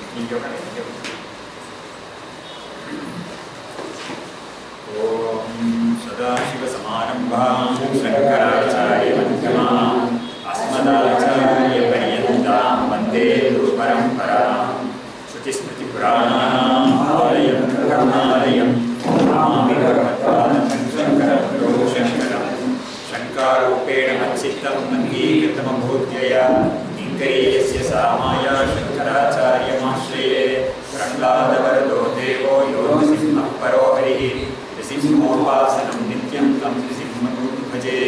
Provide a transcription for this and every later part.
ಈ ಯೋಗ ಓಂ ಸದಾಶಿವಸಮಾರಂಭಾಂ ಶಂಕರಾಚಾರ್ಯಮಧ್ಯಮಾಂ अस्मदाचार्यपर्यन्तां वन्दे गुरुपरम्परां श्रुतिस्मृतिपुराणानाम् आलयं करुणालयं नमामि भगवत्पादं शङ्करं शङ्करं शङ्कारूपेण मच्चित्तम् अङ्गीकृतमभूत्यया किङ्करीयस्य सामाया शङ्कराचार्यमाश्रये प्रह्लादवरदो देवो यो नृसिंहः परो हरिः नृसिंहोपासनं नित्यं तं नृसिंहमूर्ति भजे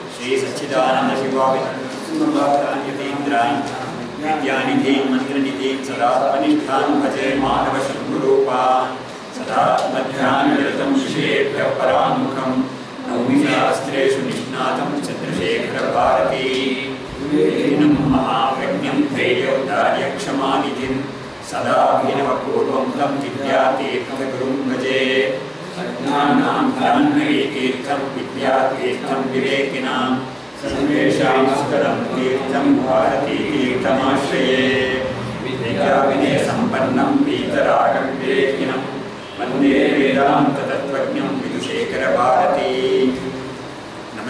श्रीसच्चिदानन्दशिवाविन्द्रान् विद्यानिधीन् मन्त्रनिधीन् सदात्मनिष्ठान् भजे मानवशम्भुरूपान् सदा मध्यान्निरतं विषयेभ्यः परामुखं नौमि शास्त्रेषु निष्णातं चन्द्रशेखरभारती विलीनं महाप्रज्ञं धैर्योद्धार्यक्षमानिधिं सदा अभिनवपूर्वं तं विद्यातीर्थगुरुं भजे अज्ञानां ध्यानैतीर्थं विद्यातीर्थं विवेकिनां सर्वेषां सुखदं तीर्थं भारतीतीर्थमाश्रये विद्याविनयसम्पन्नं वीतरागं विवेकिनं वन्दे वेदान्ततत्त्वज्ञं विदुशेखरभारती नमः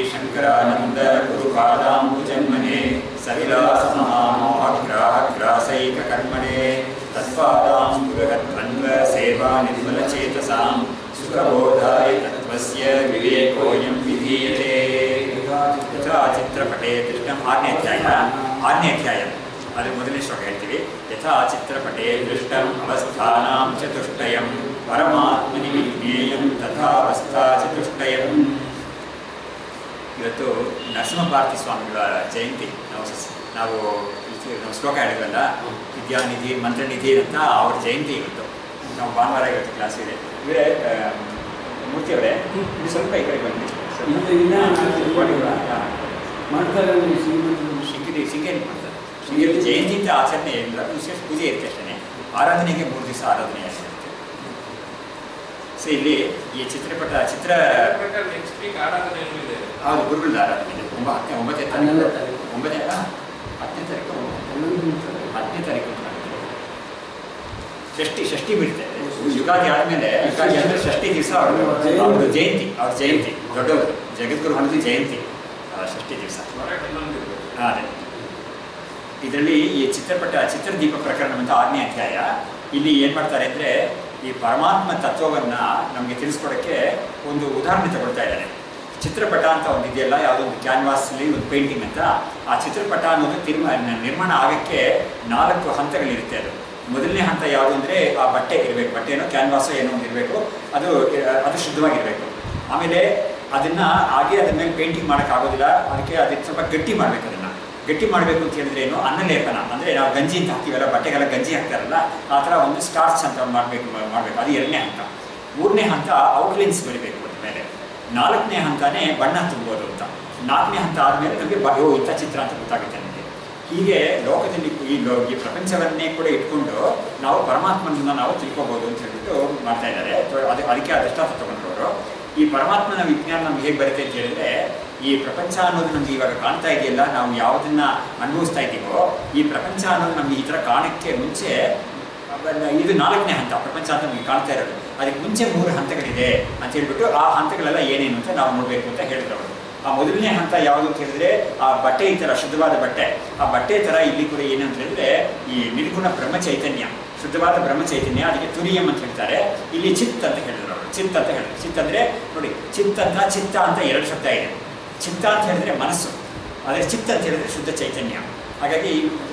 श्रीशङ्करानन्दगुरुपादाम्बुजन्मने सविलासमहामोहग्राहग्रासैककर्मणे तत्पादाम्बुरहद्वन्द्वसेवानिर्मलचेतसां सुखबोधाय तत्त्वस्य विवेकोऽयं विधीयते ಯಥಾ ಚಿತ್ರಪಟೇ ದೃಷ್ಟಂ ಆರನೇ ಅಧ್ಯಾಯ ಆರನೇ ಅಧ್ಯಾಯ ಅದು ಮೊದಲನೇ ಶ್ಲೋಕ ಹೇಳ್ತೀವಿ ಯಥಾ ಚಿತ್ರಪಟೇ ದೃಷ್ಟಂ ಅವಸ್ಥಾನಾಂ ಚತುಷ್ಟಯಂ ಪರಮಾತ್ಮನಿ ವಿಜ್ಞೇಯಂ ತಥಾ ಅವಸ್ಥಾ ಚತುಷ್ಟಯಂ ಇವತ್ತು ನರಸಿಂಹಭಾರತಿ ಸ್ವಾಮಿಗಳ ಜಯಂತಿ ನಾವು ಸ- ನಾವು ಇದು- ನಾವು ಶ್ಲೋಕ ಹೇಳಿದ್ವಲ್ಲ ವಿದ್ಯಾನಿಧಿ ಮಂತ್ರನಿಧಿ ಅಂತ ಅವ್ರ ಜಯಂತಿ ಇವತ್ತು ನಾವು ಭಾನುವಾರ ಇವತ್ತು ಕ್ಲಾಸ್ ಇದೆ ಇವರೇ ಮೂರ್ತಿಯವರೇ ಇದು ಸ್ವಲ್ಪ ಈ ಕಡೆ ಬನ್ನಿ ಇಲ್ಲ, ಇಲ್ಲ, ಸ್ವಲ್ಪ ಹಾ. ಮಾಡ್ತಾರೆ ಅಂದ್ರೆ ಶ್ರೀಮಂತರು. ಶೃಂಗೇರಿ ಶೃಂಗೇರಿ ಮಾಡ್ತಾರೆ ಶೃಂಗೇರಿ ಜಯಂತಿ ಅಂತ ಆಚರಣೆ ಏನಿಲ್ಲ ವಿಶೇಷ ಪೂಜೆ ಇರುತ್ತೆ ಅಷ್ಟೇ ಆರಾಧನೆಗೆ ಮೂರು ದಿವಸ ಆರಾಧನೆ ಆಗಿರುತ್ತೆ ಸೊ ಇಲ್ಲಿ ಈ ಚಿತ್ರಪಟ ಚಿತ್ರ ನೆಕ್ಸ್ಟ್ ವೀಕ್ ಆರಾಧನೆ ಏನೂ ಇದೆ ಹೌದು ಗುರುಗಳ ಆರಾಧನೆ ಇದೆ ಒಂಬ ಹತ್ತನೇ ಒಂಬತ್ತನೇ ಹನ್ನೊಂದನೇ ತಾರೀಕು ತಾರೀಕು. ಒಂಬತ್ತನೇ ಆ, ಹತ್ತನೇ ತಾರೀಕು ಹನ್ನೊಂದು ನಿಮಿಷ. ಹತ್ತನೇ ತಾರೀಕು ಅಂತ ಕಾಣುತ್ತೆ. ಷಷ್ಠಿ ಷಷ್ಠಿ ಬೀಳುತ್ತೆ ಯುಗಾದಿ ಆದಮೇಲೆ ಯುಗಾದಿ ಆದಮೇಲೆ ಷಷ್ಠಿ ದಿವಸ ಅವ್ರದ್ದು ಜಯಂತಿ ಅವ್ರ ಜಯಂತಿ ದೊಡ್ಡವರು ಜಗದ್ಗುರು ಹಣದಿ ಜಯಂತಿ ಆ, ಷಷ್ಠಿ ದಿವಸ ಹೊರಗೆ ಹನ್ನೊಂದು ಇದೆ. ಅದೇ ಇದರಲ್ಲಿ ಈ ಚಿತ್ರಪಟ ಚಿತ್ರದೀಪ ಪ್ರಕರಣ ಅಂತ ಆರನೇ ಅಧ್ಯಾಯ ಇಲ್ಲಿ ಏನು ಮಾಡ್ತಾರೆ ಅಂದರೆ ಈ ಪರಮಾತ್ಮ ತತ್ವವನ್ನು ನಮಗೆ ತಿಳಿಸ್ಕೊಡೋಕ್ಕೆ ಒಂದು ಉದಾಹರಣೆ ತಗೊಳ್ತಾ ಇದ್ದಾರೆ ಚಿತ್ರಪಟ ಅಂತ ಒಂದು ಇದೆಯಲ್ಲ ಯಾವುದೋ ಒಂದು ಕ್ಯಾನ್ವಾಸಲ್ಲಿ ಒಂದು ಪೇಂಟಿಂಗ್ ಅಂತ ಆ ಚಿತ್ರಪಟ ಅನ್ನೋದು ತೀರ್ಮ ನಿರ್ಮಾಣ ಆಗೋಕ್ಕೆ ನಾಲ್ಕು ಹಂತಗಳಿರುತ್ತೆ ಅದು ಮೊದಲನೇ ಹಂತ ಯಾವುದು ಅಂದರೆ ಆ ಬಟ್ಟೆ ಇರಬೇಕು ಬಟ್ಟೆ ಏನೋ ಕ್ಯಾನ್ವಾಸೋ ಏನೋ ಒಂದು ಇರಬೇಕು ಅದು ಅದು ಶುದ್ಧವಾಗಿರಬೇಕು ಆಮೇಲೆ ಅದನ್ನ ಹಾಗೆ ಅದ್ರ ಮೇಲೆ ಪೇಂಟಿಂಗ್ ಮಾಡೋಕ್ಕಾಗೋದಿಲ್ಲ ಅದಕ್ಕೆ ಅದಕ್ಕೆ ಸ್ವಲ್ಪ ಗಟ್ಟಿ ಮಾಡಬೇಕು ಅದನ್ನ ಗಟ್ಟಿ ಮಾಡಬೇಕು ಅಂತ ಹೇಳಿದ್ರೆ ಏನು ಅನ್ನಲೇಪನ ಅಂದರೆ ನಾವು ಗಂಜಿ ಅಂತ ಹಾಕ್ತೀವಲ್ಲ ಬಟ್ಟೆಗೆಲ್ಲ ಗಂಜಿ ಹಾಕ್ತಾರಲ್ಲ ಆ ಥರ ಒಂದು ಸ್ಟಾರ್ಚ್ ಅಂತ ಮಾಡಬೇಕು ಮಾಡಬೇಕು ಅದು ಎರಡನೇ ಹಂತ ಮೂರನೇ ಹಂತ ಔಟ್ಲೈನ್ಸ್ ಬರೀಬೇಕು ಅದ್ರ ಮೇಲೆ ನಾಲ್ಕನೇ ಹಂತನೇ ಬಣ್ಣ ತುಂಬೋದು ಅಂತ ನಾಲ್ಕನೇ ಹಂತ ಆದಮೇಲೆ ನಮಗೆ ಬ ಓ ಇಂಥ ಚಿತ್ರ ಅಂತ ಗೊತ್ತಾಗುತ್ತೆ ನಮಗೆ ಹೀಗೆ ಲೋಕದಲ್ಲಿ ಈ ಲೋ ಈ ಪ್ರಪಂಚವನ್ನೇ ಕೂಡ ಇಟ್ಕೊಂಡು ನಾವು ಪರಮಾತ್ಮನನ್ನ ನಾವು ತಿಳ್ಕೊಬೋದು ಅಂತ ಹೇಳ್ಬಿಟ್ಟು ಮಾಡ್ತಾ ಇದ್ದಾರೆ ಸೊ ಅದು ಅದಕ್ಕೆ ಆ ದೃಷ್ಟಾಂತ ತಗೊಂಡ್ರವರು ಈ ಪರಮಾತ್ಮನ ವಿಜ್ಞಾನ ನಮ್ಗೆ ಹೇಗೆ ಬರುತ್ತೆ ಅಂತ ಹೇಳಿದ್ರೆ ಈ ಪ್ರಪಂಚ ಅನ್ನೋದು ನಮ್ಗೆ ಇವಾಗ ಕಾಣ್ತಾ ಇದೆಯಲ್ಲ ನಾವು ಯಾವುದನ್ನ ಅನುಭವಿಸ್ತಾ ಇದ್ದೀವೋ ಈ ಪ್ರಪಂಚ ಅನ್ನೋದು ನಮ್ಗೆ ಈ ಥರ ಕಾಣಕ್ಕೆ ಮುಂಚೆ ಅದನ್ನ- ಇದು ನಾಲ್ಕನೇ ಹಂತ ಪ್ರಪಂಚ ಅಂತ ನಮಗೆ ಕಾಣ್ತಾ ಇರೋದು ಅದಕ್ಕೆ ಮುಂಚೆ ಮೂರು ಹಂತಗಳಿದೆ ಅಂತ ಹೇಳ್ಬಿಟ್ಟು ಆ ಹಂತಗಳೆಲ್ಲ ಏನೇನು ಅಂತ ನಾವು ನೋಡಬೇಕು ಅಂತ ಹೇಳಿದ್ರು ಅವರು ಆ ಮೊದಲನೇ ಹಂತ ಯಾವುದು ಅಂತ ಹೇಳಿದ್ರೆ ಆ ಬಟ್ಟೆ ಈ ಥರ ಶುದ್ಧವಾದ ಬಟ್ಟೆ ಆ ಬಟ್ಟೆ ಥರ ಇಲ್ಲಿ ಕೂಡ ಏನು ಅಂತ ಹೇಳಿದ್ರೆ ಈ ನಿರ್ಗುಣ ಬ್ರಹ್ಮ ಚೈತನ್ಯ ಶುದ್ಧವಾದ ಬ್ರಹ್ಮ ಚೈತನ್ಯ ಅದಕ್ಕೆ ತುರಿಯಂ ಅಂತ ಹೇಳ್ತಾರೆ ಇಲ್ಲಿ ಚಿತ್ ಅಂತ ಹೇಳಿದ್ರು ಅವರು ಚಿತ್ ಅಂತ ಹೇಳಿದ್ರು ಚಿತ್ ಅಂದ್ರೆ ನೋಡಿ ಚಿತ್ ಅಂತ ಚಿತ್ತ ಅಂತ ಎರಡು ಶಬ್ದ ಇದೆ ಚಿತ್ತ ಅಂತ ಹೇಳಿದ್ರೆ ಮನಸ್ಸು ಆದರೆ ಚಿತ್ತ ಅಂತ ಹೇಳಿದ್ರೆ ಶುದ್ಧ ಚೈತನ್ಯ ಹಾಗಾಗಿ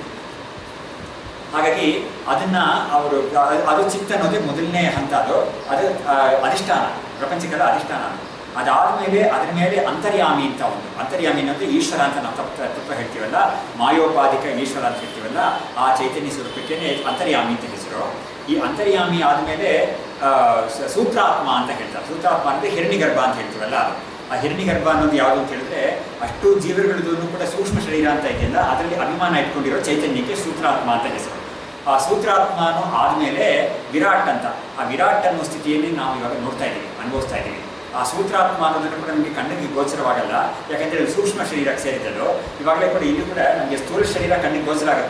ಹಾಗಾಗಿ ಅದನ್ನ ಅವರು ಅದು ಚಿತ್ತ ಅನ್ನೋದೇ ಮೊದಲನೇ ಹಂತ ಅದು ಅದು ಆ, ಅಧಿಷ್ಠಾನ ಪ್ರಪಂಚಕ್ಕೆಲ್ಲ ಅಧಿಷ್ಠಾನ ಅದು. ಅದಾದ್ಮೇಲೆ ಅದ್ರ ಮೇಲೆ ಅಂತರ್ಯಾಮಿ ಅಂತ ಒಂದು ಅಂತರ್ಯಾಮಿ ಅನ್ನೋದು ಈಶ್ವರ ಅಂತ ನಾವು ತಪ್ಪ ತಪ್ಪ ಹೇಳ್ತೀವಲ್ಲ ಮಾಯೋಪಾಧಿಕ ಈಶ್ವರ ಅಂತ ಹೇಳ್ತೀವಲ್ಲ ಆ ಚೈತನ್ಯ ಸ್ವರೂಪಕ್ಕೆ ಅಂತರ್ಯಾಮಿ ಅಂತ ಹೆಸರು ಈ ಅಂತರ್ಯಾಮಿ ಆದಮೇಲೆ ಸೂತ್ರಾತ್ಮ ಅಂತ ಹೇಳ್ತಾರೆ ಸೂತ್ರಾತ್ಮ ಅಂದರೆ ಹಿರಣಿಗರ್ಭ ಅಂತ ಹೇಳ್ತೀವಲ್ಲ ಅದು ಆ ಹಿರಣಿಗರ್ಭ ಅನ್ನೋದು ಯಾವುದು ಅಂತ ಹೇಳಿದ್ರೆ ಅಷ್ಟು ಜೀವಗಳದ್ದು ಕೂಡ ಸೂಕ್ಷ್ಮ ಶರೀರ ಅಂತ ಇದೆಯಲ್ಲ ಅದರಲ್ಲಿ ಅಭಿಮಾನ ಇಟ್ಕೊಂಡಿರೋ ಚೈತನ್ಯಕ್ಕೆ ಸೂತ್ರಾತ್ಮ ಅಂತ ಹೆಸರು ಆ ಸೂತ್ರಾತ್ಮನು ಆದಮೇಲೆ ವಿರಾಟ್ ಅಂತ ಆ ವಿರಾಟ್ ಅನ್ನೋ ಸ್ಥಿತಿಯಲ್ಲಿ ನಾವು ಇವಾಗ ನೋಡ್ತಾ ಇದ್ದೀವಿ ಅನುಭವಿಸ್ತಾ ಇದ್ದೀವಿ ಆ ಸೂತ್ರಾತ್ಮ ಅನ್ನೋದನ್ನು ಕೂಡ ನಮಗೆ ಕಣ್ಣಿಗೆ ಗೋಚರವಾಗಲ್ಲ ಯಾಕಂದ್ರೆ ಅದು ಸೂಕ್ಷ್ಮ ಶರೀರಕ್ಕೆ ಸೇರಿದ್ದದು ಇವಾಗಲೇ ಕೂಡ ಇಲ್ಲಿ ಕೂಡ ನಮಗೆ ಸ್ಥೂಲ ಶರೀರ ಕಣ್ಣಿಗೆ ಗೋಚರ ಆಗುತ್ತೆ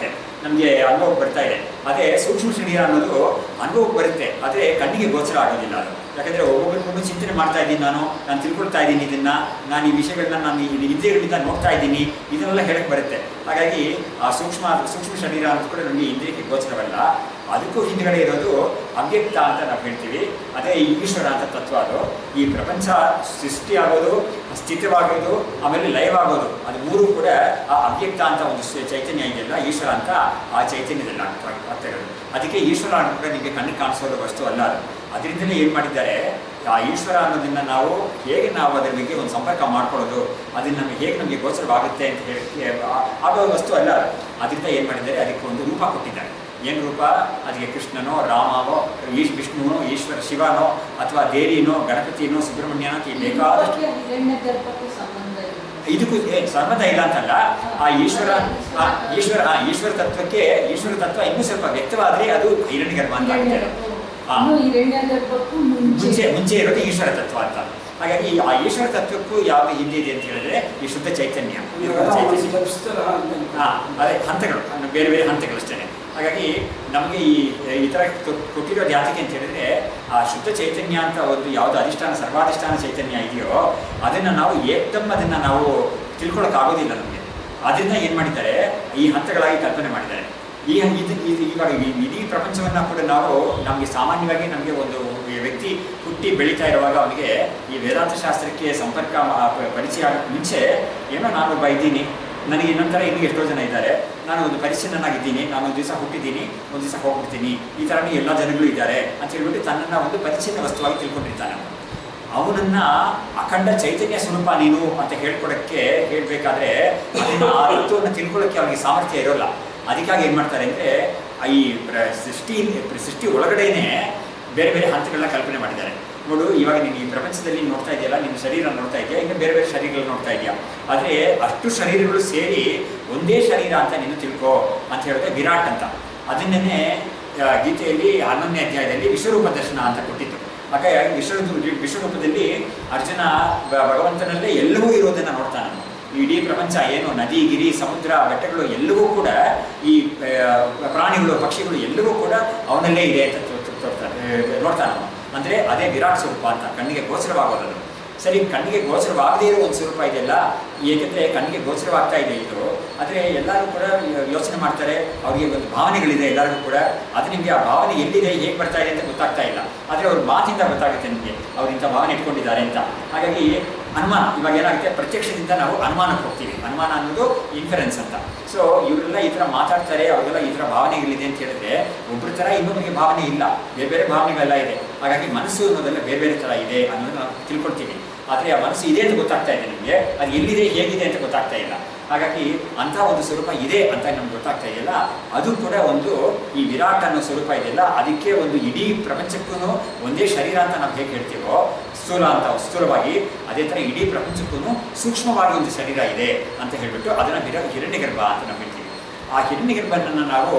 ನಮಗೆ ಅನುಭವಕ್ಕೆ ಬರ್ತಾ ಇದೆ ಅದೇ ಸೂಕ್ಷ್ಮ ಶರೀರ ಅನ್ನೋದು ಅನುಭವಕ್ಕೆ ಬರುತ್ತೆ ಆದರೆ ಕಣ್ಣಿಗೆ ಗೋಚರ ಆಗೋದಿಲ್ಲ ಅದು ಯಾಕಂದರೆ ಒಬ್ಬೊಬ್ಬರಿಗೊಂದು ಚಿಂತನೆ ಮಾಡ್ತಾ ಇದ್ದೀನಿ ನಾನು ನಾನು ತಿಳ್ಕೊಳ್ತಾ ಇದ್ದೀನಿ ಇದನ್ನ ನಾನು ಈ ವಿಷಯಗಳನ್ನ ನಾನು ಈ ಇಂದ್ರಿಯಗಳಿಂದ ನೋಡ್ತಾ ಇದ್ದೀನಿ ಇದನ್ನೆಲ್ಲ ಹೇಳಕ್ಕೆ ಬರುತ್ತೆ ಹಾಗಾಗಿ ಆ ಸೂಕ್ಷ್ಮ ಸೂಕ್ಷ್ಮ ಶರೀರ ಅನ್ನೋದು ಕೂಡ ನಮಗೆ ಇಂದ್ರಿಯಕ್ಕೆ ಗೋಚರವಲ್ಲ ಅದಕ್ಕೂ ಹಿಂದ್ಗಡೆ ಇರೋದು ಅವ್ಯಕ್ತ ಅಂತ ನಾವು ಹೇಳ್ತೀವಿ ಅದೇ ಈ ಈಶ್ವರ ಅಂತ ತತ್ವ ಅದು ಈ ಪ್ರಪಂಚ ಸೃಷ್ಟಿ ಆಗೋದು ಸ್ಥಿತವಾಗೋದು ಆಮೇಲೆ ಲೈವ್ ಆಗೋದು ಅದು ಮೂರು ಕೂಡ ಆ ಅವ್ಯಕ್ತ ಅಂತ ಒಂದು ಸ- ಚೈತನ್ಯ ಇದೆಯಲ್ಲ ಈಶ್ವರ ಅಂತ ಆ ಚೈತನ್ಯದಲ್ಲಿ ಆಗ್ತಾ ಅರ್ಥಗಳು ಅದಕ್ಕೆ ಈಶ್ವರ ಅನ್ನೋ ಕೂಡ ನಿಮಗೆ ಕಣ್ಣಿಗೆ ಕಾಣಿಸೋದು ವಸ್ತು ಅಲ್ಲ ಅದು ಅದರಿಂದಲೇ ಏನು ಮಾಡಿದ್ದಾರೆ ಆ ಈಶ್ವರ ಅನ್ನೋದನ್ನ ನಾವು ಹೇಗೆ ನಾವು ಅದರ ಬಗ್ಗೆ ಒಂದು ಸಂಪರ್ಕ ಮಾಡ್ಕೊಳ್ಳೋದು ಅದನ್ನ ನಮಗೆ ಹೇಗೆ ನಮಗೆ ಗೋಚರವಾಗುತ್ತೆ ಅಂತ ಹೇಳಿ ಆ- ಆಗೋ ವಸ್ತು ಅಲ್ಲ ಅದು. ಅದರಿಂದ ಏನು ಮಾಡಿದ್ದಾರೆ ಅದಕ್ಕೆ ಒಂದು ರೂಪ ಕೊಟ್ಟಿದ್ದಾರೆ ಏನು ರೂಪ ಅದಕ್ಕೆ ಕೃಷ್ಣನೋ ರಾಮನೋ ಈಶ್ ವಿಷ್ಣುನೋ ಈಶ್ವರ ಶಿವನೋ ಅಥವಾ ದೇವಿನೋ ಗಣಪತಿನೋ ಸುಬ್ರಹ್ಮಣ್ಯನೋ ಈ ಬೇಕಾದಷ್ಟು ಹಿರಣ್ಯ ಗರ್ಭಕ್ಕೂ ಸಂಬಂಧ ಇದೆ ಇದಕ್ಕೂ ಏ, ಸಂಬಂಧ ಇಲ್ಲ ಅಂತಲ್ಲ ಆ ಈಶ್ವರ ಆ ಈಶ್ವರ ಆ ಈಶ್ವರ ತತ್ವಕ್ಕೆ ಈಶ್ವರ ತತ್ವ ಇನ್ನೂ ಸ್ವಲ್ಪ ವ್ಯಕ್ತವಾದ್ರೆ ಅದು ಹಿರಣ್ಯ ಗರ್ಭ ಅಂತ ಹಿರಣ್ಯ ಆಗ್ತದೆ ಗರ್ಭ. ಹಾ. ಇನ್ನು ಹಿರಣ್ಯ ಗರ್ಭಕ್ಕೂ ಮುಂಚೆ ಮುಂಚೆ ಮುಂಚೆ ಇರೋದು ಈಶ್ವರ ತತ್ವ ಅಂತ ಹಾಗಾಗಿ ಆ ಈಶ್ವರ ತತ್ವಕ್ಕೂ ಯಾವುದು ಹಿಂದಿದೆ ಅಂತ ಹೇಳಿದ್ರೆ ಈ ಶುದ್ಧ ಚೈತನ್ಯ ಈ ಶುದ್ಧ ಚೈತನ್ಯ ತಪ್ಪಿಸ್ತಾರ ಅಂತ ಹಾ ಅದೇ ಹಂತಗಳು ಅಂದ್ರೆ ಬೇರೆ ಬೇರೆ ಹಂತಗಳು ಅಷ್ಟೇ ಹಾಗಾಗಿ ನಮಗೆ ಈ ಈ ಥರ ಕೊ- ಕೊಟ್ಟಿರೋದು ಯಾತಕ್ಕೆ ಅಂತ ಹೇಳಿದ್ರೆ ಆ ಶುದ್ಧ ಚೈತನ್ಯ ಅಂತ ಒಂದು ಯಾವುದು ಅಧಿಷ್ಠಾನ ಸರ್ವಾಧಿಷ್ಠಾನ ಚೈತನ್ಯ ಇದೆಯೋ ಅದನ್ನು ನಾವು ಏಕ್ದಮ್ ಅದನ್ನು ನಾವು ತಿಳ್ಕೊಳಕ್ಕಾಗೋದಿಲ್ಲ ನಮಗೆ ಅದರಿಂದ ಏನು ಮಾಡಿದ್ದಾರೆ ಈ ಹಂತಗಳಾಗಿ ಕಲ್ಪನೆ ಮಾಡಿದ್ದಾರೆ ಈ ಇದು ಇದು ಇವಾಗ ಈ- ಇಡೀ ಪ್ರಪಂಚವನ್ನ ಕೂಡ ನಾವು ನಮಗೆ ಸಾಮಾನ್ಯವಾಗಿ ನಮಗೆ ಒಂದು ವ್ಯಕ್ತಿ ಹುಟ್ಟಿ ಬೆಳೀತಾ ಇರುವಾಗ ಅವನಿಗೆ ಈ ವೇದಾಂತ ಶಾಸ್ತ್ರಕ್ಕೆ ಸಂಪರ್ಕ ಮಾ- ಪ- ಪರಿಚಯ ಆಗೋಕ್ಕೆ ಮುಂಚೆ ಏನೋ ನಾನೊಬ್ಬ ಇದ್ದೀನಿ ನನಗೆ ಇನ್ನೊಂಥರ ಇನ್ನೂ ಎಷ್ಟೋ ಜನ ಇದ್ದಾರೆ ನಾನು ಒಂದು ಪರಿಚಯನಾಗಿದ್ದೀನಿ ನಾನು ಒಂದು ದಿವಸ ಹುಟ್ಟಿದ್ದೀನಿ ಒಂದು ದಿವಸ ಹೋಗ್ಬಿಡ್ತೀನಿ ಈ ಥರನೇ ಎಲ್ಲ ಜನಗಳು ಇದ್ದಾರೆ ಅಂತ ಹೇಳ್ಬಿಟ್ಟು ತನ್ನನ್ನು ಒಂದು ಪರಿಚಯ ವಸ್ತುವಾಗಿ ತಿಳ್ಕೊಂಡಿರ್ತಾನೆ ಅವನು ಅವನನ್ನ ಅಖಂಡ ಚೈತನ್ಯ ಸ್ವರೂಪ ನೀನು ಅಂತ ಹೇಳ್ಕೊಡಕ್ಕೆ ಹೇಳ್ಬೇಕಾದ್ರೆ ಅದನ್ನ ಆ ತತ್ವವನ್ನು ತಿಳ್ಕೊಳ್ಳೋಕ್ಕೆ ಅವನಿಗೆ ಸಾಮರ್ಥ್ಯ ಇರೋಲ್ಲ ಅದಕ್ಕಾಗಿ ಏನು ಮಾಡ್ತಾರೆ ಅಂದರೆ ಈ ಪ್ರ- ಸೃಷ್ಟಿ ಸೃಷ್ಟಿ ಒಳಗಡೆನೆ ಬೇರೆ ಬೇರೆ ಹಂತಗಳನ್ನ ಕಲ್ಪನೆ ಮಾಡಿದ್ದಾರೆ ನೋಡು ಇವಾಗ ನೀನು ಈ ಪ್ರಪಂಚದಲ್ಲಿ ನೋಡ್ತಾ ಇದೆಯಲ್ಲ ನಿನ್ನ ಶರೀರ ನೋಡ್ತಾ ಇದೆಯಾ ಇನ್ನು ಬೇರೆ ಬೇರೆ ಶರೀರಗಳು ನೋಡ್ತಾ ಇದೆಯಾ ಆದರೆ ಅಷ್ಟು ಶರೀರಗಳು ಸೇರಿ ಒಂದೇ ಶರೀರ ಅಂತ ನೀನು ತಿಳ್ಕೋ ಅಂತ ಹೇಳಿದ್ರೆ ವಿರಾಟ್ ಅಂತ ಅದನ್ನೇ ಆ, ಗೀತೆಯಲ್ಲಿ ಹನ್ನೊಂದನೇ ಅಧ್ಯಾಯದಲ್ಲಿ ವಿಶ್ವರೂಪ ದರ್ಶನ ಅಂತ ಕೊಟ್ಟಿತ್ತು ಹಾಗಾಗಿ ವಿಶ್ವ ವಿಶ್ವರೂಪದಲ್ಲಿ ಅರ್ಜುನ ಭ- ಭಗವಂತನಲ್ಲೇ ಎಲ್ಲವೂ ಇರೋದನ್ನ ನೋಡ್ತಾನೆ ಅವನು. ಇಡೀ ಪ್ರಪಂಚ ಏನು ನದಿ ಗಿರಿ ಸಮುದ್ರ ಬೆಟ್ಟಗಳು ಎಲ್ಲವೂ ಕೂಡ ಈ ಆ, ಪ್ರಾಣಿಗಳು ಪಕ್ಷಿಗಳು ಎಲ್ಲವೂ ಕೂಡ ಅವನಲ್ಲೇ ಇದೆ ಅಂತ ತೋ- ತೋ- ತೋರ್ತಾನೆ ಆ, ನೋಡ್ತಾನೆ ಅವನು ಅಂದರೆ ಅದೇ ವಿರಾಟ್ ಸ್ವರೂಪ ಅಂತ ಕಣ್ಣಿಗೆ ಗೋಚರವಾಗೋದದು ಸರಿ ಕಣ್ಣಿಗೆ ಗೋಚರವಾಗದೇ ಇರೋ ಒಂದು ಸ್ವರೂಪ ಇದೆಯಲ್ಲ ಏಕೆಂದರೆ ಕಣ್ಣಿಗೆ ಗೋಚರವಾಗ್ತಾ ಇದೆ ಇದು ಆದರೆ ಎಲ್ಲರೂ ಕೂಡ ಯೋಚನೆ ಮಾಡ್ತಾರೆ ಅವರಿಗೆ ಒಂದು ಭಾವನೆಗಳಿದೆ ಎಲ್ಲರಿಗೂ ಕೂಡ ಅದು ನಿಮಗೆ ಆ ಭಾವನೆ ಎಲ್ಲಿದೆ ಹೇಗೆ ಬರ್ತಾ ಇದೆ ಅಂತ ಗೊತ್ತಾಗ್ತಾ ಇಲ್ಲ ಆದರೆ ಅವ್ರ ಮಾತಿಂದ ಗೊತ್ತಾಗುತ್ತೆ ನಿಮಗೆ ಅವ್ರು ಇಂಥ ಭಾವನೆ ಇಟ್ಕೊಂಡಿದ್ದಾರೆ ಅಂತ ಹಾಗಾಗಿ ಅನುಮಾನ ಇವಾಗ ಏನಾಗುತ್ತೆ ಪ್ರತ್ಯಕ್ಷದಿಂದ ನಾವು ಅನುಮಾನಕ್ಕೆ ಹೋಗ್ತೀವಿ ಅನುಮಾನ ಅನ್ನೋದು ಇನ್ಫರೆನ್ಸ್ ಅಂತ ಸೊ ಇವರೆಲ್ಲ ಈ ಥರ ಮಾತಾಡ್ತಾರೆ ಅವ್ರಿಗೆಲ್ಲ ಈ ಥರ ಭಾವನೆಗಳಿದೆ ಅಂತ ಹೇಳಿದ್ರೆ ಒಬ್ಬರ ಥರ ಇನ್ನೊಬ್ಬರಿಗೆ ಭಾವನೆ ಇಲ್ಲ ಬೇರೆ ಬೇರೆ ಭಾವನೆಗಳೆಲ್ಲ ಇದೆ ಹಾಗಾಗಿ ಮನಸ್ಸು ಅನ್ನೋದೆಲ್ಲ ಬೇರೆ ಬೇರೆ ಥರ ಇದೆ ಅನ್ನೋದನ್ನ ನಾವು ತಿಳ್ಕೊಳ್ತೀವಿ ಆದರೆ ಆ ಮನಸ್ಸು ಇದೆ ಅಂತ ಗೊತ್ತಾಗ್ತಾ ಇದೆ ನಿಮಗೆ ಅದು ಎಲ್ಲಿದೆ ಹೇಗಿದೆ ಅಂತ ಗೊತ್ತಾಗ್ತಾ ಇಲ್ಲ ಹಾಗಾಗಿ ಅಂಥ ಒಂದು ಸ್ವರೂಪ ಇದೆ ಅಂತ ನಮ್ಗೆ ಗೊತ್ತಾಗ್ತಾ ಇದೆಯಲ್ಲ ಅದು ಕೂಡ ಒಂದು ಈ ವಿರಾಟ್ ಅನ್ನೋ ಸ್ವರೂಪ ಇದೆಯಲ್ಲ ಅದಕ್ಕೆ ಒಂದು ಇಡೀ ಪ್ರಪಂಚಕ್ಕೂ ಒಂದೇ ಶರೀರ ಅಂತ ನಾವು ಹೇಗೆ ಹೇಳ್ತೀವೋ ಸ್ಥೂಲ ಅಂತ ಸ್ಥೂಲವಾಗಿ ಅದೇ ಥರ ಇಡೀ ಪ್ರಪಂಚಕ್ಕೂ ಸೂಕ್ಷ್ಮವಾಗಿ ಒಂದು ಶರೀರ ಇದೆ ಅಂತ ಹೇಳ್ಬಿಟ್ಟು ಅದನ್ನು ಹಿರ ಹಿರಣ್ಯಗರ್ಭ ಅಂತ ನಾವು ಹೇಳ್ತೀವಿ ಆ ಹಿರಣ್ಯಗರ್ಭನನ್ನು ನಾವು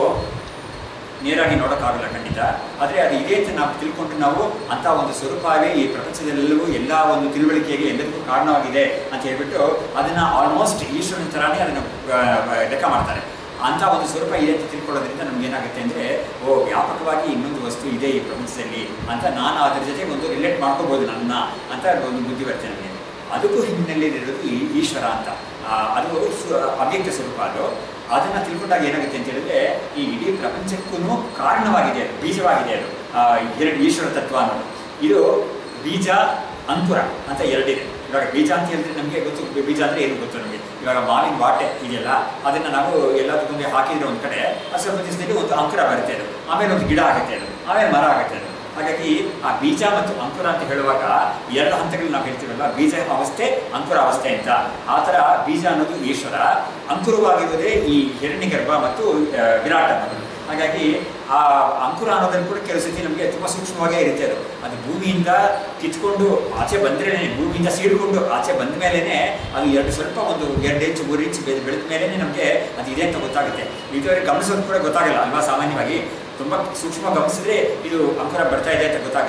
ನೇರಾಗಿ ನೋಡೋಕ್ಕಾಗಲ್ಲ ಖಂಡಿತ ಆದರೆ ಅದು ಇದೆ ಅಂತ ನಾವು ತಿಳ್ಕೊಂಡು ನಾವು ಅಂಥ ಒಂದು ಸ್ವರೂಪವೇ ಈ ಪ್ರಪಂಚದಲ್ಲೆಲ್ಲವೂ ಎಲ್ಲ ಒಂದು ತಿಳುವಳಿಕೆಗೆ ಎಲ್ಲದಕ್ಕೂ ಕಾರಣವಾಗಿದೆ ಅಂತ ಹೇಳ್ಬಿಟ್ಟು ಅದನ್ನು ಆಲ್ಮೋಸ್ಟ್ ಈಶ್ವರನ ಥರಾನೇ ಅದನ್ನು ಆ, ಆ, ಲೆಕ್ಕ ಮಾಡ್ತಾರೆ ಅಂಥ ಒಂದು ಸ್ವರೂಪ ಇದೆ ಅಂತ ತಿಳ್ಕೊಳ್ಳೋದ್ರಿಂದ ನಮ್ಗೆ ಏನಾಗುತ್ತೆ ಅಂದರೆ ಓ ವ್ಯಾಪಕವಾಗಿ ಇನ್ನೊಂದು ವಸ್ತು ಇದೆ ಈ ಪ್ರಪಂಚದಲ್ಲಿ ಅಂತ ನಾನು ಅದರ ಜೊತೆ ಒಂದು ರಿಲೇಟ್ ಮಾಡ್ಕೋಬೋದು ನನ್ನ ಅಂತ ಒಂದು ಬುದ್ಧಿ ಬರುತ್ತೆ ನನಗೆ ಅದಕ್ಕೂ ಹಿನ್ನೆಲೆಯಲ್ಲಿರೋದು ಈ ಈಶ್ವರ ಅಂತ ಆ, ಅದು ಸು- ಅವ್ಯಕ್ತ ಸ್ವರೂಪ ಅದು ಅದನ್ನು ತಿಳ್ಕೊಂಡಾಗ ಏನಾಗುತ್ತೆ ಅಂತ ಹೇಳಿದ್ರೆ ಈ ಇಡೀ ಪ್ರಪಂಚಕ್ಕೂ ಕಾರಣವಾಗಿದೆ ಅದು ಬೀಜವಾಗಿದೆ ಅದು ಆ, ಎರಡು ಈಶ್ವರ ತತ್ವ ಅನ್ನೋದು ಇದು ಬೀಜ ಅಂಕುರ ಅಂತ ಎರಡಿದೆ ಇವಾಗ ಬೀಜ ಅಂತ ಹೇಳಿದ್ರೆ ನಮಗೆ ಗೊತ್ತು ಬೀಜ ಅಂದರೆ ಏನು ಗೊತ್ತು ನಮಗೆ ಇವಾಗ ಮಾವಿನ ವಾಟೆ ಇದೆಯಲ್ಲ ಅದನ್ನು ನಾವು ಎಲ್ಲದಕ್ಕೊಂದು ಹಾಕಿದ್ರೆ ಒಂದು ಕಡೆ ಅದು ಸ್ವಲ್ಪ ದಿವಸದಲ್ಲಿ ಒಂದು ಅಂಕುರ ಬರುತ್ತೆ ಅದು ಆಮೇಲೆ ಒಂದು ಗಿಡ ಆಗುತ್ತೆ ಅದು ಆಮೇಲೆ ಮರ ಆಗುತ್ತೆ ಅದು ಹಾಗಾಗಿ ಆ ಬೀಜ ಮತ್ತು ಅಂಕುರ ಅಂತ ಹೇಳುವಾಗ ಎರಡು ಹಂತಗಳು ನಾವು ಹೇಳ್ತೀವಲ್ಲ ಬೀಜ ಅವಸ್ಥೆ ಅಂಕುರ ಅವಸ್ಥೆ ಅಂತ ಆ ಥರ ಬೀಜ ಅನ್ನೋದು ಈಶ್ವರ ಅಂಕುರವಾಗಿರೋದೇ ಈ ಹಿರಣ್ಯಗರ್ಭ ಮತ್ತು ಆ, ವಿರಾಟ್ ಅನ್ನೋದು ಹಾಗಾಗಿ ಆ ಅಂಕುರ ಅನ್ನೋದ್ರಲ್ಲಿ ಕೂಡ ಕೆಲವು ಸತಿ ನಮಗೆ ತುಂಬ ಸೂಕ್ಷ್ಮವಾಗೇ ಇರುತ್ತೆ ಅದು ಅದು ಭೂಮಿಯಿಂದ ಕಿತ್ಕೊಂಡು ಆಚೆ ಬಂದ್ರೇ ಭೂಮಿಯಿಂದ ಸೀಳ್ಕೊಂಡು ಆಚೆ ಬಂದ ಮೇಲೇ ಅದು ಎರಡು ಸ್ವಲ್ಪ ಒಂದು ಎರಡು ಇಂಚು ಮೂರು ಇಂಚು ಬೆಳೆದ ಬೆಳೆದ ಮೇಲೇ ನಮಗೆ ಅದು ಇದೆ ಅಂತ ಗೊತ್ತಾಗುತ್ತೆ ಇದುವರೆಗೆ ಗಮನಿಸೋದು ಕೂಡ ಗೊತ್ತಾಗಲ್ಲ ಅಲ್ವಾ ಸಾಮಾನ್ಯವಾಗಿ ತುಂಬ ಸೂಕ್ಷ್ಮ ಗಮನಿಸಿದ್ರೆ ಇದು ಅಂಕುರ ಬರ್ತಾ ಇದೆ ಅಂತ ಗೊತ್ತಾಗುತ್ತೆ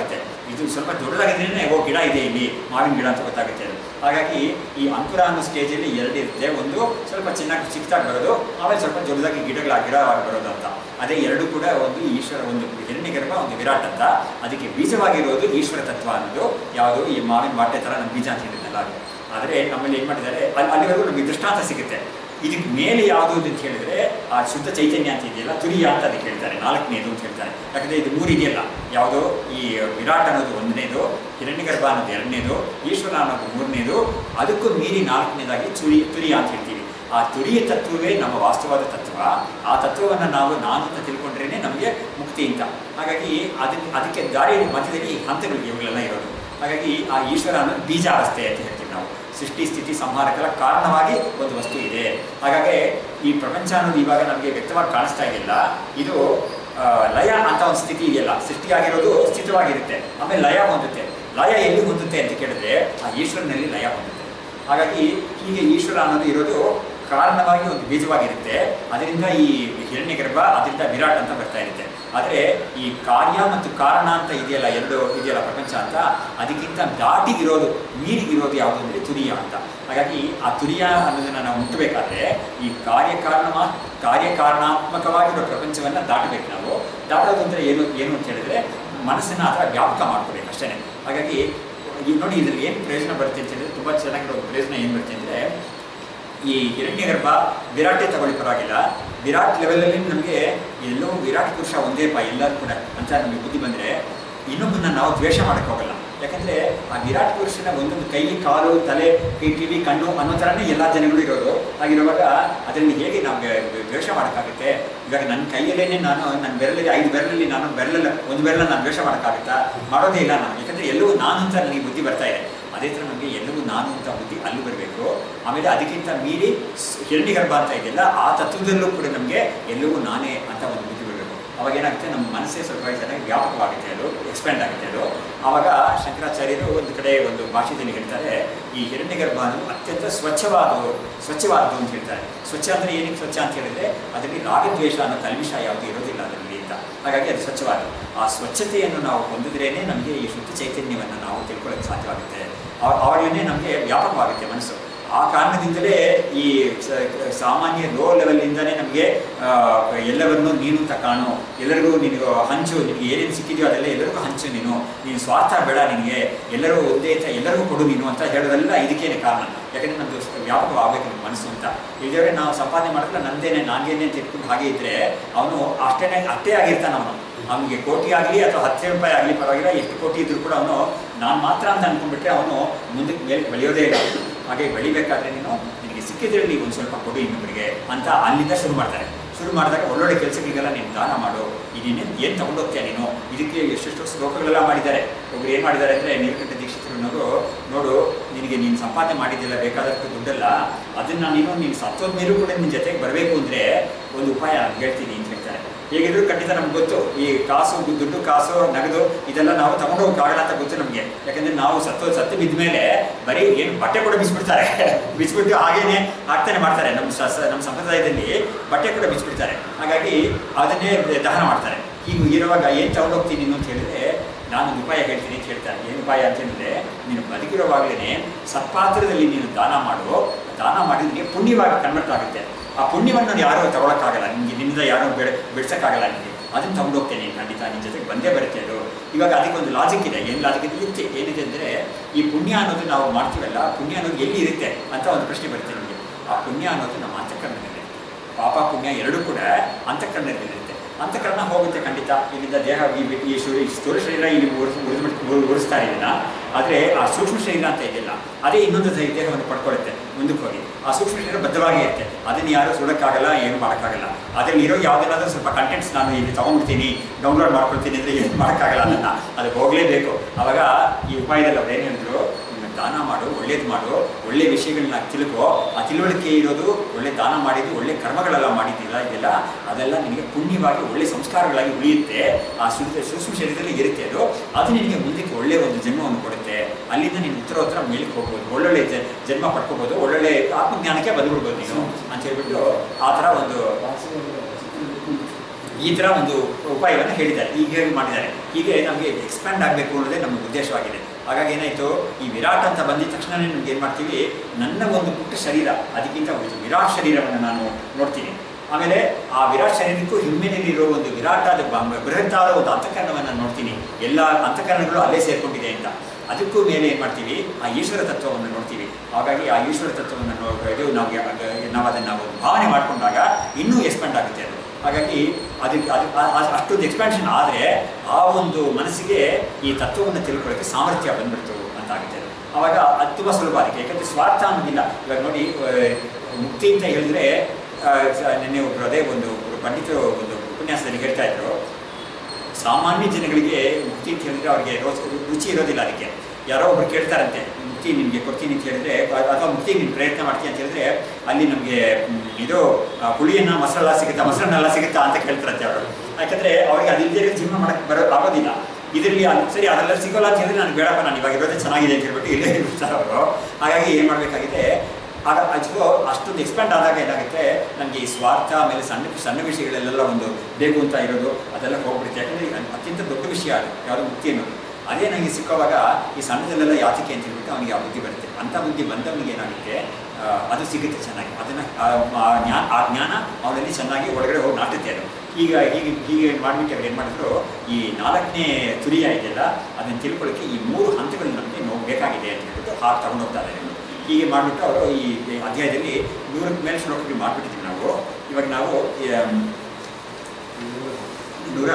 ಇದು ಸ್ವಲ್ಪ ದೊಡ್ಡದಾಗಿದ್ರೇ ಓ ಗಿಡ ಇದೆ ಇಲ್ಲಿ ಮಾವಿನ ಗಿಡ ಅಂತ ಗೊತ್ತಾಗುತ್ತೆ ಅದು ಹಾಗಾಗಿ ಈ ಅಂಕುರ ಅನ್ನೋ ಸ್ಟೇಜಲ್ಲಿ ಎರಡು ಇರುತ್ತೆ ಒಂದು ಸ್ವಲ್ಪ ಚೆನ್ನಾಗಿ ಚಿಕ್ಕದಾಗಿ ಬರೋದು ಆಮೇಲೆ ಸ್ವಲ್ಪ ದೊಡ್ಡದಾಗಿ ಗಿಡಗಳ ಗಿಡವಾಗಿ ಬರೋದು ಅಂತ ಅದೇ ಎರಡು ಕೂಡ ಒಂದು ಈಶ್ವರ ಒಂದು ಹಿರಣ್ಯ ಗರ್ಭ ಒಂದು ವಿರಾಟ್ ಅಂತ ಅದಕ್ಕೆ ಬೀಜವಾಗಿರೋದು ಈಶ್ವರ ತತ್ವ ಅನ್ನೋದು ಯಾವುದು ಈ ಮಾವಿನ ಬಾಟೆ ಥರ ನಮ್ಮ ಬೀಜ ಅಂತ ಹೇಳಿದ್ನಲ್ಲ ಅದು ಆದರೆ ನಮ್ಮಲ್ಲಿ ಏನು ಮಾಡಿದ್ದಾರೆ ಅಲ್ಲಿ ಅಲ್ಲಿವರೆಗೂ ನಮಗೆ ದೃಷ್ಟಾಂತ ಸಿಗುತ್ತೆ ಇದಕ್ಕೆ ಮೇಲೆ ಯಾವುದು ಅಂತ ಹೇಳಿದ್ರೆ ಆ ಶುದ್ಧ ಚೈತನ್ಯ ಅಂತ ಇದೆಯಲ್ಲ ತುರಿಯ ಅಂತ ಅದಕ್ಕೆ ಹೇಳ್ತಾರೆ ನಾಲ್ಕನೇದು ಅಂತ ಹೇಳ್ತಾರೆ ಯಾಕಂದ್ರೆ ಇದು ಮೂರು ಇದೆಯಲ್ಲ ಯಾವುದು ಈ ವಿರಾಟ್ ಅನ್ನೋದು ಒಂದನೇದು ಹಿರಣ್ಯಗರ್ಭ ಅನ್ನೋದು ಎರಡನೇದು ಈಶ್ವರ ಅನ್ನೋದು ಮೂರನೇದು ಅದಕ್ಕೂ ಮೀರಿ ನಾಲ್ಕನೇದಾಗಿ ತುರಿ ತುರಿಯ ಅಂತ ಹೇಳ್ತೀವಿ ಆ ತುರಿಯ ತತ್ವವೇ ನಮ್ಮ ವಾಸ್ತವವಾದ ತತ್ವ ಆ ತತ್ವವನ್ನು ನಾವು ನಾನು ಅಂತ ತಿಳ್ಕೊಂಡ್ರೇನೆ ನಮಗೆ ಮುಕ್ತಿ ಅಂತ ಹಾಗಾಗಿ ಅದಕ್ಕೆ ಅದಕ್ಕೆ ದಾರಿ ಮಧ್ಯದಲ್ಲಿ ಈ ಹಂತಗಳು ಇವುಗಳೆಲ್ಲ ಇರೋದು ಹಾಗಾಗಿ ಆ ಈಶ್ವರ ಅನ್ನೋದು ಬೀಜ ಅವಸ್ಥೆ ಅಂತ ಹೇಳ್ತೀವಿ ನಾವು ಸೃಷ್ಟಿ ಸ್ಥಿತಿ ಸಂಹಾರಕರ ಕಾರಣವಾಗಿ ಒಂದು ವಸ್ತು ಇದೆ ಹಾಗಾಗಿ ಈ ಪ್ರಪಂಚ ಅನ್ನೋದು ಇವಾಗ ನಮಗೆ ವ್ಯಕ್ತವಾಗಿ ಕಾಣಿಸ್ತಾ ಇದೆಯಲ್ಲ ಇದು ಆ, ಲಯ ಅಂತ ಒಂದು ಸ್ಥಿತಿ ಇದೆಯಲ್ಲ ಸೃಷ್ಟಿಯಾಗಿರೋದು ಸ್ಥಿತವಾಗಿರುತ್ತೆ ಆಮೇಲೆ ಲಯ ಹೊಂದುತ್ತೆ ಲಯ ಎಲ್ಲಿ ಹೊಂದುತ್ತೆ ಅಂತ ಕೇಳಿದ್ರೆ ಆ ಈಶ್ವರನಲ್ಲಿ ಲಯ ಹೊಂದುತ್ತೆ ಹಾಗಾಗಿ ಹೀಗೆ ಈಶ್ವರ ಅನ್ನೋದು ಇರೋದು ಕಾರಣವಾಗಿ ಒಂದು ಬೀಜವಾಗಿರುತ್ತೆ ಅದರಿಂದ ಈ ಹಿರಣ್ಯ ಗರ್ಭ ಅದರಿಂದ ವಿರಾಟ್ ಅಂತ ಬರ್ತಾ ಇರುತ್ತೆ ಆದರೆ ಈ ಕಾರ್ಯ ಮತ್ತು ಕಾರಣ ಅಂತ ಇದೆಯಲ್ಲ ಎರಡು ಇದೆಯಲ್ಲ ಪ್ರಪಂಚ ಅಂತ ಅದಕ್ಕಿಂತ ದಾಟಿಗಿರೋದು ಮೀರಿಗಿರೋದು ಯಾವುದು ಅಂದರೆ ತುರಿಯ ಅಂತ ಹಾಗಾಗಿ ಆ ತುರಿಯ ಅನ್ನೋದನ್ನು ನಾವು ಮುಟ್ಟಬೇಕಾದ್ರೆ ಈ ಕಾರ್ಯಕಾರಣ ಕಾರ್ಯಕಾರಣಾತ್ಮಕವಾಗಿರೋ ಪ್ರಪಂಚವನ್ನು ದಾಟಬೇಕು ನಾವು ದಾಟೋದು ಅಂದರೆ ಏನು ಏನು ಅಂತ ಹೇಳಿದ್ರೆ ಮನಸ್ಸನ್ನು ಆ ಥರ ವ್ಯಾಪಕ ಮಾಡ್ಕೋಬೇಕು ಅಷ್ಟೇ ಹಾಗಾಗಿ ಈ ನೋಡಿ ಇದರಲ್ಲಿ ಏನು ಪ್ರಯೋಜನ ಬರುತ್ತೆ ಅಂತ ಹೇಳಿದ್ರೆ ತುಂಬ ಚೆನ್ನಾಗಿರೋ ಒಂದು ಪ್ರಯೋಜನ ಏನು ಬರುತ್ತೆ ಅಂದರೆ ಈ ಹಿರಣ್ಯಗರ್ಭ ವಿರಾಟೇ ತಗೊಳ್ಳಿ ಪರವಾಗಿಲ್ಲ ವಿರಾಟ್ ಲೆವೆಲಲ್ಲಿ ನಮಗೆ ಎಲ್ಲೋ ವಿರಾಟ್ ಪುರುಷ ಒಂದೇ ಪಾ ಎಲ್ಲರೂ ಕೂಡ ಅಂತ ನಮಗೆ ಬುದ್ಧಿ ಬಂದರೆ ಇನ್ನೊಬ್ಬನ್ನ ನಾವು ದ್ವೇಷ ಮಾಡಕ್ಕೆ ಹೋಗಲ್ಲ ಯಾಕಂದ್ರೆ ಆ ವಿರಾಟ್ ಪುರುಷನ ಒಂದೊಂದು ಕೈ ಕಾಲು ತಲೆ ಕೈ ಕಿವಿ ಕಣ್ಣು ಅನ್ನೋ ಥರನೇ ಎಲ್ಲ ಜನಗಳು ಇರೋದು ಹಾಗಿರುವಾಗ ಅದರಲ್ಲಿ ಹೇಗೆ ನಾವು ದ್ವೇಷ ಮಾಡೋಕ್ಕಾಗುತ್ತೆ ಇವಾಗ ನನ್ನ ಕೈಯಲ್ಲೇನೆ ನಾನು ನನ್ನ ಬೆರಳಲ್ಲಿ ಐದು ಬೆರಳಲ್ಲಿ ನಾನು ಬೆರಳಲ್ಲ ಒಂದು ಬೆರಳನ್ನ ನಾನು ದ್ವೇಷ ಮಾಡೋಕ್ಕಾಗುತ್ತಾ ಮಾಡೋದೇ ಇಲ್ಲ ನಾನು ಯಾಕಂದ್ರೆ ಎಲ್ಲವೂ ನಾನು ಅಂತ ನನಗೆ ಬುದ್ಧಿ ಬರ್ತಾ ಇದೆ ಅದೇ ಥರ ನಮಗೆ ಎಲ್ಲವೂ ನಾನು ಅಂತ ಬುದ್ಧಿ ಅಲ್ಲಿ ಬರಬೇಕು ಆಮೇಲೆ ಅದಕ್ಕಿಂತ ಮೀರಿ ಸ್- ಹಿರಣ್ಯಗರ್ಭ ಅಂತ ಇದೆಯಲ್ಲ ಆ ತತ್ವದಲ್ಲೂ ಕೂಡ ನಮಗೆ ಎಲ್ಲವೂ ನಾನೇ ಅಂತ ಒಂದು ಬುದ್ಧಿ ಬರಬೇಕು ಅವಾಗ ಏನಾಗುತ್ತೆ ನಮ್ಮ ಮನಸ್ಸೇ ಸ್ವಲ್ಪ ಚೆನ್ನಾಗಿ ವ್ಯಾಪಕವಾಗುತ್ತೆ ಅದು ಎಕ್ಸ್ಪ್ಯಾಂಡ್ ಆಗುತ್ತೆ ಅದು ಆವಾಗ ಶಂಕರಾಚಾರ್ಯರು ಒಂದು ಕಡೆ ಒಂದು ಭಾಷೆಯಲ್ಲಿ ಹೇಳ್ತಾರೆ ಈ ಹಿರಣ್ಯಗರ್ಭ ಅನ್ನೋದು ಅತ್ಯಂತ ಸ್ವಚ್ಛವಾದವು ಸ್ವಚ್ಛವಾದದ್ದು ಅಂತ ಹೇಳ್ತಾರೆ ಸ್ವಚ್ಛ ಅಂದರೆ ಏನಕ್ಕೆ ಸ್ವಚ್ಛ ಅಂತ ಹೇಳಿದ್ರೆ ಅದರಲ್ಲಿ ರಾಗದ್ವೇಷ ಅನ್ನೋ ಕಲ್ಮಿಷ ಯಾವುದು ಇರೋದಿಲ್ಲ ಅದರಲ್ಲಿ ಅಂತ ಹಾಗಾಗಿ ಅದು ಸ್ವಚ್ಛವಾದ ಆ ಸ್ವಚ್ಛತೆಯನ್ನು ನಾವು ಹೊಂದಿದ್ರೇನೆ ನಮಗೆ ಈ ಶುದ್ಧ ಚೈತನ್ಯವನ್ನು ನಾವು ತಿಳ್ಕೊಳ್ಳೋಕ್ಕೆ ಸಾಧ್ಯವಾಗುತ್ತೆ ಆ- ಆವಾಗಲೇ ನಮಗೆ ವ್ಯಾಪಕವಾಗುತ್ತೆ ಮನಸ್ಸು ಆ ಕಾರಣದಿಂದಲೇ ಈ ಸ- ಸಾಮಾನ್ಯ ಲೋ ಲೆವೆಲಿಂದನೇ ನಮಗೆ ಎಲ್ಲವನ್ನೂ ನೀನು ಅಂತ ಕಾಣು ಎಲ್ಲರಿಗೂ ನಿನಗೆ ಹಂಚು ನಿನಗೆ ಏನೇನು ಸಿಕ್ಕಿದೆಯೋ ಅದೆಲ್ಲ ಎಲ್ಲರಿಗೂ ಹಂಚು ನೀನು ನೀನು ಸ್ವಾರ್ಥ ಬೇಡ ನಿನಗೆ ಎಲ್ಲರೂ ಒಂದೇ ಅಂತ ಎಲ್ಲರಿಗೂ ಕೊಡು ನೀನು ಅಂತ ಹೇಳೋದೆಲ್ಲ ಇದಕ್ಕೇನೆ ಕಾರಣ ಯಾಕಂದ್ರೆ ನಮ್ಮದು ವ್ಯಾಪಕವಾಗಬೇಕು ನಮ್ಮ ಮನಸ್ಸು ಅಂತ ಇಲ್ಲದೇ ನಾವು ಸಂಪಾದನೆ ಮಾಡಿದ್ರೆ ನಂದೇನೆ ನಾನೇನೆ ಅಂತ ಇಟ್ಕೊಂಡು ಹಾಗೆ ಇದ್ರೆ ಅವನು ಅಷ್ಟೇನೆ ಅಷ್ಟೇ ಆಗಿರ್ತಾನೆ ಅವನು ಅವನಿಗೆ ಕೋಟಿ ಆಗಲಿ ಅಥವಾ ಹತ್ತು ರೂಪಾಯಿ ಆಗಲಿ ಪರವಾಗಿಲ್ಲ ಎಷ್ಟು ಕೋಟಿ ಇದ್ರೂ ಕೂಡ ಅವನು ನಾನು ಮಾತ್ರ ಅಂತ ಅನ್ಕೊಂಡ್ಬಿಟ್ರೆ ಅವನು ಮುಂದಕ್ಕೆ ಮೇಲೆ ಬೆಳೆಯೋದೇ ಇಲ್ಲ ಹಾಗೆ ಬೆಳಿಬೇಕಾದ್ರೆ ನೀನು ನಿನಗೆ ಸಿಕ್ಕಿದ್ರಲ್ಲಿ ಒಂದು ಸ್ವಲ್ಪ ಕೊಡು ಇನ್ನೊಬ್ಬರಿಗೆ ಅಂತ ಅಲ್ಲಿಂದ ಶುರು ಮಾಡ್ತಾರೆ ಶುರು ಮಾಡಿದಾಗ ಒಳ್ಳೊಳ್ಳೆ ಕೆಲಸಗಳಿಗೆಲ್ಲ ನೀನು ದಾನ ಮಾಡು ನೀನು ಏನು ತಗೊಂಡೋಗ್ತೀಯ ನೀನು ಇದಕ್ಕೆ ಎಷ್ಟೆಷ್ಟು ಶ್ಲೋಕಗಳೆಲ್ಲ ಮಾಡಿದ್ದಾರೆ ಒಬ್ರು ಏನು ಮಾಡಿದ್ದಾರೆ ಅಂದರೆ ನೀಲಕಂಠ ದೀಕ್ಷಿತರು ಅನ್ನೋದು ನೋಡು ನಿನಗೆ ನೀನು ಸಂಪಾದನೆ ಮಾಡಿದ್ದಿಲ್ಲ ಬೇಕಾದಷ್ಟು ದುಡ್ಡಲ್ಲ ಅದನ್ನು ನೀನು ನೀನು ಸತ್ತೋದ ಮೇಲೂ ಕೂಡ ನಿನ್ನ ಜೊತೆಗೆ ಬರಬೇಕು ಅಂದರೆ ಒಂದು ಉಪಾಯ ನಾನು ಹೇಳ್ತೀನಿ ಅಂತ ಹೇಳ್ತಾರೆ ಹೇಗಿದ್ರು ಖಂಡಿತ ನಮ್ಗೆ ಗೊತ್ತು ಈ ಕಾಸು ದುಡ್ಡು ಕಾಸು ನಗದು ಇದೆಲ್ಲ ನಾವು ತಗೊಂಡೋಗಕ್ಕಾಗಲ್ಲ ಅಂತ ಗೊತ್ತು ನಮಗೆ ಯಾಕಂದ್ರೆ ನಾವು ಸತ್ತು ಸತ್ತು ಬಿದ್ದ ಮೇಲೆ ಬರೀ ಏನು ಬಟ್ಟೆ ಕೂಡ ಬಿಚ್ಬಿಡ್ತಾರೆ ಬಿಚ್ಬಿಟ್ಟು ಹಾಗೇನೆ ಹಾಕ್ತಾನೆ ಮಾಡ್ತಾರೆ ನಮ್ಮ ಸ- ನಮ್ಮ ಸಂಪ್ರದಾಯದಲ್ಲಿ ಬಟ್ಟೆ ಕೂಡ ಬಿಚ್ಬಿಡ್ತಾರೆ ಹಾಗಾಗಿ ಅದನ್ನೇ ದಹನ ಮಾಡ್ತಾರೆ ಹೀಗೆ ಇರುವಾಗ ಏನು ತಗೊಂಡೋಗ್ತೀನಿ ನೀನು ಅಂತ ಹೇಳಿದ್ರೆ ನಾನು ಒಂದು ಉಪಾಯ ಹೇಳ್ತೀನಿ ಅಂತ ಹೇಳ್ತಾರೆ ಏನು ಉಪಾಯ ಅಂತ ಹೇಳಿದ್ರೆ ನೀನು ಬದುಕಿರುವಾಗಲೇ ಸತ್ಪಾತ್ರದಲ್ಲಿ ನೀನು ದಾನ ಮಾಡು ದಾನ ಮಾಡಿದ್ರೆ ಪುಣ್ಯವಾಗಿ ಕನ್ವರ್ಟ್ ಆಗುತ್ತೆ ಆ ಪುಣ್ಯವನ್ನು ಯಾರು ತಗೊಳಕ್ಕಾಗಲ್ಲ ನಿಮಗೆ ನಿನ್ನಿಂದ ಯಾರು ಬೆಳೆ ಬಿಡ್ಸಕ್ಕಾಗಲ್ಲ ನಿಮಗೆ ಅದನ್ನು ತಗೊಂಡೋಗ್ತೇನೆ ಖಂಡಿತ ನಿನ್ನ ಜೊತೆಗೆ ಬಂದೇ ಬರುತ್ತೆ ಅದು ಇವಾಗ ಅದಕ್ಕೆ ಒಂದು ಲಾಜಿಕ್ ಇದೆ ಏನು ಲಾಜಿಕ್ ಇದೆ ಯುಕ್ತಿ ಏನಿದೆ ಅಂದರೆ ಈ ಪುಣ್ಯ ಅನ್ನೋದು ನಾವು ಮಾಡ್ತೀವಲ್ಲ ಆ ಪುಣ್ಯ ಅನ್ನೋದು ಎಲ್ಲಿ ಇರುತ್ತೆ ಅಂತ ಒಂದು ಪ್ರಶ್ನೆ ಬರುತ್ತೆ ನಿಮಗೆ ಆ ಪುಣ್ಯ ಅನ್ನೋದು ನಮ್ಮ ಅಂತಃಕರಣದಲ್ಲಿರುತ್ತೆ ಪಾಪ ಪುಣ್ಯ ಎರಡೂ ಕೂಡ ಅಂತಃಕರಣದಲ್ಲಿರುತ್ತೆ ಅಂತಃಕರಣ ಹೋಗುತ್ತೆ ಖಂಡಿತ ಇಲ್ಲಿಂದ ದೇಹ ಈ ಈ ಶುರು ಈ ಸ್ಥೂಲ ಶರೀರ ಇಲ್ಲಿ ಉರಿಸ್ ಉರಿದ್ಬಿಟ್ಟು ಉರಿಸ್ತಾ ಇದೆಯಾ ಆದರೆ ಆ ಸೂಕ್ಷ್ಮ ಶರೀರ ಅಂತ ಇದೆಯಲ್ಲ ಅದೇ ಇನ್ನೊಂದು ದೇ- ದೇಹವನ್ನು ಪಡ್ಕೊಳ್ಳುತ್ತೆ ಮುಂದಕ್ಕೆ ಹೋಗಿ ಆ ಸೂಕ್ಷ್ಮ ಶರೀರ ಬದ್ಧವಾಗಿ ಇರುತ್ತೆ ಅದನ್ನು ಯಾರು ಸುಡೋಕ್ಕಾಗಲ್ಲ ಏನು ಮಾಡೋಕ್ಕಾಗಲ್ಲ ಅದರಲ್ಲಿ ಇರೋ ಯಾವುದೇನಾದ್ರೂ ಸ್ವಲ್ಪ ಕಂಟೆಂಟ್ಸ್ ನಾನು ಇಲ್ಲಿ ತೊಗೊಂಡ್ಬಿಡ್ತೀನಿ ಡೌನ್ಲೋಡ್ ಮಾಡ್ಕೊಳ್ತೀನಿ ಅಂದರೆ ಏನು ಮಾಡೋಕ್ಕಾಗಲ್ಲ ಅದನ್ನು ಅದು ಹೋಗಲೇಬೇಕು ಆವಾಗ ಈ ಉಪಾಯದಲ್ಲಿ ಅವ್ರು ಏನು ಹೇಳಿದ್ರು ನೀನು ದಾನ ಮಾಡು ಒಳ್ಳೇದು ಮಾಡು ಒಳ್ಳೆ ವಿಷಯಗಳನ್ನ ತಿಳ್ಕೊ ಆ ತಿಳುವಳಿಕೆ ಇರೋದು ಒಳ್ಳೆ ದಾನ ಮಾಡಿದ್ದು ಒಳ್ಳೆ ಕರ್ಮಗಳೆಲ್ಲ ಮಾಡಿದ್ದಿಲ್ಲ ಇದೆಲ್ಲ ಅದೆಲ್ಲ ನಿನಗೆ ಪುಣ್ಯವಾಗಿ ಒಳ್ಳೆ ಸಂಸ್ಕಾರಗಳಾಗಿ ಉಳಿಯುತ್ತೆ ಆ ಶುದ್ಧ ಸೂಕ್ಷ್ಮ ಶರೀರದಲ್ಲಿ ಇರುತ್ತೆ ಅದು ಅದು ನಿನಗೆ ಮುಂದಕ್ಕೆ ಒಳ್ಳೆ ಒಂದು ಜನ್ಮವನ್ನು ಕೊಡುತ್ತೆ ಅಲ್ಲಿಂದ ನೀನು ಉತ್ತರೋತ್ತರ ಮೇಲಕ್ಕೆ ಹೋಗ್ಬೋದು ಒಳ್ಳೊಳ್ಳೆ ಜ- ಜನ್ಮ ಪಡ್ಕೋಬೋದು ಒಳ್ಳೊಳ್ಳೆ ಆತ್ಮಜ್ಞಾನಕ್ಕೆ ಬಂದ್ಬಿಡ್ಬೋದು ನೀನು ಅಂತ ಹೇಳ್ಬಿಟ್ಟು ಆ ಥರ ಒಂದು ಈ ಥರ ಒಂದು ಉಪಾಯವನ್ನು ಹೇಳಿದ್ದಾರೆ ಈಗ ಹೇಗೆ ಮಾಡಿದ್ದಾರೆ ಹೀಗೆ ನಮಗೆ ಎಕ್ಸ್ಪ್ಯಾಂಡ್ ಆಗಬೇಕು ಅನ್ನೋದೇ ನಮ್ಮ ಉದ್ದೇಶವಾಗಿದೆ ಹಾಗಾಗಿ ಏನಾಯಿತು ಈ ವಿರಾಟ್ ಅಂತ ಬಂದಿದ ತಕ್ಷಣವೇ ನಮ್ಗೆ ಏನು ಮಾಡ್ತೀವಿ ನನ್ನ ಒಂದು ಪುಟ್ಟ ಶರೀರ ಅದಕ್ಕಿಂತ ಒಂದು ವಿರಾಟ್ ಶರೀರವನ್ನು ನಾನು ನೋಡ್ತೀನಿ ಆಮೇಲೆ ಆ ವಿರಾಟ್ ಶರೀರಕ್ಕೂ ಹಿಮ್ಮೆಲೆಯಲ್ಲಿರೋ ಒಂದು ವಿರಾಟಾದ ಬ- ಬೃಹತ್ತಾದ ಒಂದು ಅಂತಃಕರಣವನ್ನು ನೋಡ್ತೀನಿ ಎಲ್ಲ ಅಂತಃಕರಣಗಳು ಅಲ್ಲೇ ಸೇರ್ಕೊಂಡಿದೆ ಅಂತ ಅದಕ್ಕೂ ಮೇಲೆ ಏನು ಮಾಡ್ತೀವಿ ಆ ಈಶ್ವರ ತತ್ವವನ್ನು ನೋಡ್ತೀವಿ ಹಾಗಾಗಿ ಆ ಈಶ್ವರ ತತ್ವವನ್ನು ನೋ ಇದು ನಾವು ಯಾ- ನಾವು ಅದನ್ನು ನಾವು ಭಾವನೆ ಮಾಡಿಕೊಂಡಾಗ ಇನ್ನೂ ಎಕ್ಸ್ಪೆಂಡ್ ಆಗುತ್ತೆ ಅದು ಹಾಗಾಗಿ ಅದಕ್ಕೆ ಅದು ಆ- ಆ- ಅಷ್ಟೊಂದು ಎಕ್ಸ್ಪ್ಯಾನ್ಷನ್ ಆದರೆ ಆ ಒಂದು ಮನಸ್ಸಿಗೆ ಈ ತತ್ವವನ್ನು ತಿಳ್ಕೊಳ್ಳೋಕ್ಕೆ ಸಾಮರ್ಥ್ಯ ಬಂದ್ಬಿಡ್ತು ಅಂತ ಆಗುತ್ತೆ ಅದು. ಆವಾಗ ಅದು ತುಂಬ ಸುಲಭ ಅದಕ್ಕೆ ಯಾಕಂದರೆ ಸ್ವಾರ್ಥ ಅನ್ನೋದಿಲ್ಲ ಇವಾಗ ನೋಡಿ ಆ, ಮುಕ್ತಿ ಅಂತ ಹೇಳಿದ್ರೆ ಆ, ಸ- ನಿನ್ನೆ ಒಬ್ಬರು ಅದೇ ಒಂದು ಒಬ್ರು ಪಂಡಿತರು ಒಂದು ಉಪನ್ಯಾಸದಲ್ಲಿ ಹೇಳ್ತಾ ಇದ್ರು ಸಾಮಾನ್ಯ ಜನಗಳಿಗೆ ಮುಕ್ತಿ ಅಂತ ಹೇಳಿದ್ರೆ ಅವರಿಗೆ ರೋಚ- ರುಚಿ ಇರೋದಿಲ್ಲ ಅದಕ್ಕೆ ಯಾರೋ ಒಬ್ರು ಕೇಳ್ತಾರಂತೆ ಮುಕ್ತಿ ನಿಮಗೆ ಕೊಡ್ತೀನಿ ಅಂತ ಹೇಳಿದ್ರೆ ಅ- ಅಥವಾ ಮುಕ್ತಿ ನೀನು ಪ್ರಯತ್ನ ಮಾಡ್ತೀನಿ ಅಂತ ಹೇಳಿದ್ರೆ ಅಲ್ಲಿ ನಮಗೆ ಇದು ಆ, ಹುಳಿಯನ್ನ ಮೊಸರಲ್ಲ ಸಿಗುತ್ತಾ ಮೊಸರನ್ನೆಲ್ಲ ಸಿಗುತ್ತಾ ಅಂತ ಕೇಳ್ತಾರಂತೆ ಅವರು ಯಾಕಂದ್ರೆ ಅವ್ರಿಗೆ ಅದಿಲ್ಲದೆ ಜೀವನ ಮಾಡಕ್ಕೆ ಬರೋ ಆಗೋದಿಲ್ಲ ಇದರಲ್ಲಿ ಅಲ್ಲಿ ಸರಿ ಅದೆಲ್ಲ ಸಿಗೋಲ್ಲ ಅಂತ ಹೇಳಿದ್ರೆ ನಾನು ಬೇಡಪ್ಪ ನಾನು ಇವಾಗ ಇರೋದೇ ಚೆನ್ನಾಗಿದೆ ಅಂತ ಹೇಳ್ಬಿಟ್ಟು ಇಲ್ಲೇ ಇರ್ತಾರೆ ಅವರು ಹಾಗಾಗಿ ಏನು ಮಾಡಬೇಕಾಗಿದೆ ಆಗ ಅದು ಅಷ್ಟೊಂದು ಎಕ್ಸ್ಪ್ಯಾಂಡ್ ಆದಾಗ ಏನಾಗುತ್ತೆ ನನಗೆ ಈ ಸ್ವಾರ್ಥ ಆಮೇಲೆ ಸಣ್ಣ ಸಣ್ಣ ವಿಷಯಗಳೆಲ್ಲ ಒಂದು ಬೇಕು ಅಂತ ಇರೋದು ಅದೆಲ್ಲ ಹೋಗ್ಬಿಡುತ್ತೆ ಯಾಕಂದರೆ ಅತ್ಯಂತ ದೊಡ್ಡ ವಿಷಯ ಅದು ಯಾವುದು ಮುಕ್ತಿ ಅನ್ನೋದು ಅದೇ ನನಗೆ ಸಿಕ್ಕುವಾಗ ಈ ಸಣ್ಣದಲ್ಲೆಲ್ಲ ಯಾತಕ್ಕೆ ಅಂತ ಹೇಳ್ಬಿಟ್ಟು ಅವನಿಗೆ ಆ ಬುದ್ಧಿ ಬರುತ್ತೆ ಅಂಥ ಬುದ್ಧಿ ಬಂದವನಿಗೆ ಏನಾಗುತ್ತೆ ಆ, ಅದು ಸಿಗುತ್ತೆ ಚೆನ್ನಾಗಿ ಅದನ್ನು ಆ ಜ್ಞಾನ ಆ ಜ್ಞಾನ ಅವನಲ್ಲಿ ಚೆನ್ನಾಗಿ ಒಳಗಡೆ ಹೋಗಿ ನಾಟುತ್ತೆ ಅದು ಈಗ ಹೀಗೆ ಹೀಗೆ ಮಾಡಿಬಿಟ್ಟು ಅವ್ರು ಏನು ಮಾಡಿದ್ರು ಈ ನಾಲ್ಕನೇ ತುರಿಯ ಇದೆಯಲ್ಲ ಅದನ್ನು ತಿಳ್ಕೊಳ್ಳೋಕ್ಕೆ ಈ ಮೂರು ಹಂತಗಳು ನಮಗೆ ನಾವು ಬೇಕಾಗಿದೆ ಅಂತ ಹೇಳ್ಬಿಟ್ಟು ಹಾಗೆ ತಗೊಂಡು ಹೋಗ್ತಾ ಇದ್ದಾರೆ ಇವ್ರು. ಹೀಗೆ ಮಾಡಿಬಿಟ್ಟು ಅವರು ಈ ಈ ಅಧ್ಯಾಯದಲ್ಲಿ ನೂರಕ್ಕೆ ಮೇಲೆ ಶ್ಲೋಕಗಳು ಮಾಡಿಬಿಟ್ಟಿದ್ದೀವಿ ನಾವು ಇವಾಗ ನಾವು ಆಮ್, ನೂರ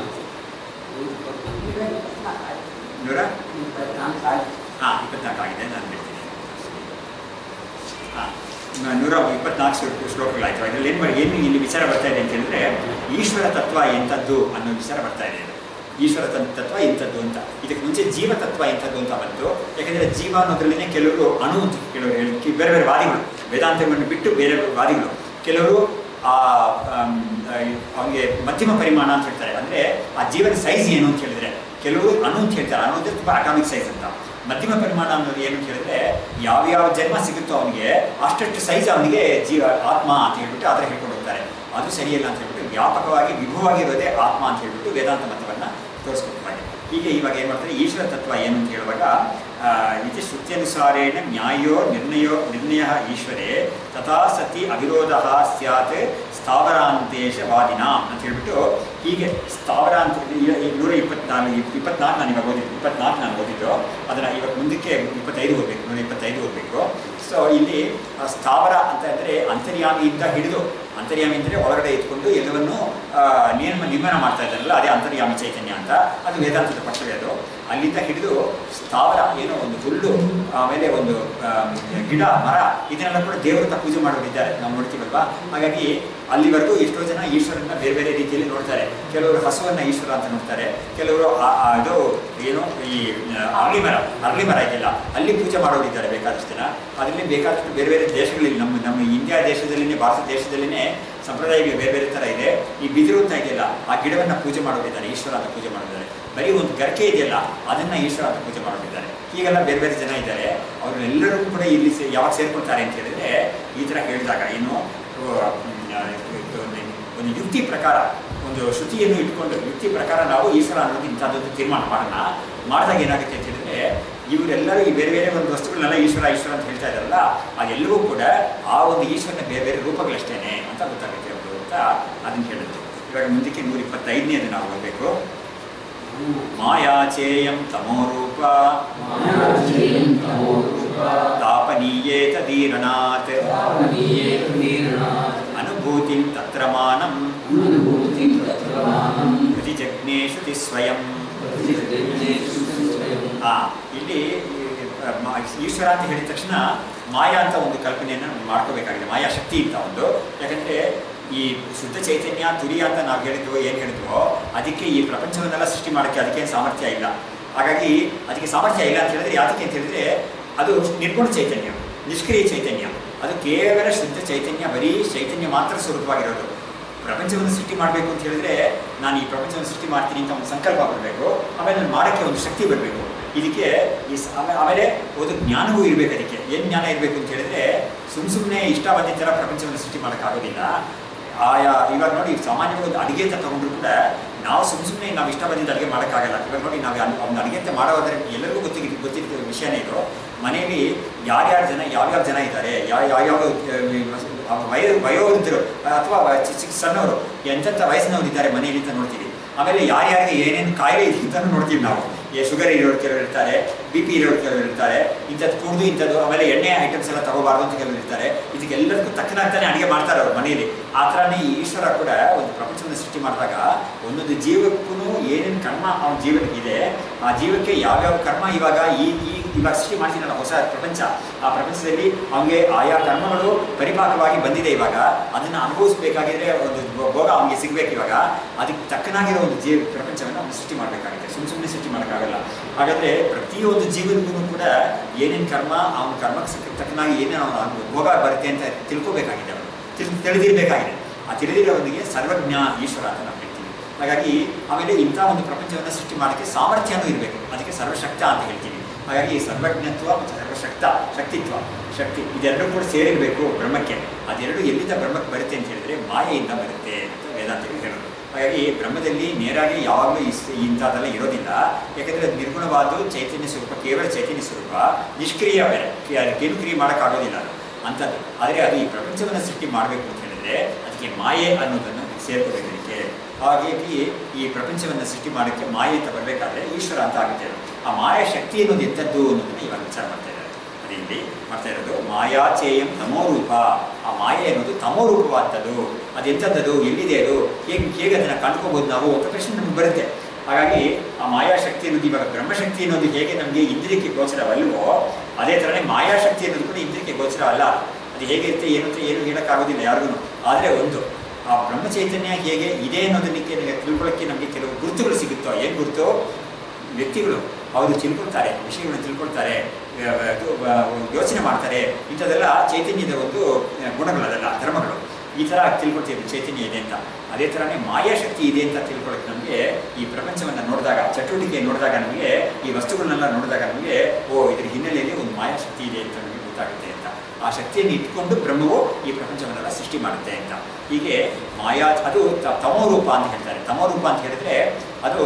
ನೂರ ಹಾಂ ಇಪ್ಪತ್ನಾಲ್ಕು ಆಗಿದೆ ನಾನು ಹೇಳ್ತೀನಿ ಹಾಂ ನೂರ ಇಪ್ಪತ್ನಾಲ್ಕು ಶ್ಲೋಕ ಶ್ಲೋಕಗಳಾಯಿತು ಅದರಲ್ಲಿ ಏನು ಏನು ಇಲ್ಲಿ ವಿಚಾರ ಬರ್ತಾ ಇದೆ ಅಂತ ಹೇಳಿದ್ರೆ ಈಶ್ವರ ತತ್ವ ಎಂಥದ್ದು ಅನ್ನೋ ವಿಚಾರ ಬರ್ತಾ ಇದೆ ಇದು. ಈಶ್ವರ ತನ್- ತತ್ವ ಎಂಥದ್ದು ಅಂತ ಇದಕ್ಕೆ ಮುಂಚೆ ಜೀವ ತತ್ವ ಎಂಥದ್ದು ಅಂತ ಬಂತು ಯಾಕಂದರೆ ಜೀವ ಅನ್ನೋದ್ರಲ್ಲೇ ಕೆಲವರು ಅಣು ಅಂತ ಕೆಲವರು ಹೇಳಿ ಕಿ- ಬೇರೆ ಬೇರೆ ವಾದಿಗಳು ವೇದಾಂತಗಳನ್ನು ಬಿಟ್ಟು ಬೇರೆ ಬೇರೆ ವಾದಿಗಳು ಕೆಲವರು ಆ ಆಮ್, ಆ, ಅವನಿಗೆ ಮಧ್ಯಮ ಪರಿಮಾಣ ಅಂತ ಹೇಳ್ತಾರೆ ಅಂದರೆ ಆ ಜೀವನ ಸೈಜ್ ಏನು ಅಂತ ಹೇಳಿದ್ರೆ ಕೆಲವರು ಅಣು ಅಂತ ಹೇಳ್ತಾರೆ ಅಣು ಅಂದರೆ ತುಂಬ ಅಟಾಮಿಕ್ ಸೈಜ್ ಅಂತ ಮಧ್ಯಮ ಪರಿಮಾಣ ಅನ್ನೋದು ಏನು ಅಂತ ಹೇಳಿದ್ರೆ ಯಾವ್ಯಾವ ಜನ್ಮ ಸಿಗುತ್ತೋ ಅವನಿಗೆ ಅಷ್ಟಷ್ಟು ಸೈಜ್ ಅವನಿಗೆ ಜೀವ ಆತ್ಮ ಅಂತ ಹೇಳ್ಬಿಟ್ಟು ಆ ಥರ ಹೇಳ್ಕೊಂಡು ಹೋಗ್ತಾರೆ ಅದು ಸರಿಯಲ್ಲ ಅಂತ ಹೇಳ್ಬಿಟ್ಟು ವ್ಯಾಪಕವಾಗಿ ವಿಭುವಾಗಿರೋದೇ ಆತ್ಮ ಅಂತ ಹೇಳ್ಬಿಟ್ಟು ವೇದಾಂತ ಮತವನ್ನು ತೋರಿಸ್ಕೊಡ್ತಾರೆ ಹೀಗೆ ಇವಾಗ ಏನು ಮಾಡ್ತಾರೆ ಈಶ್ವರ ತತ್ವ ಏನು ಅಂತ ಹೇಳುವಾಗ ಆ, ಇತಿ ಶ್ರುತ್ಯನುಸಾರೇಣ ನ್ಯಾಯೋ ನಿರ್ಣಯೋ ನಿರ್ಣಯ ಈಶ್ವರೇ ತಥಾ ಸತಿ ಅವಿರೋಧ ಸ್ಯಾತ್ ಸ್ಥಾವರಾಂತೇಶವಾದಿನ ಅಂತ ಹೇಳ್ಬಿಟ್ಟು ಹೀಗೆ ಸ್ಥಾವರಾಂತ ಈ- ಈ ನೂರ ಇಪ್ಪತ್ನಾಲ್ಕು ಇಪ್ಪತ್ನಾಲ್ಕು ನಾನು ಇವಾಗ ಓದಿದ್ದು ಇಪ್ಪತ್ನಾಲ್ಕು ನಾನು ಓದಿದ್ದು ಅದನ್ನು ಇವಾಗ ಮುಂದಕ್ಕೆ ಇಪ್ಪತ್ತೈದು ಓದಬೇಕು ನೂರ ಇಪ್ಪತ್ತೈದು ಓದಬೇಕು ಸೊ ಇಲ್ಲಿ ಆ ಸ್ಥಾವರ ಅಂತ ಅಂದರೆ ಅಂತರ್ಯಾಮಿಯಿಂದ ಹಿಡಿದು ಅಂತರ್ಯಾಮಿ ಅಂದರೆ ಒಳಗಡೆ ಇಟ್ಕೊಂಡು ಎಲ್ಲವನ್ನು ಆ, ನಿಯಮ ನಿರ್ಮಾಣ ಮಾಡ್ತಾ ಇದ್ದಾರಲ್ಲ ಅದೇ ಅಂತರ್ಯಾಮಿ ಚೈತನ್ಯ ಅಂತ ಅದು ವೇದಾಂತದ ಪಕ್ಷವೇ ಅದು ಅಲ್ಲಿಂದ ಹಿಡಿದು ಸ್ಥಾವರ ಏನೋ ಒಂದು ಹುಲ್ಲು ಆಮೇಲೆ ಒಂದು ಆ, ಗಿಡ ಮರ ಇದನ್ನೆಲ್ಲ ಕೂಡ ದೇವರನ್ನ ಪೂಜೆ ಮಾಡೋರಿದ್ದಾರೆ ನಾವು ನೋಡ್ತೀವಲ್ವಾ ಹಾಗಾಗಿ ಅಲ್ಲಿವರೆಗೂ ಎಷ್ಟೋ ಜನ ಈಶ್ವರನ ಬೇರೆ ಬೇರೆ ರೀತಿಯಲ್ಲಿ ನೋಡ್ತಾರೆ ಕೆಲವರು ಹಸುವನ್ನ ಈಶ್ವರ ಅಂತ ನೋಡ್ತಾರೆ ಕೆಲವರು ಆ- ಆ ಅದು ಏನು ಈ ಆ, ಅರಳಿ ಮರ ಅರಳಿ ಮರ ಇದೆಯಲ್ಲ ಅಲ್ಲಿ ಪೂಜೆ ಮಾಡೋರಿದ್ದಾರೆ ಬೇಕಾದಷ್ಟು ಜನ ಅದರಲ್ಲಿ ಬೇಕಾದಷ್ಟು ಬೇರೆ ಬೇರೆ ದೇಶಗಳಲ್ಲಿ ನಮ್ಮ ನಮ್ಮ ಇಂಡಿಯಾ ದೇಶದಲ್ಲಿನೇ ಭಾರತ ದೇಶದಲ್ಲಿನೇ ಸಂಪ್ರದಾಯಗಳು ಬೇರೆ ಬೇರೆ ಥರ ಇದೆ ಈ ಬಿದಿರು ಅಂತ ಇದೆಯಲ್ಲ ಆ ಗಿಡವನ್ನು ಪೂಜೆ ಮಾಡೋರಿದ್ದಾರೆ ಈಶ್ವರ ಅಂತ ಪೂಜೆ ಮಾಡೋರಿದ್ದಾರೆ ಬರೀ ಒಂದು ಗರಿಕೆ ಇದೆಯಲ್ಲ ಅದನ್ನು ಈಶ್ವರ ಅಂತ ಪೂಜೆ ಮಾಡೋರಿದ್ದಾರೆ ಹೀಗೆಲ್ಲ ಬೇರೆ ಬೇರೆ ಜನ ಇದ್ದಾರೆ ಅವರೆಲ್ಲರೂ ಕೂಡ ಇಲ್ಲಿ ಸೇ- ಯಾವಾಗ ಸೇರ್ಕೊಳ್ತಾರೆ ಅಂತ ಹೇಳಿದ್ರೆ ಈ ಥರ ಹೇಳಿದಾಗ ಏನು ಆ, ಒಂದು ಒಂದು ಯುಕ್ತಿ ಪ್ರಕಾರ ಒಂದು ಶ್ರುತಿಯನ್ನು ಇಟ್ಕೊಂಡು ಯುಕ್ತಿ ಪ್ರಕಾರ ನಾವು ಈಶ್ವರ ಅನ್ನೋದು ಇಂಥದ್ದೊಂದು ತೀರ್ಮಾನ ಮಾಡೋಣ ಮಾಡಿದಾಗ ಏನಾಗುತ್ತೆ ಅಂತ ಹೇಳಿದ್ರೆ ಇವರೆಲ್ಲರೂ ಈ ಬೇರೆ ಬೇರೆ ಒಂದು ವಸ್ತುಗಳನ್ನೆಲ್ಲ ಈಶ್ವರ ಈಶ್ವರ ಅಂತ ಹೇಳ್ತಾ ಇದ್ದಾರಲ್ಲ ಅದೆಲ್ಲವೂ ಕೂಡ ಆ ಒಂದು ಈಶ್ವರನ ಬೇರೆ ಬೇರೆ ರೂಪಗಳಷ್ಟೇನೆ ಅಂತ ಗೊತ್ತಾಗುತ್ತೆ ಅವರು ಅಂತ ಅದನ್ನು ಹೇಳುತ್ತೆ ಇವಾಗ ಮುಂದಕ್ಕೆ ನೂರ ಇಪ್ಪತ್ತೈದನೇದು ನಾವು ಓದಬೇಕು ಮಾಯಾಚೇಯಂ ತಮೋರೂಪ ತಾಪನೀಯೇತ ದೀರಣಾತ್ ಅನುಭೂತಿಂ ತತ್ರ ಮಾನಂ ಪ್ರತಿಜಜ್ಞೇಶು ತಿ ಸ್ವಯಂ ಆ, ಇಲ್ಲಿ ಈ, ಆ, ಮ- ಈಶ್ವರ ಅಂತ ಹೇಳಿದ ತಕ್ಷಣ ಮಾಯಾ ಅಂತ ಒಂದು ಕಲ್ಪನೆಯನ್ನು ನಾವು ಮಾಡ್ಕೋಬೇಕಾಗಿದೆ ಮಾಯಾ ಶಕ್ತಿ ಅಂತ ಒಂದು ಯಾಕಂದ್ರೆ ಈ ಶುದ್ಧ ಚೈತನ್ಯ ತುರಿಯ ಅಂತ ನಾವು ಹೇಳಿದ್ವು ಏನು ಹೇಳಿದ್ವೋ ಅದಕ್ಕೆ ಈ ಪ್ರಪಂಚವನ್ನೆಲ್ಲ ಸೃಷ್ಟಿ ಮಾಡೋಕ್ಕೆ ಅದಕ್ಕೇನು ಸಾಮರ್ಥ್ಯ ಇಲ್ಲ ಹಾಗಾಗಿ ಅದಕ್ಕೆ ಸಾಮರ್ಥ್ಯ ಇಲ್ಲ ಅಂತ ಹೇಳಿದ್ರೆ ಯಾತಕ್ಕೆ ಅಂತ ಹೇಳಿದ್ರೆ ಅದು ನಿರ್ಗುಣ ಚೈತನ್ಯ ನಿಷ್ಕ್ರಿಯ ಚೈತನ್ಯ ಅದು ಕೇವಲ ಶುದ್ಧ ಚೈತನ್ಯ ಬರೀ ಚೈತನ್ಯ ಮಾತ್ರ ಸ್ವರೂಪವಾಗಿರೋದು ಪ್ರಪಂಚವನ್ನು ಸೃಷ್ಟಿ ಮಾಡಬೇಕು ಅಂತ ಹೇಳಿದ್ರೆ ನಾನು ಈ ಪ್ರಪಂಚವನ್ನು ಸೃಷ್ಟಿ ಮಾಡ್ತೀನಿ ಅಂತ ಒಂದು ಸಂಕಲ್ಪ ಬರಬೇಕು ಆಮೇಲೆ ನಾನು ಮಾಡೋಕ್ಕೆ ಒಂದು ಶಕ್ತಿ ಬರಬೇಕು ಇದಕ್ಕೆ ಈ ಸ- ಆಮೇ- ಆಮೇಲೆ ಒಂದು ಜ್ಞಾನವೂ ಇರಬೇಕು ಅದಕ್ಕೆ ಏನು ಜ್ಞಾನ ಇರಬೇಕು ಅಂತ ಹೇಳಿದ್ರೆ ಸುಮ್ಮ ಸುಮ್ಮನೆ ಇಷ್ಟ ಬಂದಿದ್ದ ಥರ ಪ್ರಪಂಚವನ್ನು ಸೃಷ್ಟಿ ಮಾಡೋಕ್ಕಾಗೋದಿಲ್ಲ ಆಯಾ ಇವಾಗ ನೋಡಿ ಸಾಮಾನ್ಯವಾಗಿ ಒಂದು ಅಡಿಗೆ ಅಂತ ತಗೊಂಡ್ರು ಕೂಡ ನಾವು ಸುಮ್ಮನೆ ಸುಮ್ಮನೆ ನಾವು ಇಷ್ಟ ಬಂದಿದ್ದು ಅಡುಗೆ ಮಾಡೋಕ್ಕಾಗಲ್ಲ ಇವಾಗ ನೋಡಿ ನಾವು ಅನ್- ಒಂದು ಅಡುಗೆ ಅಂತ ಮಾಡೋದ್ರೆ ಎಲ್ಲರಿಗೂ ಗೊತ್ತಿಗೆ ಗೊತ್ತಿರೋ ವಿಷಯನೇ ಇದು ಮನೆಯಲ್ಲಿ ಯಾರ್ಯಾರು ಜನ ಯಾವ್ಯಾವ ಜನ ಇದ್ದಾರೆ ಯಾವ ಯಾವ್ಯಾವ ಆ, ವಯೋ ವಯೋವೃದ್ಧರು ಅಥವಾ ಚಿಕ್ಕ ಚಿಕ್ಕ ಸಣ್ಣವರು ಎಂತೆಂಥ ವಯಸ್ಸಿನವ್ರು ಇದ್ದಾರೆ ಮನೆಯಲ್ಲಿ ಅಂತ ನೋಡ್ತೀವಿ ಆಮೇಲೆ ಯಾರ್ಯಾರಿಗೆ ಏನೇನು ಕಾಯಿಲೆ ಇದೆ ಅಂತ ನೋಡ್ತೀವಿ ನಾವು ಈ ಶುಗರ್ ಇರೋರು ಕೆಲವರು ಇರ್ತಾರೆ ಬಿ ಪಿ ಇರೋರು ಕೆಲವರು ಇರ್ತಾರೆ ಇಂಥದ್ದು ಕುಡಿದು ಇಂಥದ್ದು ಆಮೇಲೆ ಎಣ್ಣೆ ಐಟಮ್ಸ್ ಎಲ್ಲ ತಗೋಬಾರ್ದು ಅಂತ ಕೆಲವರು ಇರ್ತಾರೆ ಇದಕ್ಕೆಲ್ಲದಕ್ಕೂ ತಕ್ಕನಾಗ್ತಾನೆ ಅಡುಗೆ ಮಾಡ್ತಾರೆ ಅವ್ರು ಮನೆಯಲ್ಲಿ ಆ ಥರನೇ ಈ ಈಶ್ವರ ಕೂಡ ಒಂದು ಪ್ರಪಂಚವನ್ನು ಸೃಷ್ಟಿ ಮಾಡಿದಾಗ ಒಂದೊಂದು ಜೀವಕ್ಕೂ ಏನೇನು ಕರ್ಮ ಅವನ ಜೀವನಕ್ಕೆ ಇದೆ ಆ ಜೀವಕ್ಕೆ ಯಾವ್ಯಾವ ಕರ್ಮ ಇವಾಗ ಈ ಈ ಇವಾಗ ಸೃಷ್ಟಿ ಮಾಡ್ತೀನಲ್ಲ ಹೊಸ ಪ್ರಪಂಚ ಆ ಪ್ರಪಂಚದಲ್ಲಿ ಅವನಿಗೆ ಆಯಾ ಕರ್ಮಗಳು ಪರಿಪಾಕವಾಗಿ ಬಂದಿದೆ ಇವಾಗ ಅದನ್ನ ಅನುಭವಿಸ್ಬೇಕಾಗಿದ್ರೆ ಒಂದು ಭೋ- ಭೋಗ ಅವನಿಗೆ ಸಿಗ್ಬೇಕು ಇವಾಗ ಅದಕ್ಕೆ ತಕ್ಕನಾಗಿರೋ ಒಂದು ಜೀವ ಪ್ರಪಂಚವನ್ನು ಅವನು ಸೃಷ್ಟಿ ಮಾಡಬೇಕಾಗಿದೆ ಸುಮ್ಮ ಸುಮ್ಮನೆ ಸೃಷ್ಟಿ ಮಾಡೋಕ್ಕಾಗಲ್ಲ ಹಾಗಾದ್ರೆ ಪ್ರತಿಯೊಂದು ಜೀವನಿಗೂ ಕೂಡ ಏನೇನು ಕರ್ಮ ಅವನ ಕರ್ಮಕ್ಕೆ ಸಿಕ್ಕ ತಕ್ಕನಾಗಿ ಏನೇನು ಅವನ ಭೋಗ ಬರುತ್ತೆ ಅಂತ ತಿಳ್ಕೊಬೇಕಾಗಿದೆ ಅವನು ತಿಳ್ ತಿಳಿದಿರಬೇಕಾಗಿದೆ ಆ ತಿಳಿದಿರೋವನಿಗೆ ಸರ್ವಜ್ಞ ಈಶ್ವರ ಅಂತ ನಾವು ಹೇಳ್ತೀವಿ ಹಾಗಾಗಿ ಆಮೇಲೆ ಇಂಥ ಒಂದು ಪ್ರಪಂಚವನ್ನು ಸೃಷ್ಟಿ ಮಾಡೋಕ್ಕೆ ಸಾಮರ್ಥ್ಯನೂ ಇರಬೇಕು ಅದಕ್ಕೆ ಸರ್ವಶಕ್ತ ಅಂತ ಹೇಳ್ತೀವಿ ಹಾಗಾಗಿ ಸರ್ವಜ್ಞತ್ವ ಮತ್ತು ಸರ್ವಶಕ್ತ ಶಕ್ತಿತ್ವ ಶಕ್ತಿ ಇದೆರಡೂ ಕೂಡ ಸೇರಿರಬೇಕು ಬ್ರಹ್ಮಕ್ಕೆ ಅದೆರಡು ಎಲ್ಲಿಂದ ಬ್ರಹ್ಮಕ್ಕೆ ಬರುತ್ತೆ ಅಂತ ಹೇಳಿದ್ರೆ ಮಾಯೆಯಿಂದ ಬರುತ್ತೆ ಅಂತ ವೇದಾಂತಗಳು ಹೇಳೋದು ಹಾಗಾಗಿ ಬ್ರಹ್ಮದಲ್ಲಿ ನೇರಾಗಿ ಯಾವಾಗಲೂ ಇಸ್ ಇಂಥದ್ದೆಲ್ಲ ಇರೋದಿಲ್ಲ ಯಾಕಂದರೆ ಅದು ನಿರ್ಗುಣವಾದ ಚೈತನ್ಯ ಸ್ವರೂಪ ಕೇವಲ ಚೈತನ್ಯ ಸ್ವರೂಪ ನಿಷ್ಕ್ರಿಯ ಬೇರೆ ಏನು ಕ್ರಿಯೆ ಮಾಡೋಕ್ಕಾಗೋದಿಲ್ಲ ಅದು ಅಂಥದ್ದು ಆದರೆ ಅದು ಈ ಪ್ರಪಂಚವನ್ನು ಸೃಷ್ಟಿ ಮಾಡಬೇಕು ಅಂತ ಹೇಳಿದ್ರೆ ಅದಕ್ಕೆ ಮಾಯೆ ಅನ್ನೋದನ್ನು ಸೇರ್ಕೋಬೇಕು ಇದಕ್ಕೆ ಹಾಗಾಗಿ ಈ ಪ್ರಪಂಚವನ್ನು ಸೃಷ್ಟಿ ಮಾಡೋಕ್ಕೆ ಮಾಯೆ ಅಂತ ಬರಬೇಕಾದ್ರೆ ಈಶ್ವರ ಅಂತ ಆಗುತ್ತೆ ಅದು. ಆ ಮಾಯಾ ಶಕ್ತಿ ಅನ್ನೋದು ಎಂಥದ್ದು ಅನ್ನೋದನ್ನ ಇವಾಗ ವಿಚಾರ ಮಾಡ್ತಾ ಇದ್ದಾರೆ ಅದು ಇಲ್ಲಿ ಮಾಡ್ತಾ ಇರೋದು ಮಾಯಾಚೇಯಂ ತಮೋರೂಪ ಆ ಮಾಯೆ ಅನ್ನೋದು ತಮೋರೂಪವಾದದ್ದು ಅದು ಎಂಥದ್ದು ಎಲ್ಲಿದೆ ಅದು ಹೇಗೆ ಹೇಗೆ ಅದನ್ನು ಕಂಡ್ಕೋಬೋದು ನಾವು ಅಂತ ಪ್ರಶ್ನೆ ನಮ್ಗೆ ಬರುತ್ತೆ ಹಾಗಾಗಿ ಆ ಮಾಯಾಶಕ್ತಿ ಅನ್ನೋದು ಇವಾಗ ಬ್ರಹ್ಮಶಕ್ತಿ ಅನ್ನೋದು ಹೇಗೆ ನಮಗೆ ಇಂದ್ರಿಯಕ್ಕೆ ಗೋಚರವಲ್ವೋ ಅದೇ ಥರನೇ ಮಾಯಾಶಕ್ತಿ ಅನ್ನೋದು ಕೂಡ ಇಂದ್ರಿಯಕ್ಕೆ ಗೋಚರ ಅಲ್ಲ ಅದು ಹೇಗಿರುತ್ತೆ ಏನು ಅಂತ ಏನು ಹೇಳೋಕ್ಕಾಗೋದಿಲ್ಲ ಯಾರಿಗೂ ಆದರೆ ಒಂದು ಆ ಬ್ರಹ್ಮ ಚೈತನ್ಯ ಹೇಗೆ ಇದೆ ಅನ್ನೋದಕ್ಕೆ ನಮಗೆ ತಿಳ್ಕೊಳ್ಳೋಕ್ಕೆ ನಮಗೆ ಕೆಲವು ಗುರುತುಗಳು ಸಿಗುತ್ತೋ ಏನು ಗುರುತು ವ್ಯಕ್ತಿಗಳು ಅವರು ತಿಳ್ಕೊಳ್ತಾರೆ ವಿಷಯಗಳನ್ನು ತಿಳ್ಕೊಳ್ತಾರೆ ಆ, ಅದು, ಆ, ಯೋಚನೆ ಮಾಡ್ತಾರೆ ಇಂಥದ್ದೆಲ್ಲ ಚೈತನ್ಯದ ಒಂದು ಆ, ಗುಣಗಳು ಅದೆಲ್ಲ ಧರ್ಮಗಳು ಈ ಥರ ತಿಳ್ಕೊಳ್ತೀವಿ ಚೈತನ್ಯ ಇದೆ ಅಂತ ಅದೇ ಥರನೇ ಮಾಯಾಶಕ್ತಿ ಇದೆ ಅಂತ ತಿಳ್ಕೊಳ್ಳೋಕೆ ನಮಗೆ ಈ ಪ್ರಪಂಚವನ್ನು ನೋಡಿದಾಗ ಚಟುವಟಿಕೆ ನೋಡಿದಾಗ ನಮಗೆ ಈ ವಸ್ತುಗಳನ್ನೆಲ್ಲ ನೋಡಿದಾಗ ನಮಗೆ ಓ ಇದ್ರ ಹಿನ್ನೆಲೆಯಲ್ಲಿ ಒಂದು ಮಾಯಾಶಕ್ತಿ ಇದೆ ಅಂತ ನಮಗೆ ಗೊತ್ತಾಗುತ್ತೆ ಅಂತ ಆ ಶಕ್ತಿಯನ್ನು ಇಟ್ಕೊಂಡು ಬ್ರಹ್ಮವು ಈ ಪ್ರಪಂಚವನ್ನೆಲ್ಲ ಸೃಷ್ಟಿ ಮಾಡುತ್ತೆ ಅಂತ ಹೀಗೆ ಮಾಯಾ ಅದು ತ- ತಮೋರೂಪ ಅಂತ ಹೇಳ್ತಾರೆ ತಮೋರೂಪ ಅಂತ ಹೇಳಿದ್ರೆ ಅದು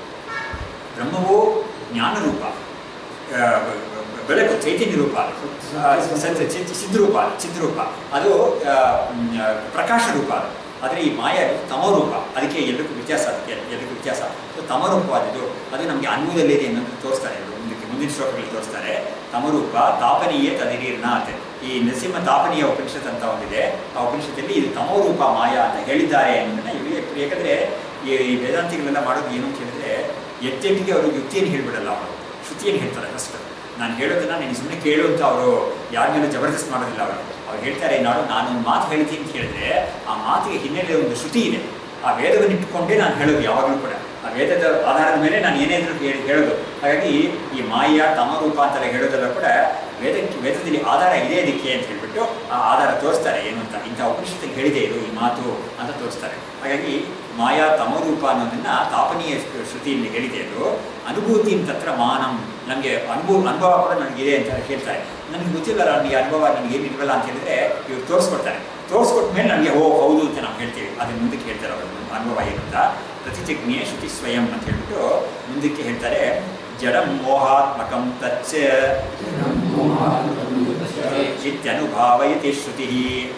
ಬ್ರಹ್ಮವು ಜ್ಞಾನರೂಪ ಆ, ಬೆಳಕು ಚೈತನ್ಯ ರೂಪ ಅದು. ಆ, ಸತ್ಯ ಚಿತ್ ಸಿದ್ಧರೂಪ ಅದು, ಚಿದ್ರೂಪ ಅದು ಆ, ಮ್, ಆ, ಪ್ರಕಾಶ ರೂಪ ಅದು ಆದರೆ ಈ ಮಾಯ ತಮೋರೂಪ ಅದಕ್ಕೆ ಎಲ್ಲರಿಗೂ ವ್ಯತ್ಯಾಸ ಅದಕ್ಕೆ ಎಲ್ಲರಿಗೂ ವ್ಯತ್ಯಾಸ ಸೊ ತಮರೂಪವಾದದ್ದು ಅದು ನಮಗೆ ಅನುಭವದಲ್ಲಿದೆ ಅನ್ನೋದು ತೋರಿಸ್ತಾರೆ ಇವರು ಮುಂದಕ್ಕೆ ಮುಂದಿನ ಶ್ಲೋಕಗಳಲ್ಲಿ ತೋರಿಸ್ತಾರೆ ತಮರೂಪ ತಾಪನೀಯ ತದಿರೀರ್ಣ ಅಂತ ಈ ನರಸಿಂಹ ತಾಪನೀಯ ಉಪನಿಷತ್ ಅಂತ ಒಂದಿದೆ ಆ ಉಪನಿಷತ್ತಲ್ಲಿ ಇದು ತಮೋರೂಪ ಮಾಯ ಅಂತ ಹೇಳಿದ್ದಾರೆ ಅನ್ನೋದನ್ನ ಇವರಿಗೆ ಯಾಕಂದರೆ ಈ ವೇದಾಂತಿಗಳೆಲ್ಲ ಮಾಡೋದು ಏನು ಅಂತ ಹೇಳಿದ್ರೆ ಎತ್ತೆಟ್ಟಿಗೆ ಅವರು ಯುಕ್ತಿಯನ್ನು ಹೇಳ್ಬಿಡಲ್ಲ ಅವರು ಶ್ರುತಿಯನ್ನು ಹೇಳ್ತಾರೆ ಫಸ್ಟ್ ನಾನು ಹೇಳೋದನ್ನ ನೀನು ಸುಮ್ಮನೆ ಕೇಳು ಅಂತ ಅವರು ಯಾರ ಮೇಲೂ ಜಬರ್ದಸ್ತ್ ಮಾಡೋದಿಲ್ಲ ಅವರು ಅವ್ರು ಹೇಳ್ತಾರೆ ನಾಡು ನಾನೊಂದು ಮಾತು ಹೇಳ್ತೀನಿ ಅಂತ ಹೇಳಿದ್ರೆ ಆ ಮಾತಿಗೆ ಹಿನ್ನೆಲೆ ಒಂದು ಶ್ರುತಿ ಇದೆ ಆ ವೇದವನ್ನು ಇಟ್ಟುಕೊಂಡೇ ನಾನು ಹೇಳೋದು ಯಾವಾಗಲೂ ಕೂಡ ಆ ವೇದದ ಆಧಾರದ ಮೇಲೆ ನಾನು ಏನೇ ಇದ್ರೂ ಹೇಳಿ ಹೇಳೋದು ಹಾಗಾಗಿ ಈ ಮಾಯ ತಮರೂಪ ಅಂತೆಲ್ಲ ಹೇಳೋದೆಲ್ಲ ಕೂಡ ವೇದಕ್ಕೆ ವೇದದಲ್ಲಿ ಆಧಾರ ಇದೆ ಅದಕ್ಕೆ ಅಂತ ಹೇಳ್ಬಿಟ್ಟು ಆ ಆಧಾರ ತೋರಿಸ್ತಾರೆ ಏನು ಅಂತ ಇಂಥ ಉಪನಿಷತ್ತಿಗೆ ಹೇಳಿದೆ ಇದು ಈ ಮಾತು ಅಂತ ತೋರಿಸ್ತಾರೆ ಹಾಗಾಗಿ ಮಾಯಾ ತಮರೂಪ ಅನ್ನೋದನ್ನ ತಾಪನೀಯ ಶ್ರು- ಶ್ರುತಿಯಲ್ಲಿ ಹೇಳಿದೆ ಅದು ಅನುಭೂತಿ ತತ್ರ ಮಾನಂ ನನಗೆ ಅನುಭವ ಅನುಭವ ಕೂಡ ನನಗಿದೆ ಅಂತ ಹೇಳ್ತಾರೆ ನನಗೆ ಗೊತ್ತಿಲ್ಲ ನನಗೆ ಅನುಭವ ನನಗೆ ಏನು ಇಲ್ವಲ್ಲ ಅಂತ ಹೇಳಿದ್ರೆ ಇವ್ರು ತೋರಿಸ್ಕೊಡ್ತಾರೆ ತೋರಿಸ್ಕೊಟ್ಟ ಮೇಲೆ ನನಗೆ ಓ ಹೌದು ಅಂತ ನಾವು ಹೇಳ್ತೀವಿ ಅದನ್ನ ಮುಂದಕ್ಕೆ ಹೇಳ್ತಾರೆ ಅವರು ಅನುಭವ ಏನು ಅಂತ ಪ್ರತಿಜ್ಞೆ ಶ್ರುತಿ ಸ್ವಯಂ ಅಂತ ಹೇಳ್ಬಿಟ್ಟು ಮುಂದಕ್ಕೆ ಹೇಳ್ತಾರೆ ಜಡಂ ಮೋಹಾತ್ಮಕಂ ತಚ್ಚ ಇತ್ಯನುಭಾವಯತಿ ಶ್ರುತಿ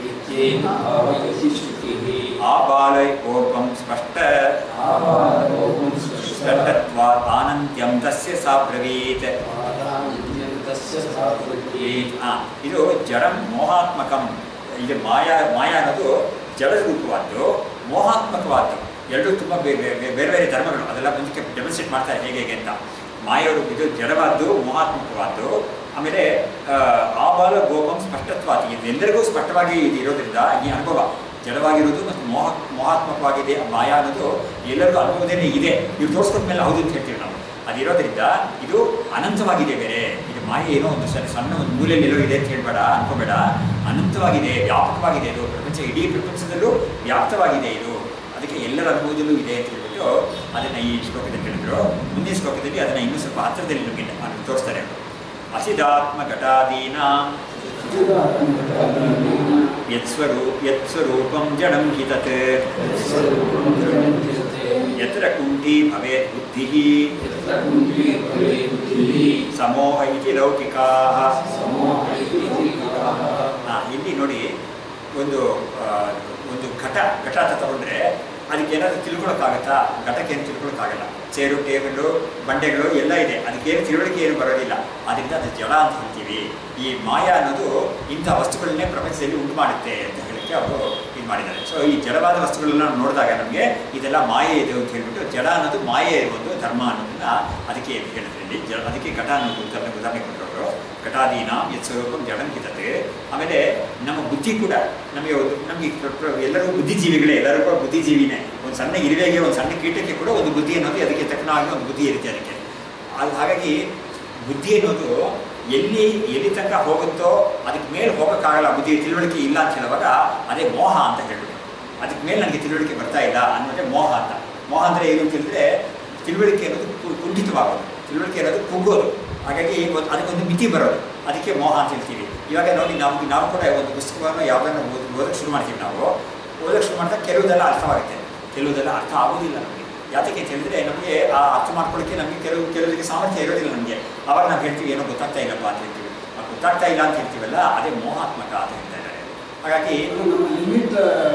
ಆಬಾಲೈಕೋಪಂ ಸ್ಪಷ್ಟ ಸ್ಪಷ್ಟತ್ವಾತ್ ಆನಂತ್ಯಂ ತಸ್ಯ ಸಾ ಬ್ರವೀತ್ ಆ, ಇದು ಜಡಂ ಮೋಹಾತ್ಮಕಂ ಇದು ಮಾಯಾ ಮಾಯಾ ಅನ್ನೋದು ಜಡ ರೂಪವಾದ್ದು ಮೋಹಾತ್ಮಕವಾದ್ದು ಎರಡೂ ತುಂಬ ಬೇರೆ ಬೇರೆ ಬೇರೆ ಬೇರೆ ಧರ್ಮಗಳು ಅದೆಲ್ಲ ಮುಂದಕ್ಕೆ ಡೆಮನ್ಸ್ಟ್ರೇಟ್ ಮಾಡ್ತಾರೆ ಹೇಗೆ ಹೇಗೆ ಅಂತ ಮಾಯವರು ಇದು ಜಡವಾದ್ದು ಮೋಹಾತ್ಮಕವಾದ್ದು ಆಮೇಲೆ ಆ, ಆಬಾಲ ಗೋಪಂ ಸ್ಪಷ್ಟತ್ವಾದ ಇದು ಎಲ್ಲರಿಗೂ ಸ್ಪಷ್ಟವಾಗಿ ಇದು ಇರೋದ್ರಿಂದ ಈ ಅನುಭವ ಜಡವಾಗಿರೋದು ಮತ್ತು ಮೋಹ ಮೋಹಾತ್ಮಕವಾಗಿದೆ ಮಾಯಾ ಅನ್ನೋದು ಎಲ್ಲರಿಗೂ ಅನುಭವದೇನೆ ಇದೆ ಇವ್ರು ತೋರಿಸ್ಕೊಂಡ ಮೇಲೆ ಹೌದು ಅಂತ ಹೇಳ್ತೀವಿ ನಾವು ಅದಿರೋದ್ರಿಂದ ಇದು ಅನಂತವಾಗಿದೆ ಬೇರೆ ಇದು ಮಾಯೆ ಏನೋ ಒಂದು ಸಣ್ಣ ಸಣ್ಣ ಒಂದು ಮೂಲೆಯಲ್ಲಿ ಎಲ್ಲೋ ಇದೆ ಅಂತ ಹೇಳ್ಬೇಡ ಅನ್ಕೋಬೇಡ ಅನಂತವಾಗಿದೆ ವ್ಯಾಪಕವಾಗಿದೆ ಇದು ಪ್ರಪಂಚ ಇಡೀ ಪ್ರಪಂಚದಲ್ಲೂ ವ್ಯಾಪ್ತವಾಗಿದೆ ಇದು ಅದಕ್ಕೆ ಎಲ್ಲರ ಅನುಭವದಲ್ಲೂ ಇದೆ ಅಂತ ಹೇಳ್ಬಿಟ್ಟು ಅದನ್ನು ಈ ಶ್ಲೋಕದಲ್ಲಿ ಹೇಳಿದ್ರು ಮುಂದಿನ ಶ್ಲೋಕದಲ್ಲಿ ಅದನ್ನು ಇನ್ನೂ ಸ್ವಲ್ಪ ಹತ್ತಿರದಲ್ಲಿ ನಮಗೆ ಅದನ್ನು ತೋರಿಸ್ತಾರೆ ಅವರು ಅಸಿದಾತ್ಮ ಘಟಾದೀನ ಯತ್ಸ್ವರೂ ಯತ್ಸ್ವರೂಪಂ ಜಡಂ ಹಿ ತತ್ ಯತ್ರ ಕುಂಠಿ ಭವೇತ್ ಬುದ್ಧಿಃ ಸಮೋಹ ಇತಿ ಲೌಕಿಕಾಃ ಹಾ, ಇಲ್ಲಿ ನೋಡಿ ಒಂದು ಆ, ಒಂದು ಘಟ ಘಟ ಅಂತ ತಗೊಂಡ್ರೆ ಅದಕ್ಕೆ ಏನಾದರೂ ತಿಳ್ಕೊಳಕ್ಕಾಗತ್ತಾ ಘಟಕ್ಕೆ ಏನು ತಿಳ್ಕೊಳಕ್ಕಾಗಲ್ಲ ಚೇರು ಟೇಬಲು ಬಂಡೆಗಳು ಎಲ್ಲ ಇದೆ ಅದಕ್ಕೇನು ತಿಳುವಳಿಕೆ ಏನು ಬರೋದಿಲ್ಲ ಅದರಿಂದ ಅದು ಜಡ ಅಂತ ಹೇಳ್ತೀವಿ ಈ ಮಾಯ ಅನ್ನೋದು ಇಂಥ ವಸ್ತುಗಳನ್ನೇ ಪ್ರಪಂಚದಲ್ಲಿ ಉಂಟು ಮಾಡುತ್ತೆ ಅಂತ ಹೇಳಕ್ಕೆ ಅವರು ಇದು ಮಾಡಿದ್ದಾರೆ ಸೊ ಈ ಜಡವಾದ ವಸ್ತುಗಳನ್ನ ನಾವು ನೋಡಿದಾಗ ನಮಗೆ ಇದೆಲ್ಲ ಮಾಯೆ ಇದೆ ಅಂತ ಹೇಳ್ಬಿಟ್ಟು ಜಡ ಅನ್ನೋದು ಮಾಯೆ ಒಂದು ಧರ್ಮ ಅನ್ನೋದನ್ನ ಅದಕ್ಕೆ ಹೇಳಿದ್ರೆ ಇಲ್ಲಿ ಜ ಅದಕ್ಕೆ ಘಟ ಅನ್ನೋದು ಉದಾಹರಣೆ ಉದಾಹರಣೆ ಕೊಟ್ಟವರು ಘಟಾದೀನ ಯತ್ಸ್ವರೂಪಂ ಜಡಂ ಹಿತತೆ ಆಮೇಲೆ ನಮ್ಮ ಬುದ್ಧಿ ಕೂಡ ನಮಗೆ ಒಂದು ನಮಗೆ ಎಲ್ಲರೂ ಬುದ್ಧಿಜೀವಿಗಳೇ ಎಲ್ಲರೂ ಕೂಡ ಬುದ್ಧಿಜೀವಿನೇ ಒಂದು ಸಣ್ಣ ಇರುವೆಗೆ ಒಂದು ಸಣ್ಣ ಕೀಟಕ್ಕೆ ಕೂಡ ಒಂದು ಬುದ್ಧಿ ಅನ್ನೋದು ಅದಕ್ಕೆ ತಕ್ಕನಾಗಿ ಒಂದು ಬುದ್ಧಿ ಇರುತ್ತೆ ಅದಕ್ಕೆ ಅದು ಹಾಗಾಗಿ ಬುದ್ಧಿ ಅನ್ನೋದು ಎಲ್ಲಿ ಎಲ್ಲಿ ತನಕ ಹೋಗುತ್ತೋ ಅದಕ್ಕೆ ಮೇಲೆ ಹೋಗೋಕ್ಕಾಗಲ್ಲ ಬುದ್ಧಿ ತಿಳುವಳಿಕೆ ಇಲ್ಲ ಅಂತ ಹೇಳುವಾಗ ಅದೇ ಮೋಹ ಅಂತ ಹೇಳ್ಬಿಟ್ಟು ಅದಕ್ಕೆ ಮೇಲೆ ನನಗೆ ತಿಳುವಳಿಕೆ ಬರ್ತಾ ಇಲ್ಲ ಅನ್ನೋದೇ ಮೋಹ ಅಂತ ಮೋಹ ಅಂದರೆ ಏನು ಅಂತ ಹೇಳಿದ್ರೆ ತಿಳುವಳಿಕೆ ಅನ್ನೋದು ಕು- ಕುಂಠಿತವಾಗೋದು ತಿಳುವಳಿಕೆ ಅನ್ನೋದು ಕುಗ್ಗೋದು ಹಾಗಾಗಿ ಒಂದು ಅದಕ್ಕೊಂದು ಮಿತಿ ಬರೋದು ಅದಕ್ಕೆ ಮೋಹ ಅಂತ ಹೇಳ್ತೀವಿ ಇವಾಗ ನೋಡಿ ನಾವು ನಾವು ಕೂಡ ಒಂದು ಪುಸ್ತಕವನ್ನು ಯಾವುದನ್ನು ಓದ್ ಓದೋಕ್ಕೆ ಶುರು ಮಾಡ್ತೀವಿ ನಾವು ಓದೋಕ್ಕೆ ಶುರು ಮಾಡಿದಾಗ ಕೆಲವುದೆಲ್ಲ ಅರ್ಥವಾಗುತ್ತೆ ಕೆಲವುದೆಲ್ಲ ಅರ್ಥ ಆಗೋದಿಲ್ಲ ನಮಗೆ ಯಾತಕ್ಕೆ ಅಂತ ಹೇಳಿದ್ರೆ ನಮಗೆ ಆ ಅರ್ಥ ಮಾಡ್ಕೊಳ್ಳೋಕ್ಕೆ ನಮಗೆ ಕೆಲವು ಕೆಲವರಿಗೆ ಸಾಮರ್ಥ್ಯ ಇರೋದಿಲ್ಲ ನಮಗೆ ಅವಾಗ ನಾವು ಹೇಳ್ತೀವಿ ಏನೋ ಗೊತ್ತಾಗ್ತಾ ಇಲ್ಲಪ್ಪ ಅಂತ ಹೇಳ್ತೀವಿ ಆ ಗೊತ್ತಾಗ್ತಾ ಇಲ್ಲ ಅಂತ ಹೇಳ್ತೀವಲ್ಲ ಅದೇ ಮೋಹಾತ್ಮಕ ಅಂತ ಹೇಳ್ತಾ ಇದ್ದಾರೆ ಹಾಗಾಗಿ ನಮ್ಮ ಲಿಮಿಟ್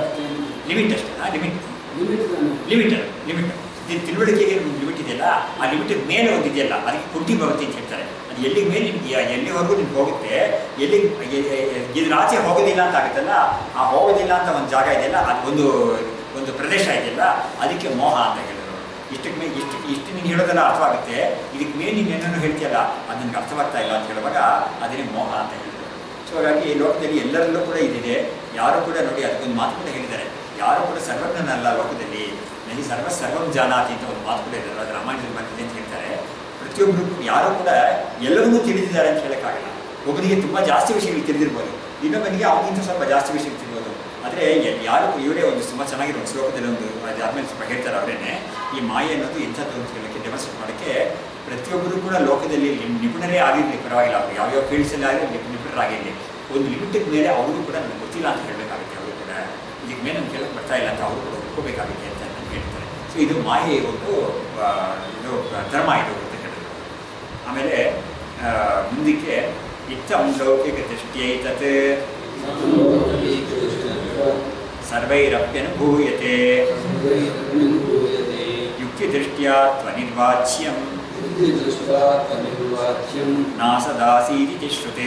ಲಿಮಿಟ್ ಅಷ್ಟೇ ಲಿಮಿಟ್ ಲಿಮಿಟ್ ಲಿಮಿಟ್ ಲಿಮಿಟ್ ಇದು ತಿಳುವಳಿಕೆಗೆ ಒಂದು ಲಿಮಿಟ್ ಇದೆಯಲ್ಲ ಆ ಲಿಮಿಟ್ ಮೇಲೆ ಒಂದು ಇದೆಯಲ್ಲ ಅದಕ್ಕೆ ಕುಂಠಿ ಭವತಿ ಅಂತ ಹೇಳ್ತಾರೆ ಅದು ಎಲ್ಲಿ ಮೇಲೆ ನಿಮ್ಗೆ ಎಲ್ಲಿವರೆಗೂ ನಿಮ್ಗೆ ಹೋಗುತ್ತೆ ಎಲ್ಲಿ ಎ- ಎ- ಎ- ಇದ್ರ ಆಚೆ ಹೋಗೋದಿಲ್ಲ ಅಂತ ಆಗುತ್ತಲ್ಲ ಆ ಹೋಗೋದಿಲ್ಲ ಅಂತ ಒಂದು ಜಾಗ ಇದೆಯಲ್ಲ ಅದು ಒಂದು ಒಂದು ಪ್ರದೇಶ ಇದೆಯಲ್ಲ ಅದಕ್ಕೆ ಮೋಹ ಅಂತ ಹೇಳಿದ್ರು ಇಷ್ಟಕ್ಕೆ ಮೇಲೆ ಇಷ್ಟು ಇಷ್ಟು ನೀನು ಹೇಳೋದೆಲ್ಲ ಅರ್ಥವಾಗುತ್ತೆ ಇದಕ್ಕೆ ಮೇಲೆ ನೀನು ಏನೇನೋ ಹೇಳ್ತೀಯಲ್ಲ ಅದು ನಿನ್ಗೆ ಅರ್ಥವಾಗ್ತಾ ಇಲ್ಲ ಅಂತ ಹೇಳುವಾಗ ಅದನ್ನೇ ಮೋಹ ಅಂತ ಹೇಳಿದ್ರು ಸೊ ಹಾಗಾಗಿ ಈ ಲೋಕದಲ್ಲಿ ಎಲ್ಲರಲ್ಲೂ ಕೂಡ ಇದಿದೆ ಯಾರು ಕೂಡ ನೋಡಿ ಅದಕ್ಕೊಂದು ಮಾತು ಕೂಡ ಹೇಳಿದ್ದಾರೆ ಯಾರು ಕೂಡ ಸರ್ವಜ್ಞನಲ್ಲ ಲೋಕದಲ್ಲಿ ನನಗೆ ಸರ್ವ ಸರ್ವಂ ಜಾನಾತಿ ಅಂತ ಒಂದು ಮಾತು ಕೂಡ ಇದೆ ಅದು ರಾಮಾಯಣದಲ್ಲಿ ಬಂದಿದೆ ಅಂತ ಹೇಳ್ತಾರೆ ಪ್ರತಿಯೊಬ್ಬರು ಕೂಡ ಯಾರು ಕೂಡ ಎಲ್ಲವನ್ನೂ ತಿಳಿದಿದ್ದಾರೆ ಅಂತ ಹೇಳೋಕ್ಕಾಗಲ್ಲ ಒಬ್ಬನಿಗೆ ತುಂಬ ಜಾಸ್ತಿ ವಿಷಯಗಳು ತಿಳಿದಿರ್ಬೋದು ಇನ್ನೊಬ್ಬನಿಗೆ ಅವನಿಗಿಂತ ಸ್ವಲ್ಪ ಜಾಸ್ತಿ ವಿಷಯಗಳು ತಿಳಿಬೋದು ಆದರೆ ಯಾರು ಇವರೇ ಒಂದು ತುಂಬ ಚೆನ್ನಾಗಿರೋ ಒಂದು ಶ್ಲೋಕದಲ್ಲಿ ಒಂದು ಅದಾದ್ಮೇಲೆ ಸ್ವಲ್ಪ ಹೇಳ್ತಾರೆ ಅವರೇನೆ ಈ ಮಾಯೆ ಅನ್ನೋದು ಎಂಥದ್ದು ಅಂತ ಹೇಳೋಕ್ಕೆ ಡೆಮಾನ್ಸ್ಟ್ರೇಟ್ ಮಾಡೋಕ್ಕೆ ಪ್ರತಿಯೊಬ್ಬರು ಕೂಡ ಲೋಕದಲ್ಲಿ ನಿ- ನಿಪುಣರೇ ಆಗಿರಲಿ ಪರವಾಗಿಲ್ಲ ಅವರು ಯಾವ್ಯಾವ ಫೀಲ್ಡ್ಸಲ್ಲಿ ಆಗಲಿ ನಿಪು ನಿಪುಣರಾಗಿರಲಿ ಒಂದು ಲಿಮಿಟಿಗೆ ಮೇಲೆ ಅವ್ರಿಗೂ ಕೂಡ ನನಗೆ ಗೊತ್ತಿಲ್ಲ ಅಂತ ಹೇಳಬೇಕಾಗುತ್ತೆ ಅವರು ಕೂಡ ಇದಕ್ಕೆ ಮೇಲೆ ನಮ್ಗೆ ಕೇಳಕ್ಕೆ ಬರ್ತಾ ಇಲ್ಲ ಅಂತ ಅವರು ಕೂಡ ಒಪ್ಕೋಬೇಕಾಗುತ್ತೆ ಅಂತ ನನಗೆ ಹೇಳ್ತಾರೆ ಸೊ ಇದು ಮಾಯೆ ಒಂದು ಆ, ಇದು ಧರ್ಮ ಇದು ಅಂತ ಹೇಳಿದ್ರು ಆಮೇಲೆ ಆ, ಮುಂದಕ್ಕೆ ಇತ್ತಂ ಲೌಕಿಕ ದೃಷ್ಟಿಯೈತತ್ ಸರ್ವೈರಪ್ಯನುಭೂಯತೆ ಯುಕ್ತಿದೃಷ್ಟ್ಯಾ ತ್ವನಿರ್ವಾಚ್ಯಂ ನಾಸದಾಸೀತಿ ಶ್ರುತೇ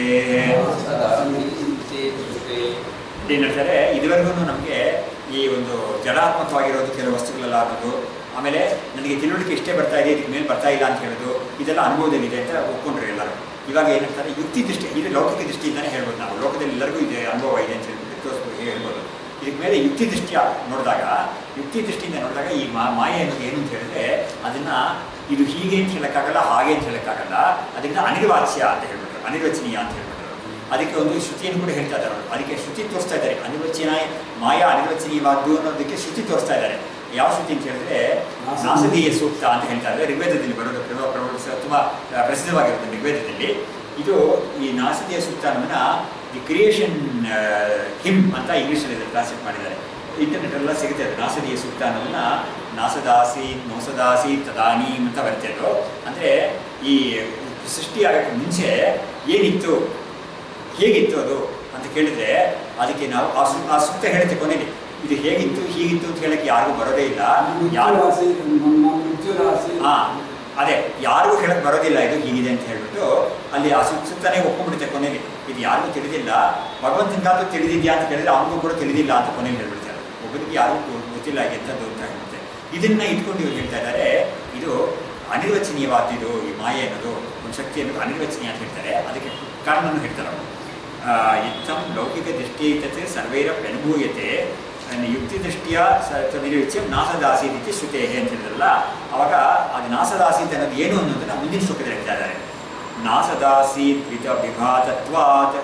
ಏನು ಹೇಳ್ತಾರೆ ಇದುವರೆಗೂ ನಮಗೆ ಈ ಒಂದು ಜಡಾತ್ಮಕವಾಗಿರೋದು ಕೆಲವು ವಸ್ತುಗಳೆಲ್ಲ ಅನ್ನೋದು ಆಮೇಲೆ ನನಗೆ ತಿಳುವಳಿಕೆ ಇಷ್ಟೇ ಬರ್ತಾ ಇದೆ ಇದಕ್ಕೆ ಮೇಲೆ ಬರ್ತಾ ಇಲ್ಲ ಅಂತ ಹೇಳೋದು ಇದೆಲ್ಲ ಅನುಭವದಲ್ಲಿದೆ ಅಂತ ಒಪ್ಕೊಂಡ್ರು ಎಲ್ಲರೂ ಇವಾಗ ಏನಂತಾರೆ ಯುಕ್ತಿ ದೃಷ್ಟಿ ಇದು ಲೌಕಿಕ ದೃಷ್ಟಿಯಿಂದನೇ ಹೇಳ್ಬೋದು ನಾವು ಲೋಕದಲ್ಲಿ ಎಲ್ಲರಿಗೂ ಇದೆ ಅನುಭವ ಇದೆ ಅಂತ ಹೇಳ್ಬಿಟ್ಟು ತೋರಿಸ್ಬೋದು ಹೇಳ್ಬೋದು ಇದಕ್ಕೆ ಮೇಲೆ ಯುಕ್ತಿ ದೃಷ್ಟಿಯ ನೋಡಿದಾಗ ಯುಕ್ತಿ ದೃಷ್ಟಿಯಿಂದ ನೋಡಿದಾಗ ಈ ಮಾ ಮಾಯೆ ಅನ್ನೋದು ಏನು ಅಂತ ಹೇಳಿದ್ರೆ ಅದನ್ನ ಇದು ಹೀಗೆ ಅಂತ ಹೇಳಕ್ಕಾಗಲ್ಲ ಹಾಗೆ ಅಂತ ಹೇಳಕ್ಕಾಗಲ್ಲ ಅದರಿಂದ ಅನಿರ್ವಾಚ್ಯ ಅಂತ ಹೇಳ್ಬಿಟ್ರು ಅನಿರ್ವಚನೀಯ ಅಂತ ಹೇಳ್ಬಿಟ್ರು ಅದಕ್ಕೆ ಒಂದು ಶ್ರುತಿಯನ್ನು ಕೂಡ ಹೇಳ್ತಾ ಇದ್ದಾರೆ ಅವರು ಅದಕ್ಕೆ ಶ್ರುತಿ ತೋರಿಸ್ತಾ ಇದ್ದಾರೆ ಅನಿರ್ವಚನ ಮಾಯಾ ಅನಿರ್ವಚನೀಯವಾದ್ದು ಅನ್ನೋದಕ್ಕೆ ಶ್ರುತಿ ತೋರಿಸ್ತಾ ಇದ್ದಾರೆ ಯಾವ ಶ್ರುತಿ ಅಂತ ಹೇಳಿದ್ರೆ ನಾಸದೀಯ ಸೂಕ್ತ ಅಂತ ಹೇಳ್ತಾ ಇದ್ದಾರೆ ಋಗ್ವೇದದಲ್ಲಿ ಬರೋದು ಪ್ರಭ- ಪ್ರಭ- ತುಂಬಾ ಆ, ಪ್ರಸಿದ್ಧವಾಗಿರುತ್ತೆ ಋಗ್ವೇದದಲ್ಲಿ ಇದು ಈ ನಾಸದೀಯ ಸೂಕ್ತ ಅನ್ನೋದನ್ನ ದಿ ಕ್ರಿಯೇಷನ್ ಹಿಮ್ ಅಂತ ಇಂಗ್ಲೀಷಲ್ಲಿ ಕ್ಲಾಸಿಫ್ ಮಾಡಿದ್ದಾರೆ ಇಂಟರ್ನೆಟ್ ಎಲ್ಲ ಸಿಗುತ್ತೆ ಅದು ನಾಸದೀಯ ಸೂಕ್ತ ಅನ್ನೋದನ್ನ ನಾಸದಾಸಿ ನೋಸದಾಸಿ ತದಾನೀಮ್ ಅಂತ ಬರುತ್ತೆ ಅದು ಅಂದರೆ ಈ ಸೃಷ್ಟಿ ಆಗೋಕ್ಕೆ ಮುಂಚೆ ಏನಿತ್ತು ಹೇಗಿತ್ತು ಅದು ಅಂತ ಕೇಳಿದ್ರೆ ಅದಕ್ಕೆ ನಾವು ಆ ಸು ಆ ಸೂಕ್ತ ಹೇಳುತ್ತೆ ಕೊನೆಯಲ್ಲಿ ಇದು ಹೇಗಿತ್ತು ಹೀಗಿತ್ತು ಅಂತ ಹೇಳಕ್ಕೆ ಯಾರಿಗೂ ಬರೋದೇ ಇಲ್ಲ ಯಾರು ಮೃತ್ಯುರಾಸೆ ಹಾ ಅದೇ ಯಾರಿಗೂ ಹೇಳಕ್ ಬರೋದಿಲ್ಲ ಇದು ಹೀಗಿದೆ ಅಂತ ಹೇಳ್ಬಿಟ್ಟು ಅಲ್ಲಿ ಆ ಸು- ಸುತ್ತನೇ ಒಪ್ಕೊಂಡ್ಬಿಡುತ್ತೆ ಕೊನೆಯಲ್ಲಿ ಇದು ಯಾರಿಗೂ ತಿಳಿದಿಲ್ಲ ಭಗವಂತನಿಗಾದ್ರೂ ತಿಳಿದಿದ್ಯಾ ಅಂತ ಕೇಳಿದ್ರೆ ಅವನಿಗೂ ಕೂಡ ತಿಳಿದಿಲ್ಲ ಅಂತ ಕೊನೆಯಲ್ಲಿ ಹೇಳ್ಬಿಡ್ತಾರೆ ಒಬ್ಬನಿಗೆ ಯಾರಿಗೂ ಗೊ- ಗೊತ್ತಿಲ್ಲ ಎಂಥದ್ದು ಅಂತ ಹೇಳ್ಬಿಡುತ್ತೆ ಇದನ್ನ ಇಟ್ಕೊಂಡು ಇವ್ರು ಹೇಳ್ತಾ ಇದ್ದಾರೆ ಇದು ಅನಿರ್ವಚನೀಯವಾದ್ದು ಈ ಮಾಯೆ ಅನ್ನೋದು ಒಂದು ಶಕ್ತಿ ಅನ್ನೋದು ಅನಿರ್ವಚನೀಯ ಅಂತ ಹೇಳ್ತಾರೆ ಅದಕ್ಕೆ ಕಾರಣವನ್ನು ಹೇಳ್ತಾರೆ ಅವರು ಇತ್ತಂ ಲೌಕಿಕ ದೃಷ್ಟಿಯೈತತೆ ಸರ್ವೈರಪ್ಯನುಭೂಯತೆ ಯುಕ್ತಿ ದೃಷ್ಟಿಯ ನಿರೀಕ್ಷೆ ನಾಸದಾಸೀತಿ ಶ್ರುತೇ ಅಂತ ಹೇಳಿದ್ರಲ್ಲ ಅವಾಗ ಅದು ನಾಸದಾಸೀತ್ ಅನ್ನೋದು ಏನು ಅನ್ನೋದನ್ನ ಮುಂದಿನ ಶ್ಲೋಕದಲ್ಲಿ ಹೇಳ್ತಾ ಇದ್ದಾರೆ ನಾಸದಾಸೀತ್ ವಿಧ ವಿಘಾತತ್ವಾತ್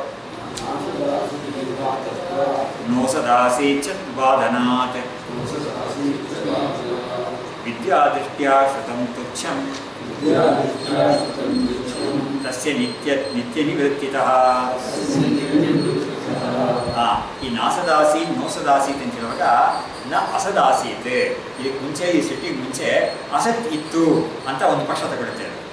ನೋಸದಾಸೀತ್ ಚ ವಾದನಾತ್ ವಿದ್ಯಾದೃಷ್ಟ್ಯಾ ಶ್ರುತಂ ತುಚ್ಛಂ ತಸ್ಯ ನಿತ್ಯ ನಿತ್ಯ ನಿವೃತ್ತಿತಃ ಹಾ ಈ ನಾಸದಾಸಿ ನೋಸದಾಸೀತ್ ಅಂತ ಹೇಳುವಾಗ ನ ಅಸದಾಸೀತ್ ಇದಕ್ಕೆ ಮುಂಚೆ ಈ ಸಿಟ್ಟಿಗೆ ಮುಂಚೆ ಅಸತ್ ಇತ್ತು ಅಂತ ಒಂದು ಪಕ್ಷ ತಗೊಳುತ್ತೆ ಅದು.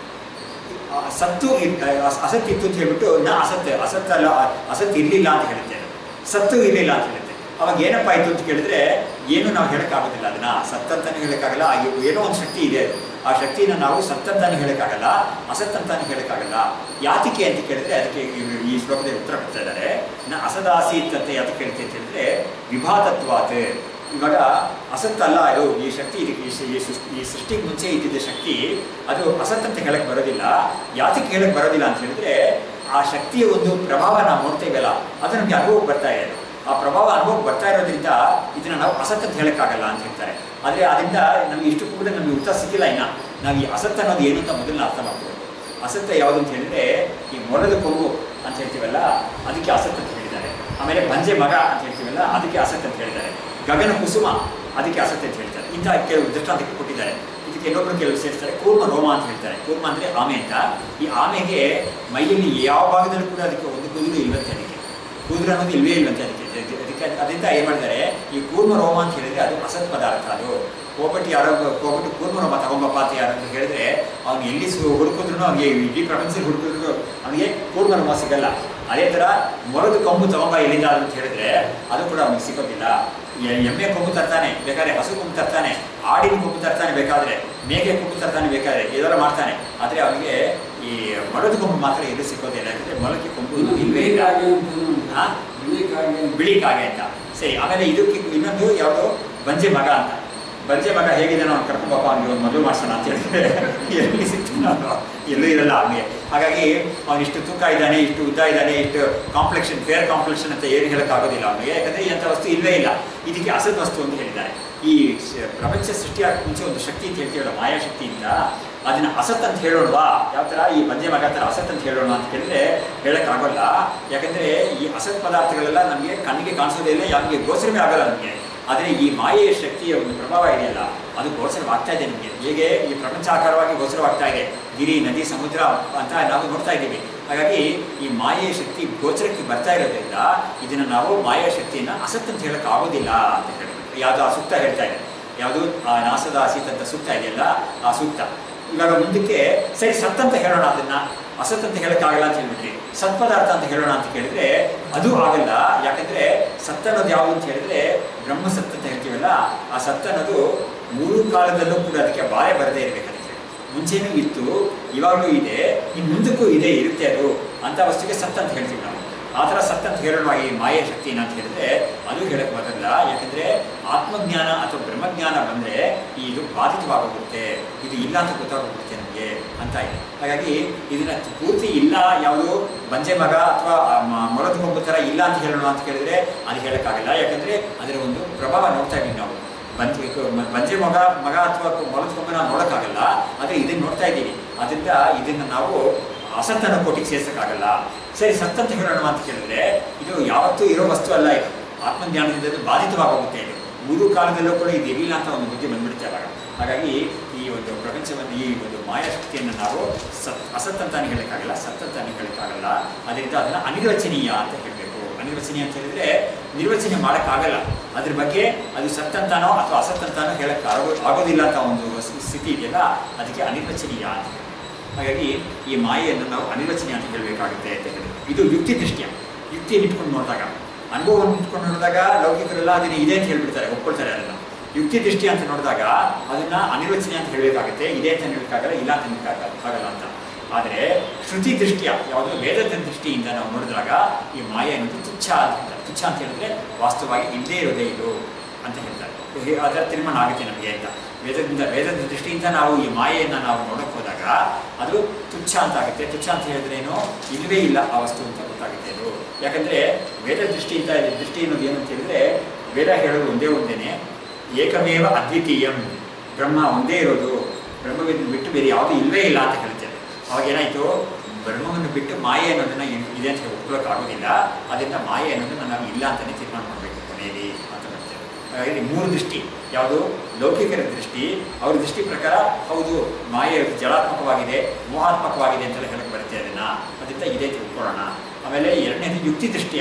ಆ ಸತ್ತು ಇರ್- ಆ ಅಸತ್ ಇತ್ತು ಅಂತ ಹೇಳ್ಬಿಟ್ಟು ನ ಅಸತ್ ಅಸತ್ ಅಲ್ಲ ಅಸತ್ ಇರ್ಲಿಲ್ಲ ಅಂತ ಹೇಳುತ್ತೆ ಅದು. ಸತ್ತು ಇರ್ಲಿಲ್ಲ ಅಂತ ಹೇಳುತ್ತೆ ಅವಾಗ ಏನಪ್ಪ ಆಯ್ತು ಅಂತ ಕೇಳಿದ್ರೆ ಏನು ನಾವು ಹೇಳಕ್ಕಾಗೋದಿಲ್ಲ ಅದನ್ನ ಸತ್ತಂತಾನೆ ಹೇಳಕ್ಕಾಗಲ್ಲ ಆ ಏನೋ ಒಂದು ಶಕ್ತಿ ಇದೆ ಅದು. ಆ ಶಕ್ತಿನ ನಾವು ಸತ್ತಂತಾನೆ ಹೇಳಕ್ಕಾಗಲ್ಲ ಅಸತ್ ಅಂತಾನೆ ಹೇಳಕ್ಕಾಗಲ್ಲ ಯಾತಿಕೆ ಅಂತ ಕೇಳಿದ್ರೆ ಅದಕ್ಕೆ ಈ- ಈ ಶ್ಲೋಕದಲ್ಲಿ ಉತ್ತರ ಕೊಡ್ತಾ ಇದ್ದಾರೆ ನ ಅಸದಾಸೀತ್ ಅಂತ ಯಾತಕ್ಕೆ ಹೇಳ್ತೀವಿ ಅಂತ ಹೇಳಿದ್ರೆ ವಿಭಾತತ್ವಾತ್ ಇವಾಗ ಅಸತ್ ಅಲ್ಲ ಇದು ಈ ಶಕ್ತಿ ಇದಕ್ಕೆ ಈ ಸ- ಈ ಸೃಷ್ಟಿ ಈ ಸೃಷ್ಟಿಗೆ ಮುಂಚೆ ಇದ್ದಿದ್ದ ಶಕ್ತಿ ಅದು ಅಸತ್ ಅಂತ ಹೇಳಕ್ ಬರೋದಿಲ್ಲ ಯಾತಕ್ಕೆ ಹೇಳಕ್ ಬರೋದಿಲ್ಲ ಅಂತ ಹೇಳಿದ್ರೆ ಆ ಶಕ್ತಿಯ ಒಂದು ಪ್ರಭಾವ ನಾವು ನೋಡ್ತೇವಲ್ಲ ಅದು ನಮ್ಗೆ ಅನುಭವಕ್ಕೆ ಬರ್ತಾ ಇದೆ ಅದು. ಆ ಪ್ರಭಾವ ಅನುಭವಕ್ಕೆ ಬರ್ತಾ ಇರೋದ್ರಿಂದ ಇದನ್ನ ನಾವು ಅಸತ್ ಅಂತ ಹೇಳಕ್ಕಾಗಲ್ಲ ಅಂತ ಹೇಳ್ತಾರೆ ಆದ್ರೆ ಅದರಿಂದ ನಮ್ಗೆ ಇಷ್ಟು ಕೂಡ ನಮ್ಗೆ ಉತ್ತರ ಸಿಕ್ಕಿಲ್ಲ ಇನ್ನ ನಾವು ಈ ಅಸತ್ ಅನ್ನೋದು ಏನು ಅಂತ ಮೊದಲು ಅರ್ಥ ಮಾಡ್ಕೋಬೇಕು ಅಸತ್ಯ ಯಾವುದು ಅಂತ ಹೇಳಿದ್ರೆ ಈ ಮೊಲದ ಕೊಂಬು ಅಂತ ಹೇಳ್ತೀವಲ್ಲ ಅದಕ್ಕೆ ಅಸತ್ ಅಂತ ಹೇಳಿದ್ದಾರೆ ಆಮೇಲೆ ಬಂಜೆ ಮಗ ಅಂತ ಹೇಳ್ತೀವಲ್ಲ ಅದಕ್ಕೆ ಅಸತ್ ಅಂತ ಹೇಳಿದ್ದಾರೆ ಗಗನ ಕುಸುಮ ಅದಕ್ಕೆ ಅಸತ್ಯ ಅಂತ ಹೇಳ್ತಾರೆ ಇಂತಹ ಕೆಲವು ದೃಷ್ಟಾಂತಕ್ಕೆ ಕೊಟ್ಟಿದ್ದಾರೆ ಇದಕ್ಕೆ ಇನ್ನೊಬ್ರು ಕೆಲವು ಸೇರಿಸ್ತಾರೆ ಕೂರ್ಮ ರೋಮ ಅಂತ ಹೇಳ್ತಾರೆ ಕೂರ್ಮ ಅಂದ್ರೆ ಆಮೆ ಅಂತ ಈ ಆಮೆಗೆ ಮೈಯಲ್ಲಿ ಯಾವ ಭಾಗದಲ್ಲೂ ಕೂಡ ಅದಕ್ಕೆ ಒಂದು ಕೂದಲು ಇಲ್ವಂತೆ ಅದಕ್ಕೆ ಕೂದಲು ಅನ್ನೋದು ಇಲ್ವೇ ಇಲ್ವಂತೆ ಅದಕ್ಕೆ ಅದಕ್ಕೆ- ಅದಕ್ಕೆ ಅದರಿಂದ ಏನು ಮಾಡಿದ್ದಾರೆ ಈ ಕೂರ್ಮ ರೋಮ ಅಂತ ಹೇಳಿದ್ರೆ ಅದು ಅಸತ್ ಪದಾರ್ಥ ಅದು ಹೋಗ್ಬಿಟ್ಟು ಯಾರೋ ಹೋಗ್ಬಿಟ್ಟು ಕೂರ್ಮ ರೋಮ ತಗೊಂಬಪ್ಪ ಅಂತ ಯಾರು ಅಂತ ಹೇಳಿದ್ರೆ ಅವ್ನು ಎಲ್ಲಿ ಸು ಹುಡುಕಿದ್ರು ಅವ್ನಿಗೆ ಇಡೀ ಪ್ರಪಂಚದಲ್ಲಿ ಹುಡುಕಿದ್ರು ಅವನಿಗೆ ಕೂರ್ಮ ರೋಮ ಸಿಗಲ್ಲ ಅದೇ ಥರ ಮೊರದ ಕೊಂಬು ತಗೊಂಬ ಎಲ್ಲಿಂದ ಅಂತ ಹೇಳಿದ್ರೆ ಅದು ಕೂಡ ಅವನಿಗೆ ಸಿಗೋದಿಲ್ಲ ಎ- ಎಮ್ಮೆ ಕೊಂಬು ತರ್ತಾನೆ ಬೇಕಾದ್ರೆ ಹಸು ಕೊಂಬು ತರ್ತಾನೆ ಆಡಿನ ಕೊಂಬು ತರ್ತಾನೆ ಬೇಕಾದ್ರೆ ಮೇಕೆ ಕೊಂಬು ತರ್ತಾನೆ ಬೇಕಾದ್ರೆ ಇದೆಲ್ಲ ಮಾಡ್ತಾನೆ ಆದರೆ ಅವನಿಗೆ ಈ ಮರದ ಕೊಂಬು ಮಾತ್ರ ಎಲ್ಲೂ ಸಿಗೋದಿಲ್ಲ ಯಾಕಂದ್ರೆ ಮೊಲಕ್ಕೆ ಕೊಂಬು ಇಲ್ವೇ ಇಲ್ಲ ಬಿಳಿಕಾಗೆ ಅಂತ ಇನ್ನೊಂದು. ಹಾ? ಬಿಳಿಕಾಗೆ ಅಂತ. ಬಿಳಿ ಕಾಗೆ ಅಂತ ಸರಿ ಆಮೇಲೆ ಇದಕ್ಕೆ ಇನ್ನೊಂದು ಯಾವುದು ಬಂಜೆ ಮಗ ಅಂತ ಬಂಜೆ ಮಗ ಹೇಗಿದೆ ನಾವು ಕರ್ಕೊಂಬಪ್ಪ ಅವ್ನಿಗೆ ಒಂದು ಮದುವೆ ಮಾಡ್ಸೋಣ ಅಂತ ಹೇಳಿದ್ರೆ ಎಲ್ಲಿ ಸಿಗ್ತಾನೆ ಅವನು ಎಲ್ಲೂ ಇರಲ್ಲ ಅವನಿಗೆ ಹಾಗಾಗಿ ಅವನು ಇಷ್ಟು ತೂಕ ಇದ್ದಾನೆ ಇಷ್ಟು ಉದ್ದ ಇದ್ದಾನೆ ಇಷ್ಟು ಕಾಂಪ್ಲೆಕ್ಷನ್ ಫೇರ್ ಕಾಂಪ್ಲೆಕ್ಷನ್ ಅಂತ ಏನು ಹೇಳೋಕ್ಕಾಗೋದಿಲ್ಲ ಅವನಿಗೆ ಯಾಕಂದ್ರೆ ಈ ಅಂಥ ವಸ್ತು ಇಲ್ಲವೇ ಇಲ್ಲ ಇದಕ್ಕೆ ಅಸದ್ ವಸ್ತು ಅಂತ ಹೇಳಿದ್ದಾರೆ ಈ ಶ- ಪ್ರಪಂಚ ಸೃಷ್ಟಿಯಾಗಕ್ಕೆ ಮುಂಚೆ ಒಂದು ಶಕ್ತಿ ಅಂತ ಹೇಳ್ತೀವಲ್ಲ ಮಾಯಾಶಕ್ತಿಯಿಂದ ಅದನ್ನ ಅಸತ್ ಅಂತ ಹೇಳೋಣವಾ ಯಾವ ಥರ ಈ ಬಂಜೆ ಮಗ ಥರ ಅಸತ್ ಅಂತ ಹೇಳೋಣ ಅಂತ ಹೇಳಿದ್ರೆ ಹೇಳಕ್ಕಾಗಲ್ಲ ಯಾಕಂದ್ರೆ ಈ ಅಸತ್ ಪದಾರ್ಥಗಳೆಲ್ಲ ನಮಗೆ ಕಣ್ಣಿಗೆ ಕಾಣಿಸೋದೇ ಇಲ್ಲ ಯಾರಿಗೆ ಗೋಚರವೇ ಆಗಲ್ಲ ನಮಗೆ ಆದರೆ ಈ ಮಾಯೆಯ ಶಕ್ತಿಯ ಒಂದು ಪ್ರಭಾವ ಇದೆಯಲ್ಲ ಅದು ಗೋಚರವಾಗ್ತಾ ಇದೆ ನಮಗೆ ಹೇಗೆ ಈ ಪ್ರಪಂಚಾಕಾರವಾಗಿ ಗೋಚರವಾಗ್ತಾ ಇದೆ ಗಿರಿ ನದಿ ಸಮುದ್ರ ಅಂತ ನಾವು ನೋಡ್ತಾ ಇದ್ದೀವಿ ಹಾಗಾಗಿ ಈ ಮಾಯೆಯ ಶಕ್ತಿ ಗೋಚರಕ್ಕೆ ಬರ್ತಾ ಇರೋದ್ರಿಂದ ಇದನ್ನು ನಾವು ಮಾಯೆಯ ಶಕ್ತಿಯನ್ನು ಅಸತ್ ಅಂತ ಹೇಳಕ್ ಆಗೋದಿಲ್ಲ ಅಂತ ಹೇಳ್ಬೇಕು ಯಾವುದು ಆ ಸೂಕ್ತ ಹೇಳ್ತಾ ಇದೆ ಯಾವುದು ಆ ನಾಸದ ಅಸಿತ್ ಅಂತ ಸೂಕ್ತ ಇದೆಯಲ್ಲ ಆ ಸೂಕ್ತ ಇವಾಗ ಮುಂದಕ್ಕೆ ಸರಿ ಸತ್ ಅಂತ ಹೇಳೋಣ ಅದನ್ನ ಅಸತ್ ಅಂತ ಹೇಳಕ್ಕಾಗಲ್ಲ ಅಂತ ಹೇಳ್ಬಿಟ್ರಿ ಸತ್ಪದಾರ್ಥ ಅಂತ ಹೇಳೋಣ ಅಂತ ಕೇಳಿದ್ರೆ ಅದು ಆಗಲ್ಲ ಯಾಕಂದ್ರೆ ಸತ್ ಅನ್ನೋದು ಯಾವುದು ಅಂತ ಹೇಳಿದ್ರೆ ಬ್ರಹ್ಮ ಸತ್ ಅಂತ ಹೇಳ್ತೀವಲ್ಲ ಆ ಸತ್ ಅನ್ನೋದು ಮೂರು ಕಾಲದಲ್ಲೂ ಕೂಡ ಅದಕ್ಕೆ ಬಾಳೆ ಬರದೇ ಇರಬೇಕು ಅದಕ್ಕೆ ಮುಂಚೆನೂ ಇತ್ತು ಇವಾಗಲೂ ಇದೆ ಇನ್ನು ಮುಂದಕ್ಕೂ ಇದೆ ಇರುತ್ತೆ ಅದು ಅಂತ ವಸ್ತುಗೆ ಸತ್ ಅಂತ ಹೇಳ್ತೀವಿ ನಾವು ಆ ಥರ ಸತ್ ಅಂತ ಹೇಳೋಣ ಈ ಮಾಯೆ ಶಕ್ತಿ ಏನಂತ ಹೇಳಿದ್ರೆ ಅದು ಹೇಳಕ್ ಬರಲ್ಲ ಯಾಕಂದ್ರೆ ಆತ್ಮಜ್ಞಾನ ಅಥವಾ ಬ್ರಹ್ಮಜ್ಞಾನ ಬಂದ್ರೆ ಇದು ಬಾಧಿತವಾಗೋಗುತ್ತೆ ಇದು ಇಲ್ಲ ಅಂತ ಗೊತ್ತಾಗೋಗುತ್ತೆ ನಮಗೆ ಅಂತ ಇದೆ ಹಾಗಾಗಿ ಇದನ್ನ ಪೂರ್ತಿ ಇಲ್ಲ ಯಾವುದು ಬಂಜೆ ಮಗ ಅಥವಾ ಮೊಲದ ಕೊಂಬು ಥರ ಇಲ್ಲ ಅಂತ ಹೇಳೋಣ ಅಂತ ಕೇಳಿದ್ರೆ ಅದು ಹೇಳಕ್ಕಾಗಲ್ಲ ಯಾಕಂದ್ರೆ ಅದರ ಒಂದು ಪ್ರಭಾವ ನೋಡ್ತಾ ಇದ್ದೀವಿ ನಾವು ಬಂಜೆ ಬಂಜೆ ಮಗ ಮಗ ಅಥವಾ ಮೊಲದ ಕೊಂಬು ನಾವು ನೋಡೋಕ್ಕಾಗಲ್ಲ ಆದರೆ ಇದನ್ನ ನೋಡ್ತಾ ಇದ್ದೀವಿ ಅದರಿಂದ ಇದನ್ನ ನಾವು ಅಸತ್ತನ್ನು ಕೋಟಿಗೆ ಸೇರ್ಸಕ್ಕಾಗಲ್ಲ ಸರಿ ಸತ್ತಂತ ಹೇಳೋಣ ಅಂತ ಕೇಳಿದ್ರೆ ಇದು ಯಾವತ್ತೂ ಇರೋ ವಸ್ತು ಅಲ್ಲ ಇದು ಆತ್ಮಜ್ಞಾನದಿಂದ ಇದು ಬಾಧಿತವಾಗೋಗುತ್ತೆ ಇದು ಮೂರು ಕಾಲದಲ್ಲೂ ಕೂಡ ಇದು ಇರಲಿಲ್ಲ ಅಂತ ಒಂದು ಬುದ್ಧಿ ಬಂದ್ಬಿಡುತ್ತೆ ಅವಾಗ ಹಾಗಾಗಿ ಈ ಒಂದು ಪ್ರಪಂಚವನ್ನು ಈ ಒಂದು ಮಾಯಾಶಕ್ತಿಯನ್ನು ನಾವು ಸತ್ ಅಸತ್ ಅಂತಾನೆ ಹೇಳಕ್ಕಾಗಲ್ಲ ಸತ್ ಅಂತಾನೆ ಹೇಳಕ್ಕಾಗಲ್ಲ ಅದರಿಂದ ಅದನ್ನು ಅನಿರ್ವಚನೀಯ ಅಂತ ಹೇಳಬೇಕು ಅನಿರ್ವಚನೀಯ ಅಂತ ಹೇಳಿದ್ರೆ ನಿರ್ವಚನೆ ಮಾಡೋಕ್ಕಾಗಲ್ಲ ಅದ್ರ ಬಗ್ಗೆ ಅದು ಸತ್ ಅಂತಾನೋ ಅಥವಾ ಅಸತ್ ಅಂತಾನೋ ಹೇಳಕ್ ಆಗೋ ಆಗೋದಿಲ್ಲ ಅಂತ ಒಂದು ಸ್- ಸ್ಥಿತಿ ಇದೆಯಲ್ಲ ಅದಕ್ಕೆ ಅನಿರ್ವಚನೀಯ ಅಂತ ಹೇಳಿ ಹಾಗಾಗಿ ಈ ಮಾಯೆಯನ್ನು ನಾವು ಅನಿರ್ವಚನೀಯ ಅಂತ ಹೇಳಬೇಕಾಗುತ್ತೆ ಅಂತ ಹೇಳಿದ್ರು ಇದು ಯುಕ್ತಿ ದೃಷ್ಟಿಯ ಯುಕ್ತಿಯನ್ನು ಇಟ್ಕೊಂಡು ನೋಡಿದಾಗ ಅನುಭವವನ್ನು ಇಟ್ಕೊಂಡು ನೋಡಿದಾಗ ಲೌಕಿಕರೆಲ್ಲ ಅದನ್ನ ಇದೆ ಅಂತ ಹೇಳ್ಬಿಡ್ತಾರೆ ಒಪ್ಕೊಳ್ತಾರೆ ಅದನ್ನು ಯುಕ್ತಿ ದೃಷ್ಟಿ ಅಂತ ನೋಡಿದಾಗ ಅದನ್ನ ಅನಿರ್ವಚನೀಯ ಅಂತ ಹೇಳಬೇಕಾಗುತ್ತೆ ಇದೆ ಅಂತ ಹೇಳಕ್ಕಾಗಲ್ಲ ಇಲ್ಲ ಅಂತ ಹೇಳಕ್ಕಾಗಲ್ಲ ಆಗಲ್ಲ ಅಂತ ಆದರೆ ಶ್ರುತಿ ದೃಷ್ಟಿಯ ಯಾವುದು ವೇದದ ದೃಷ್ಟಿಯಿಂದ ನಾವು ನೋಡಿದಾಗ ಈ ಮಾಯೆ ಅನ್ನೋದು ತುಚ್ಛ ಅಂತ ಹೇಳ್ತಾರೆ ತುಚ್ಛ ಅಂತ ಹೇಳಿದ್ರೆ ವಾಸ್ತವವಾಗಿ ಇಲ್ಲದೇ ಇರೋದೇ ಇದು ಅಂತ ಹೇಳ್ತಾರೆ ಹೇ- ಅದರ ತೀರ್ಮಾನ ಆಗುತ್ತೆ ನಮಗೆ ಅಂತ ವೇದದಿಂದ ವೇದದ ದೃಷ್ಟಿಯಿಂದ ನಾವು ಈ ಮಾಯೆಯನ್ನು ನಾವು ನೋಡಕ್ಕೆ ಹೋದಾಗ ಅದು ತುಚ್ಛ ಅಂತ ಆಗುತ್ತೆ ತುಚ್ಛ ಅಂತ ಹೇಳಿದ್ರೆ ಏನು ಇಲ್ಲವೇ ಇಲ್ಲ ಆ ವಸ್ತು ಅಂತ ಗೊತ್ತಾಗುತ್ತೆ ಅದು ಯಾಕಂದ್ರೆ ವೇದ ದೃಷ್ಟಿಯಿಂದ ಇಲ್ಲಿ ದೃಷ್ಟಿ ಅನ್ನೋದು ಏನು ಅಂತ ಹೇಳಿದ್ರೆ ವೇದ ಹೇಳೋದು ಒಂದೇ ಒಂದೇನೆ ಏಕಮೇವ ಅದ್ವಿತೀಯಂ ಬ್ರಹ್ಮ ಒಂದೇ ಇರೋದು ಬ್ರಹ್ಮವನ್ನು ಬಿಟ್ಟು ಬೇರೆ ಯಾವುದೂ ಇಲ್ಲವೇ ಇಲ್ಲ ಅಂತ ಹೇಳ್ತೇವೆ ಅವಾಗ ಏನಾಯ್ತು ಬ್ರಹ್ಮವನ್ನು ಬಿಟ್ಟು ಮಾಯೆ ಅನ್ನೋದನ್ನ ಇನ್- ಇದೆ ಅಂತ ಒಪ್ಕೊಳ್ಳೋಕೆ ಆಗೋದಿಲ್ಲ ಅದರಿಂದ ಮಾಯೆ ಅನ್ನೋದನ್ನ ನಾವು ಇಲ್ಲ ಅಂತಾನೆ ತೀರ್ಮಾನ ಮಾಡಬೇಕು ಕೊನೆಯಲ್ಲಿ ಅಂತ ಹೇಳ್ತೇವೆ ಹಾಗಾಗಿ ಮೂರು ದೃಷ್ಟಿ ಯಾವುದು ಲೌಕಿಕರ ದೃಷ್ಟಿ ಅವ್ರ ದೃಷ್ಟಿ ಪ್ರಕಾರ ಹೌದು ಮಾಯೆ ಜಲಾತ್ಮಕವಾಗಿದೆ ಮೋಹಾತ್ಮಕವಾಗಿದೆ ಅಂತೆಲ್ಲ ಹೇಳಕ್ ಬರುತ್ತೆ ಅದನ್ನ ಅದರಿಂದ ಇದೆ ತಿಳ್ಕೊಳ್ಳೋಣ ಆಮೇಲೆ ಎರಡನೇದು ಯುಕ್ತಿ ದೃಷ್ಟಿಯ ಯುಕ್ತಿ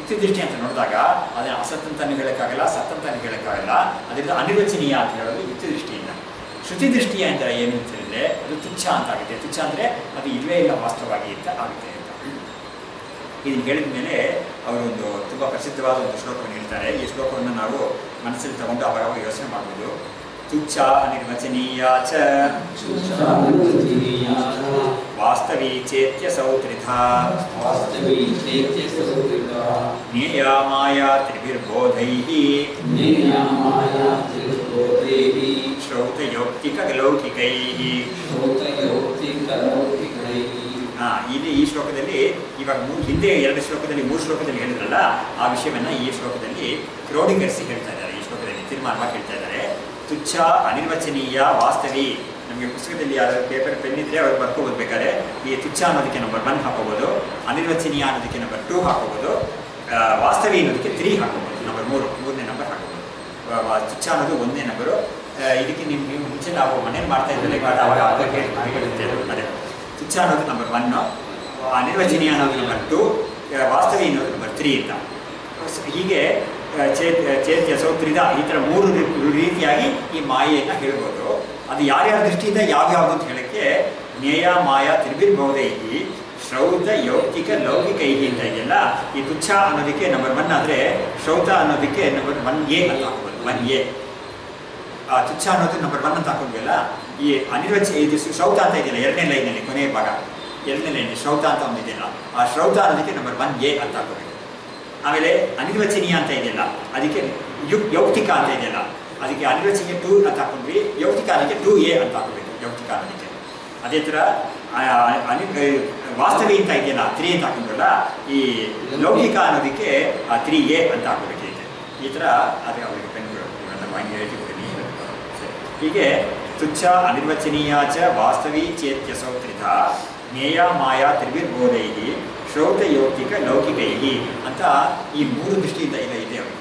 ಯುಕ್ತಿ ದೃಷ್ಟಿ ಅಂತ ನೋಡಿದಾಗ ಅದನ್ನ ಅಸತ್ ಅಂತಾನು ಹೇಳೋಕ್ಕಾಗಲ್ಲ ಸತ್ ಅಂತಾನು ಹೇಳೋಕ್ಕಾಗಲ್ಲ ಅದರಿಂದ ಅನಿರ್ವಚನೀಯ ಅಂತ ಹೇಳೋದು ಯುಕ್ತಿ ದೃಷ್ಟಿಯಿಂದ ಶ್ರುತಿ ದೃಷ್ಟಿಯ ಅಂದರೆ ಏನು ಅಂತ ಹೇಳಿದ್ರೆ ಅದು ತುಚ್ಛ ಅಂತ ಆಗುತ್ತೆ ತುಚ್ಛ ಅಂದರೆ ಅದು ಇಲ್ವೇ ಇಲ್ಲ ವಾಸ್ತವವಾಗಿ ಅಂತ ಆಗುತ್ತೆ ಅಂತ ಇದನ್ನು ಹೇಳಿದ ಮೇಲೆ ಅವರು ಒಂದು ತುಂಬ ಪ್ರಸಿದ್ಧವಾದ ಒಂದು ಶ್ಲೋಕವನ್ನು ಹೇಳ್ತಾರೆ ಈ ಶ್ಲೋಕವನ್ನು ನಾವು ಮನಸ್ಸಲ್ಲಿ ತಗೊಂಡು ಅವಾಗ ಯೋಚನೆ ಮಾಡ್ಬೋದು ತುಚ್ಛ ಅನಿರ್ವಚನೀಯ ಚ ವಾಸ್ತವಿ ಚೇತ್ಯ ಸೌತ್ರಿಧ ಜ್ಞೇಯ ಮಾಯಾ ತ್ರಿಭಿರ್ಬೋಧೈಃ ಶ್ರೌತಯೋಕ್ತಿಕ ಲೌಕಿಕೈಃ ಹಾ ಇಲ್ಲಿ ಈ ಶ್ಲೋಕದಲ್ಲಿ ಇವಾಗ ಮೂರು ಹಿಂದೆ ಎರಡು ಶ್ಲೋಕದಲ್ಲಿ ಮೂರು ಶ್ಲೋಕದಲ್ಲಿ ಹೇಳಿದ್ರಲ್ಲ ಆ ವಿಷಯವನ್ನ ಈ ಶ್ಲೋಕದಲ್ಲಿ ಕ್ರೋಢೀಕರಿಸಿ ಹೇಳ್ತಾ ಇದ್ದಾರೆ ಈ ಶ್ಲೋಕದಲ್ಲಿ ತೀರ್ಮಾನವಾಗಿ ಹೇಳ್ತಾ ಇದ್ದಾರೆ ತುಚ್ಛ ಅನಿರ್ವಚನೀಯ ವಾಸ್ತವಿ ನಮಗೆ ಪುಸ್ತಕದಲ್ಲಿ ಯಾವ್ದಾದ್ರು ಪೇಪರ್ ಪೆನ್ ಇದ್ರೆ ಅವ್ರು ಬರ್ಕೊ ಓದ್ಬೇಕಾದ್ರೆ ಈ ತುಚ್ಛ ಅನ್ನೋದಕ್ಕೆ ನಂಬರ್ ಒನ್ ಹಾಕೋಬೋದು ಅನಿರ್ವಚನೀಯ ಅನ್ನೋದಕ್ಕೆ ನಂಬರ್ ಟೂ ಹಾಕೋಬೋದು ಆ, ವಾಸ್ತವಿ ಅನ್ನೋದಕ್ಕೆ ತ್ರೀ ಹಾಕೋಬೋದು ನಂಬರ್ ಮೂರು ಮೂರನೇ ನಂಬರ್ ಹಾಕೋಬೋದು ವ- ವ- ತುಚ್ಛ ಅನ್ನೋದು ಒಂದನೇ ನಂಬರು ಆ, ಇದಕ್ಕೆ ನಿಮ್ಗೆ ನೀವು ಮುಂಚೆ ನಾವು ಮನೇಲಿ ಮಾಡ್ತಾ ಇದ್ದಲ್ಲಿ ಇವಾಗ ಅವಾಗ ಅವಾಗ ಹೇಳಿ- ಹೇಳುತ್ತೆ ಅದು. ಅದೇ ತುಚ್ಛ ಅನ್ನೋದು ನಂಬರ್ ಒನ್ನು ಅನಿರ್ವಚನೀಯ ಅನ್ನೋದು ನಂಬರ್ ಟು ವಾಸ್ತವಿ ಅನ್ನೋದು ನಂಬರ್ ತ್ರೀ ಅಂತ ಸ- ಹೀಗೆ ಆ, ಚೇತ್ ಚೇತ್ ಯಶೋತ್ರಿದ ಈ ಥರ ಮೂರು ರೀ- ರೀತಿಯಾಗಿ ಈ ಮಾಯೆಯನ್ನು ಹೇಳ್ಬೋದು ಅದು ಯಾರ್ಯಾರ ದೃಷ್ಟಿಯಿಂದ ಯಾವ್ಯಾವುದು ಅಂತ ಹೇಳಕ್ಕೆ ಜ್ಞೇಯ ಮಾಯ ತಿರ್ಬಿರ್ಬಹುದೈಹಿ ಶ್ರೌತ ಯೌಕ್ತಿಕ ಲೌಕಿಕೈಹಿ ಅಂತ ಇದೆಯಲ್ಲ ಈ ತುಚ್ಛ ಅನ್ನೋದಕ್ಕೆ ನಂಬರ್ ಒನ್ ಆದರೆ ಶ್ರೌತ ಅನ್ನೋದಕ್ಕೆ ನಂಬರ್ ಒನ್ ಎ ಅಂತ ಹಾಕೋಬೋದು ಒನ್ ಎ ಆ ತುಚ್ಛ ಅನ್ನೋದು ನಂಬರ್ ಒನ್ ಅಂತ ಹಾಕೋದ್ವಲ್ಲ ಈ ಅನಿರ್ವಚ ಇದು ಶ್ರೌತ ಅಂತ ಇದೆಯಲ್ಲ ಎರಡನೇ ಲೈನಲ್ಲಿ ಕೊನೆಯ ಭಾಗ ಎರಡನೇ ಲೈನ್ ಶ್ರೌತ ಅಂತ ಒಂದು ಇದೆಯಲ್ಲ ಆ ಶ್ರೌತ ಅನ್ನೋದಕ್ಕೆ ನಂಬರ್ ಒನ್ ಎ ಅಂತ ಹಾಕೋಬೇಕು ಆಮೇಲೆ ಅನಿರ್ವಚನೀಯ ಅಂತ ಇದೆಯಲ್ಲ ಅದಕ್ಕೆ ಯು ಯೌಕ್ತಿಕ ಅಂತ ಇದೆಯಲ್ಲ ಅದಕ್ಕೆ ಅನಿರ್ವಚನೀಯ ಟೂ ಅಂತ ಹಾಕೊಂಡ್ವಿ ಯೌಕ್ತಿಕ ಅನ್ನೋಕ್ಕೆ ಟೂ ಎ ಅಂತ ಹಾಕೋಬೇಕು ಯೌಕ್ತಿಕ ಅನ್ನೋದಕ್ಕೆ ಅದೇ ಥರ ಆ, ಅನಿ ವಾಸ್ತವಿ ಅಂತ ಇದೆಯಲ್ಲ ತ್ರೀ ಅಂತ ಹಾಕೊಂಡ್ರಲ್ಲ ಈ ಲೌಕಿಕ ಅನ್ನೋದಕ್ಕೆ ತ್ರೀ ಎ ಅಂತ ಹಾಕೋಬೇಕು ಇದಕ್ಕೆ ಈ ಥರ ಅದೇ ಅವರಿಗೆ ಪೆನ್ಗಳು ಇವೆಲ್ಲ ವಾಂಗಿ ಹೇಳ್ತಿದ್ದೀನಿ ಸರಿ. ಹೀಗೆ ತುಚ್ಛ ಅನಿರ್ವಚನೀಯ ಚ ವಾಸ್ತವಿ ಚೇತ್ಯಸೌತ್ರಿತ ಜ್ಞೇಯ ಮಾಯಾ ತ್ರಿವಿರ್ಬೋಧೈಹಿ ಶ್ರೌತಯೌಕ್ತಿಕ ಲೌಕಿಕೈಹಿ ಅಂತ ಈ ಮೂರು ದೃಷ್ಟಿಯಿಂದ ಇಲ್ಲ ಇದೆ ಅವರಿಗೆ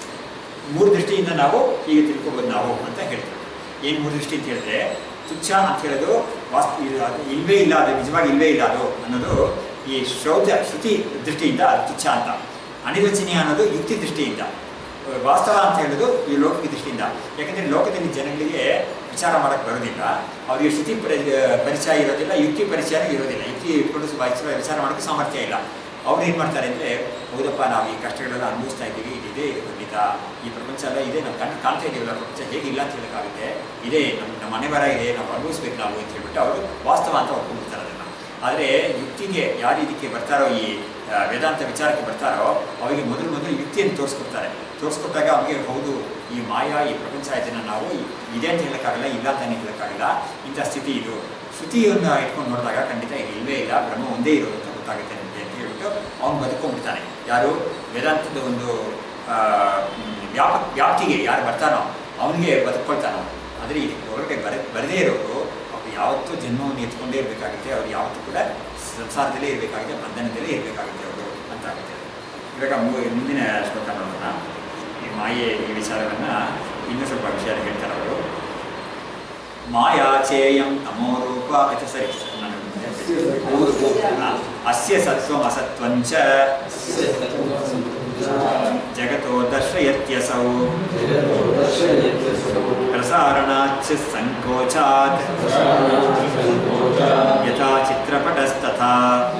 ಮೂರು ದೃಷ್ಟಿಯಿಂದ ನಾವು ಹೀಗೆ ತಿಳ್ಕೊಬೋದು ನಾವು ಅಂತ ಹೇಳ್ತೀವಿ ಏನು ಮೂರು ದೃಷ್ಟಿ ಅಂತ ಹೇಳಿದ್ರೆ ತುಚ್ಛ ಅಂತ ಹೇಳೋದು ವಾಸ್ತು ಇದು ಅದು ಇಲ್ವೇ ಇಲ್ಲ ಅದು ನಿಜವಾಗಿ ಇಲ್ವೇ ಇಲ್ಲ ಅದು ಅನ್ನೋದು ಈ ಶ್ರೌತ ಶ್ರುತಿ ದೃಷ್ಟಿಯಿಂದ ಅದು ತುಚ್ಛ ಅಂತ ಅನಿರ್ವಚನೀಯ ಅನ್ನೋದು ಯುಕ್ತಿ ದೃಷ್ಟಿಯಿಂದ ವಾಸ್ತವ ಅಂತ ಹೇಳೋದು ಈ ಲೌಕಿಕ ದೃಷ್ಟಿಯಿಂದ ಯಾಕಂದರೆ ಲೋಕದಲ್ಲಿ ಜನಗಳಿಗೆ ವಿಚಾರ ಮಾಡೋಕ್ಕೆ ಬರೋದಿಲ್ಲ ಅವರಿಗೆ ಶ್ರುತಿ ಪರಿ ಪರಿಚಯ ಇರೋದಿಲ್ಲ ಯುಕ್ತಿ ಪರಿಚಯನೂ ಇರೋದಿಲ್ಲ ಯುಕ್ತಿ ಇಟ್ಕೊಂಡು ಸ್ವಲ್ಪ ವಿಚಾರ- ವಿಚಾರ ಮಾಡೋಕ್ಕೆ ಸಾಮರ್ಥ್ಯ ಇಲ್ಲ ಅವ್ರು ಏನು ಮಾಡ್ತಾರೆ ಅಂದರೆ ಹೌದಪ್ಪ ನಾವು ಈ ಕಷ್ಟಗಳೆಲ್ಲ ಅನುಭವಿಸ್ತಾ ಇದ್ದೀವಿ ಇದಿದೆ ಇದು ಖಂಡಿತ ಈ ಪ್ರಪಂಚ ಎಲ್ಲ ಇದೆ ನಾವು ಕಣ್ಣು ಕಾಣ್ತಾ ಇದೀವಲ್ಲ ಪ್ರಪಂಚ ಹೇಗಿಲ್ಲ ಅಂತ ಹೇಳೋಕ್ಕಾಗುತ್ತೆ ಇದೆ ನಮ್ಮ ನಮ್ಮ ಮನೆ ಬರ ಇದೆ ನಾವು ಅನುಭವಿಸ್ಬೇಕು ನಾವು ಅಂತ ಹೇಳ್ಬಿಟ್ಟು ಅವರು ವಾಸ್ತವ ಅಂತ ಒಪ್ಕೊಂಡ್ಬಿಡ್ತಾರೆ ಅದನ್ನು ಆದರೆ ಯುಕ್ತಿಗೆ ಯಾರು ಇದಕ್ಕೆ ಬರ್ತಾರೋ ಈ ಆ, ವೇದಾಂತ ವಿಚಾರಕ್ಕೆ ಬರ್ತಾರೋ ಅವರಿಗೆ ಮೊದಲು ಮೊದಲು ಯುಕ್ತಿಯನ್ನು ತೋರಿಸ್ಕೊಡ್ತಾರೆ ತೋರಿಸ್ಕೊಟ್ಟಾಗ ಅವ್ರಿಗೆ ಹೌದು ಈ ಮಾಯಾ ಈ ಪ್ರಪಂಚ ಇದನ್ನು ನಾವು ಇದೆ ಅಂತ ಹೇಳೋಕ್ಕಾಗಲ್ಲ ಇಲ್ಲ ಅಂತಾನೆ ಹೇಳೋಕ್ಕಾಗಲ್ಲ ಇಂಥ ಸ್ಥಿತಿ ಇದು ಶ್ರುತಿಯನ್ನು ಇಟ್ಕೊಂಡು ನೋಡಿದಾಗ ಖಂಡಿತ ಇದು ಇಲ್ಲವೇ ಇಲ್ಲ ಬ್ರಹ್ಮ ಒಂದೇ ಇರೋದು ಅಂತ ಗೊತ್ತಾಗುತ್ತೆ ನನಗೆ ಅಂತ ಹೇಳ್ಬಿಟ್ಟು ಅವ್ನು ಬದುಕೊಂಡ್ಬಿಡ್ತಾನೆ ಯಾರು ವೇದಾಂತದ ಒಂದು ಆ, ಮ್, ವ್ಯಾಪ ವ್ಯಾಪ್ತಿಗೆ ಯಾರು ಬರ್ತಾನೋ ಅವನಿಗೆ ಬದುಕೊಳ್ತಾನೋ ಆದರೆ ಇದಕ್ಕೆ ಹೊರಗಡೆ ಬರ ಬರದೇ ಇರೋರು ಅವ್ರು ಯಾವತ್ತೂ ಜನ್ಮವನ್ನು ಎತ್ಕೊಂಡೇ ಇರಬೇಕಾಗುತ್ತೆ ಅವ್ರು ಯಾವತ್ತೂ ಕೂಡ ಸಂಸಾರದಲ್ಲೇ ಇರಬೇಕಾಗುತ್ತೆ ಬಂಧನದಲ್ಲೇ ಇರಬೇಕಾಗುತ್ತೆ ಅವರು ಅಂತ ಆಗುತ್ತೆ ಇವಾಗ ಮು- ಮುಂದಿನ ಶ್ಲೋಕ ನೋಡೋಣ ಈ ಮಾಯೆ ಈ ವಿಚಾರವನ್ನು ಇನ್ನೂ ಸ್ವಲ್ಪ ವಿಷಯ ಹೇಳ್ತಾರೆ ಅವರು ಮಾಯಾಚೇಯಂ ತಮೋರೂಪ ಅದು ಸರಿ ನಾನು ಹಾ. ಅಸ್ಯ ಸತ್ವಂ ಅಸತ್ವಂಚ ಜಗತೋ ದರ್ಶಯತ್ಯಸೌ ಪ್ರಸಾರಣಾಚ್ಚ ಸಂಕೋಚಾತ್ ಯಥಾ ಚಿತ್ರಪಟಸ್ತಥಾ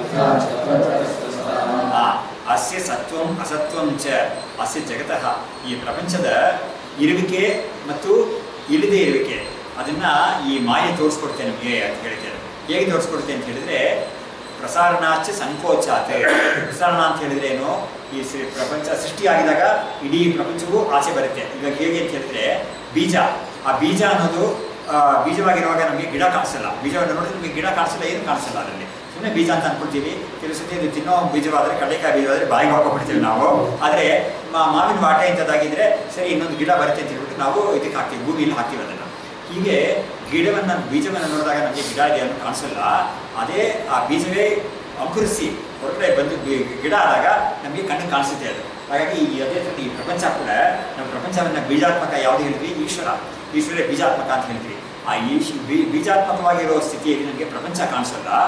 ಆ, ಅಸ್ಯ ಸತ್ವಂ ಅಸತ್ವಂ ಚ ಅಸ್ಯ ಜಗತಃ ಈ ಪ್ರಪಂಚದ ಇರುವಿಕೆ ಮತ್ತು ಇಲ್ಲದೆ ಇರುವಿಕೆ ಅದನ್ನ ಈ ಮಾಯೆ ತೋರಿಸ್ಕೊಡ್ತೆ ನಮಗೆ ಅಂತ ಹೇಳ್ತಾರೆ ಹೇಗೆ ತೋರಿಸ್ಕೊಡುತ್ತೆ ಅಂತ ಹೇಳಿದ್ರೆ ಪ್ರಸಾರಣಾಚ ಸಂಕೋಚಾತ್ ಪ್ರಸಾರಣ ಅಂತ ಹೇಳಿದ್ರೆ ಏನು ಈ ಸಿ- ಪ್ರಪಂಚ ಸೃಷ್ಟಿಯಾಗಿದಾಗ ಇಡೀ ಪ್ರಪಂಚವೂ ಆಚೆ ಬರುತ್ತೆ ಇವಾಗ ಹೇಗೆ ಅಂತ ಹೇಳಿದ್ರೆ ಬೀಜ ಆ ಬೀಜ ಅನ್ನೋದು ಆ, ಬೀಜವಾಗಿರುವಾಗ ನಮಗೆ ಗಿಡ ಕಾಣಿಸಲ್ಲ ಬೀಜವನ್ನು ನೋಡಿದ್ರೆ ನಮಗೆ ಗಿಡ ಕಾಣಿಸಲ್ಲ ಏನು ಕಾಣಿಸಲ್ಲ ಅದರಲ್ಲಿ ಸುಮ್ಮನೆ ಬೀಜ ಅಂತ ಅನ್ಕೊಳ್ತೀವಿ ಕೆಲವು ಸತಿ ಇದು ತಿನ್ನೋ ಬೀಜವಾದರೆ ಕಡಲೆಕಾಯಿ ಬೀಜವಾದರೆ ಬಾಯಿಗೆ ಹಾಕೊಂಡ್ಬಿಡ್ತೀವಿ ನಾವು ಆದರೆ ಮಾವಿನ ವಾಟೆ ಇಂಥದ್ದಾಗಿದ್ರೆ ಸರಿ ಇನ್ನೊಂದು ಗಿಡ ಬರುತ್ತೆ ಅಂತ ಹೇಳ್ಬಿಟ್ಟು ನಾವು ಇದಕ್ಕೆ ಹಾಕ್ತೀವಿ ಭೂಮಿಯಲ್ಲಿ ಹಾಕ್ತೀವಿ ಅದನ್ನು ಹೀಗೆ ಗಿಡವನ್ನು ಬೀಜವನ್ನು ನೋಡಿದಾಗ ನಮಗೆ ಗಿಡ ಇದೆ ಅಂತ ಕಾಣಿಸಲ್ಲ ಅದೇ ಆ ಬೀಜವೇ ಅಂಕುರಿಸಿ ಹೊರಗಡೆ ಬಂದು ಬಿ- ಗಿಡ ಆದಾಗ ನಮಗೆ ಕಣ್ಣಿಗೆ ಕಾಣಿಸುತ್ತೆ ಅದು ಹಾಗಾಗಿ ಈ ಅದೇ ಥರ ಈ ಪ್ರಪಂಚ ಕೂಡ ನಮ್ಮ ಪ್ರಪಂಚವನ್ನು ಬೀಜಾತ್ಮಕ ಯಾವುದು ಹೇಳಿದ್ವಿ ಈಶ್ವರ ಈಶ್ವರೇ ಬೀಜಾತ್ಮಕ ಅಂತ ಹೇಳ್ತೀವಿ ಆ ಈಶ್ ಬೀ ಬೀಜಾತ್ಮಕವಾಗಿರೋ ಸ್ಥಿತಿಯಲ್ಲಿ ನಮಗೆ ಪ್ರಪಂಚ ಕಾಣಿಸಲ್ಲ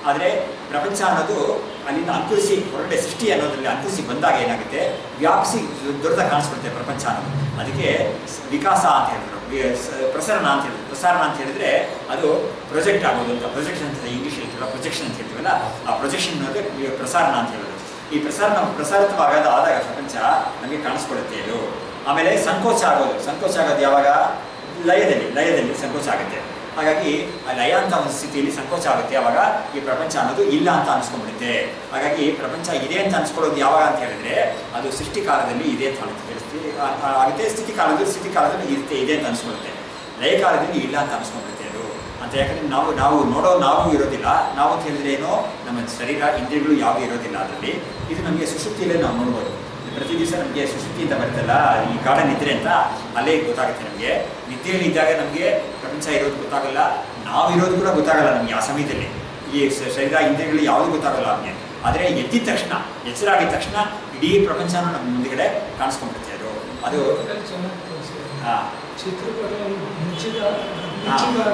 ಆದರೆ ಪ್ರಪಂಚ ಅನ್ನೋದು ಅಲ್ಲಿಂದ ಅಂಕುರಿಸಿ ಹೊರಗಡೆ ಸೃಷ್ಟಿ ಅನ್ನೋದ್ರಲ್ಲಿ ಅಂಕುರಿಸಿ ಬಂದಾಗ ಏನಾಗುತ್ತೆ ವ್ಯಾಪಿಸಿ ದೊಡ್ಡದಾಗಿ ಕಾಣಿಸ್ಬಿಡುತ್ತೆ ಪ್ರಪಂಚ ಅನ್ನೋದು ಅದಕ್ಕೆ ಸ್- ವಿಕಾಸ ಅಂತ ಹೇಳಿದ್ರು ವಿ- ಸ- ಪ್ರಸರಣ ಅಂತ ಹೇಳಿದ್ರು ಪ್ರಸಾರಣ ಅಂತ ಹೇಳಿದ್ರೆ ಅದು ಪ್ರೊಜೆಕ್ಟ್ ಆಗೋದು ಅಂತ ಪ್ರೊಜೆಕ್ಷನ್ ಅಂತ ಇಂಗ್ಲೀಷ್ ಹೇಳ್ತೀವಲ್ಲ ಪ್ರೊಜೆಕ್ಷನ್ ಅಂತ ಹೇಳ್ತೀವಲ್ಲ ಆ ಪ್ರೊಜೆಕ್ಷನ್ ಅನ್ನೋದು ವಿ- ಪ್ರಸಾರಣ ಅಂತ ಹೇಳೋದು ಈ ಪ್ರಸಾರಣ ಪ್ರಸಾರಿತವಾಗದ ಆದಾಗ ಪ್ರಪಂಚ ನಮಗೆ ಕಾಣಿಸ್ಕೊಡುತ್ತೆ ಇದು ಆಮೇಲೆ ಸಂಕೋಚ ಆಗೋದು ಸಂಕೋಚ ಆಗೋದು ಯಾವಾಗ ಲಯದಲ್ಲಿ ಲಯದಲ್ಲಿ ಸಂಕೋಚ ಆಗುತ್ತೆ ಹಾಗಾಗಿ ಆ ಲಯ ಅಂತ ಒಂದು ಸ್ಥಿತಿಯಲ್ಲಿ ಸಂಕೋಚ ಆಗುತ್ತೆ ಆವಾಗ ಈ ಪ್ರಪಂಚ ಅನ್ನೋದು ಇಲ್ಲ ಅಂತ ಅನ್ಸ್ಕೊಂಡ್ಬಿಡುತ್ತೆ ಹಾಗಾಗಿ ಪ್ರಪಂಚ ಇದೆ ಅಂತ ಅನ್ಸ್ಕೊಳ್ಳೋದು ಯಾವಾಗ ಅಂತ ಹೇಳಿದ್ರೆ ಅದು ಸೃಷ್ಟಿ ಕಾಲದಲ್ಲಿ ಇದೆ ಅಂತ ಅನ್ಸುತ್ತೆ ಸ್ಥಿತಿ- ಆ- ಆ- ಆಗುತ್ತೆ ಸ್ಥಿತಿ ಕಾಲದಲ್ಲಿ ಸ್ಥಿತಿ ಕಾಲದಲ್ಲಿ ಇರುತ್ತೆ ಇದೆ ಅಂತ ಅನ್ಸ್ಕೊಳ್ಳುತ್ತೆ ಲಯ ಕಾಲದಲ್ಲಿ ಇಲ್ಲ ಅಂತ ಅನ್ಸ್ಕೊಂಡ್ಬಿಡುತ್ತೆ ಅದು ಅಂತ ಯಾಕಂದ್ರೆ ನಾವು ನಾವು ನೋಡೋ ನಾವು ಇರೋದಿಲ್ಲ ನಾವು ಅಂತ ಹೇಳಿದ್ರೆ ಏನೋ ನಮ್ಮ ಶರೀರ ಇಂದ್ರಿಯಗಳು ಯಾವುದು ಇರೋದಿಲ್ಲ ಅದರಲ್ಲಿ ಇದು ನಮಗೆ ಸುಶುಕ್ತಿಯಲ್ಲೇ ನಾವು ನೋಡ್ಬೋದು ಪ್ರತಿ ದಿವಸ ನಮಗೆ ಸುಶುಕ್ತಿಯಿಂದ ಬರುತ್ತಲ್ಲ ಈ ಗಾಢ ನಿದ್ರೆ ಅಂತ ಅಲ್ಲೇ ಗೊತ್ತಾಗುತ್ತೆ ನಮಗೆ ನಿದ್ದೆಯಲ್ಲಿ ಇದ್ದಾಗ ನಮಗೆ ಪ್ರಪಂಚ ಇರೋದು ಗೊತ್ತಾಗಲ್ಲ ನಾವು ಇರೋದು ಕೂಡ ಗೊತ್ತಾಗಲ್ಲ ನಮಗೆ ಆ ಸಮಯದಲ್ಲಿ ಈ ಶ- ಶರೀರ ಇಂದ್ರಿಯಗಳು ಯಾವುದು ಗೊತ್ತಾಗಲ್ಲ ನಮಗೆ ಆದರೆ ಎದ್ದಿದ ತಕ್ಷಣ ಎಚ್ಚರ ಆಗಿದ ತಕ್ಷಣ ಇಡೀ ಪ್ರಪಂಚನೂ ನಮ್ಮ ಮುಂದ್ಗಡೆ ಕಾಣಿಸ್ಕೊಂಡ್ಬಿಡುತ್ತೆ ಅದು ಅದು ಚೆನ್ನಾಗಿ ತೋರಿಸಿದೆ ಆ, ಚಿತ್ರಪಟ ಮುಚ್ಚಿದ ಹಾ. ಮುಚ್ಚಿದಾಗ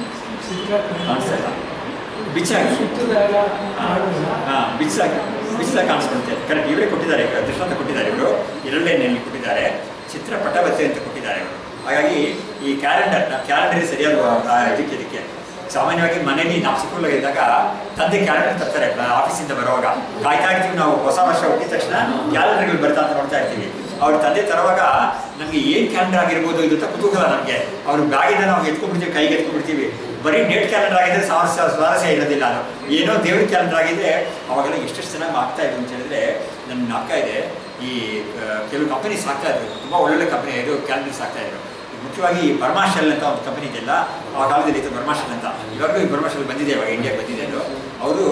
ಚಿತ್ರ ಕಾಣಿಸ್ತಾ ಇಲ್ಲ ಬಿಚ್ಚಾಗಿ ಸುತ್ತಿದಾಗ ಮಾಡುವ ಹಾ ಬಿಚ್ಚಾಗಿ ಬಿಚ್ಚಾಗಿ ಕಾಣಿಸ್ಕೊಳುತ್ತೆ ಕರೆಕ್ಟ್ ಇವರೇ ಕೊಟ್ಟಿದ್ದಾರೆ ಇವ್ರು ದೃಷ್ಟಾಂತ ಕೊಟ್ಟಿದ್ದಾರೆ ಇವರು ಎರಡನೇನಲ್ಲಿ ಕೊಟ್ಟಿದ್ದಾರೆ ಚಿತ್ರಪಟವತ್ತೆ ಅಂತ ಕೊಟ್ಟಿದ್ದಾರೆ ಇವರು ಹಾಗಾಗಿ ಈ ಕ್ಯಾಲೆಂಡರ್ ಕ್ಯಾಲೆಂಡರ್ ಸರಿಯಾದ ಆ, ಇದಕ್ಕೆ ಇದಕ್ಕೆ ಸಾಮಾನ್ಯವಾಗಿ ಮನೆಯಲ್ಲಿ ನಾವು ಚಿಕ್ಕವರಾಗಿದ್ದಾಗ ತಂದೆ ಕ್ಯಾಲೆಂಡರ್ ತರ್ತಾರೆ ಆಫೀಸಿಂದ ಬರುವಾಗ ಕಾಯ್ತಾ ಇರ್ತೀವಿ ನಾವು ಹೊಸ ವರ್ಷ ಹುಟ್ಟಿದ ತಕ್ಷಣ ಕ್ಯಾಲೆಂಡರ್ಗಳು ಬರ್ತಾ ಅಂತ ನೋಡ್ತಾ ಇರ್ತೀವಿ ಅವ್ರ ತಂದೆ ತರುವಾಗ ನಮಗೆ ಏನ್ ಕ್ಯಾಲೆಂಡರ್ ಆಗಿರ್ಬೋದು ಇದು ಅಂತ ಕುತೂಹಲ ನಮಗೆ ಅವ್ರ ಬ್ಯಾಗಿಂದ ನಾವು ಎತ್ಕೊಂಡ್ಬಿಡ್ತೀವಿ ಕೈಗೆ ಎತ್ಕೊಂಡ್ಬಿಡ್ತೀವಿ ಬರೀ ಡೇಟ್ ಕ್ಯಾಲೆಂಡರ್ ಆಗಿದ್ರೆ ಸ್ವಾರಸ್ಯ ಸ್ವಾರಸ್ಯ ಇರೋದಿಲ್ಲ ಅದು ಏನೋ ದೇವ್ರ ಕ್ಯಾಲೆಂಡರ್ ಆಗಿದೆ ಅವಾಗೆಲ್ಲ ಎಷ್ಟೆಷ್ಟು ಚೆನ್ನಾಗಿ ಆಗ್ತಾ ಇದ್ರು ಅಂತ ಹೇಳಿದ್ರೆ ನನ್ನ ಅಕ್ಕ ಇದೆ ಈ ಆ, ಕೆಲವು ಕಂಪನೀಸ್ ಆಗ್ತಾ ಇದ್ರು ತುಂಬ ಒಳ್ಳೊಳ್ಳೆ ಕಂಪನಿ ಇದು ಕ್ಯಾಲೆಂಡರ್ಸ್ ಆಗ್ತಾ ಇದ್ರು ಮುಖ್ಯವಾಗಿ ಈ ಬರ್ಮಾಶೆಲ್ ಅಂತ ಒಂದು ಕಂಪನಿ ಇದೆಯಲ್ಲ ಆ ಕಾಲದಲ್ಲಿ ಇತ್ತು ಬರ್ಮಾಶೆಲ್ ಅಂತ ಇವಾಗಲೂ ಈ ಬರ್ಮಾಶೆಲ್ ಬಂದಿದೆ ಇವಾಗ ಇಂಡಿಯಾಗೆ ಬಂದಿದೆ ಅದು ಅವರು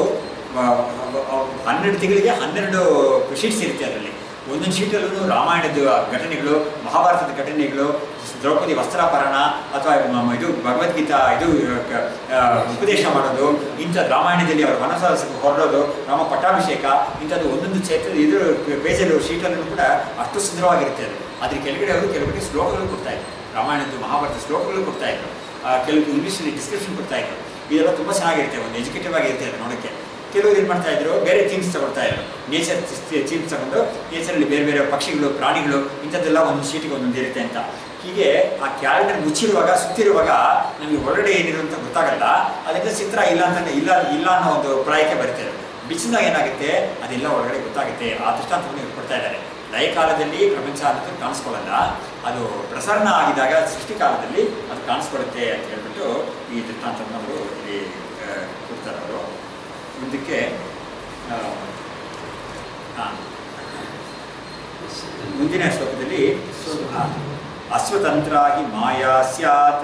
ಹನ್ನೆರಡು ತಿಂಗಳಿಗೆ ಹನ್ನೆರಡು ಶೀಟ್ಸ್ ಇರುತ್ತೆ ಅದರಲ್ಲಿ ಒಂದೊಂದು ಶೀಟಲ್ಲೂ ರಾಮಾಯಣದ ಘಟನೆಗಳು ಮಹಾಭಾರತದ ಘಟನೆಗಳು ದ್ರೌಪದಿ ವಸ್ತ್ರಾಪರಣ ಅಥವಾ ಮ- ಇದು ಭಗವದ್ಗೀತಾ ಇದು ಕ- ಆ, ಉಪದೇಶ ಮಾಡೋದು ಇಂಥದ್ದು ರಾಮಾಯಣದಲ್ಲಿ ಅವರ ವನವಾಸಕ್ಕೆ ಹೊರಡೋದು ರಾಮ ಪಟ್ಟಾಭಿಷೇಕ ಇಂಥದ್ದು ಒಂದೊಂದು ಚೇತ್ರ ಇದು ಪೇಜಲ್ಲೂ ಶೀಟಲ್ಲೂ ಕೂಡ ಅಷ್ಟು ಸುಂದರವಾಗಿರುತ್ತೆ ಅದು ಅದ್ರ ಕೆಳಗಡೆ ಅವರು ಕೆಲವರಿಗೆ ಶ್ಲೋಕಗಳು ಕೊಡ್ತಾ ಇದ್ರು ರಾಮಾಯಣದ ಮಹಾಭಾರತ ಶ್ಲೋಕಗಳು ಕೊಡ್ತಾ ಇದ್ರು ಆ, ಕೆಲವು ಇಂಗ್ಲೀಷಲ್ಲಿ ಡಿಸ್ಕ್ರಿಪ್ಷನ್ ಕೊಡ್ತಾ ಇದ್ರು ಇದೆಲ್ಲ ತುಂಬ ಚೆನ್ನಾಗಿರುತ್ತೆ ಒಂದು ಎಜುಕೇಟಿವ್ ಆಗಿರುತ್ತೆ ಅದು ನೋಡೋಕ್ಕೆ ಕೆಲವರು ಏನು ಮಾಡ್ತಾ ಇದ್ರು ಬೇರೆ ಥೀಮ್ಸ್ ತಗೊಳ್ತಾ ಇದ್ರು ನೇಚರ್ ಥೀಮ್ಸ್ ತಗೊಂಡು ನೇಚರಲ್ಲಿ ಬೇರೆ ಬೇರೆ ಪಕ್ಷಿಗಳು ಪ್ರಾಣಿಗಳು ಇಂಥದ್ದೆಲ್ಲ ಒಂದು ಶೀಟಿಗೆ ಒಂದೊಂದು ಇರುತ್ತೆ ಅಂತ ಹೀಗೆ ಆ ಕ್ಯಾಲೆಂಡರ್ ಮುಚ್ಚಿರುವಾಗ ಸುತ್ತಿರುವಾಗ ನಮಗೆ ಹೊರಗಡೆ ಏನಿರು ಅಂತ ಗೊತ್ತಾಗಲ್ಲ ಅದರಿಂದ ಚಿತ್ರ ಇಲ್ಲ ಅಂತ ಇಲ್ಲ ಇಲ್ಲ ಅನ್ನೋ ಒಂದು ಪ್ರಾಯಕ್ಕೆ ಬರುತ್ತೆ ಅದು. ಬಿಚ್ಚಿದಾಗ ಏನಾಗುತ್ತೆ ಅದೆಲ್ಲ ಒಳಗಡೆ ಗೊತ್ತಾಗುತ್ತೆ ಆ ದೃಷ್ಟಾಂತವನ್ನು ಇವ್ರು ಕೊಡ್ತಾ ಇದ್ದಾರೆ ಲಯಕಾಲದಲ್ಲಿ ಪ್ರಪಂಚ ಅನ್ನೋದು ಕಾಣಿಸ್ಕೊಳ್ಳಲ್ಲ ಅದು ಪ್ರಸರಣ ಆಗಿದಾಗ ಸೃಷ್ಟಿ ಕಾಲದಲ್ಲಿ ಅದು ಕಾಣಿಸ್ಕೊಳ್ಳುತ್ತೆ ಅಂತ ಹೇಳ್ಬಿಟ್ಟು ಈ ದೃಷ್ಟಾಂತವನ್ನು ಅವರು ಇಲ್ಲಿ ಆ, ಕೊಡ್ತಾರೆ ಅವರು ಮುಂದಕ್ಕೆ ಆ, ಆ, ಮುಂದಿನ ಶ್ಲೋಕದಲ್ಲಿ ಆ, ಅಸ್ವತಂತ್ರಾಗಿ ಮಾಯಾ ಸ್ಯಾತ್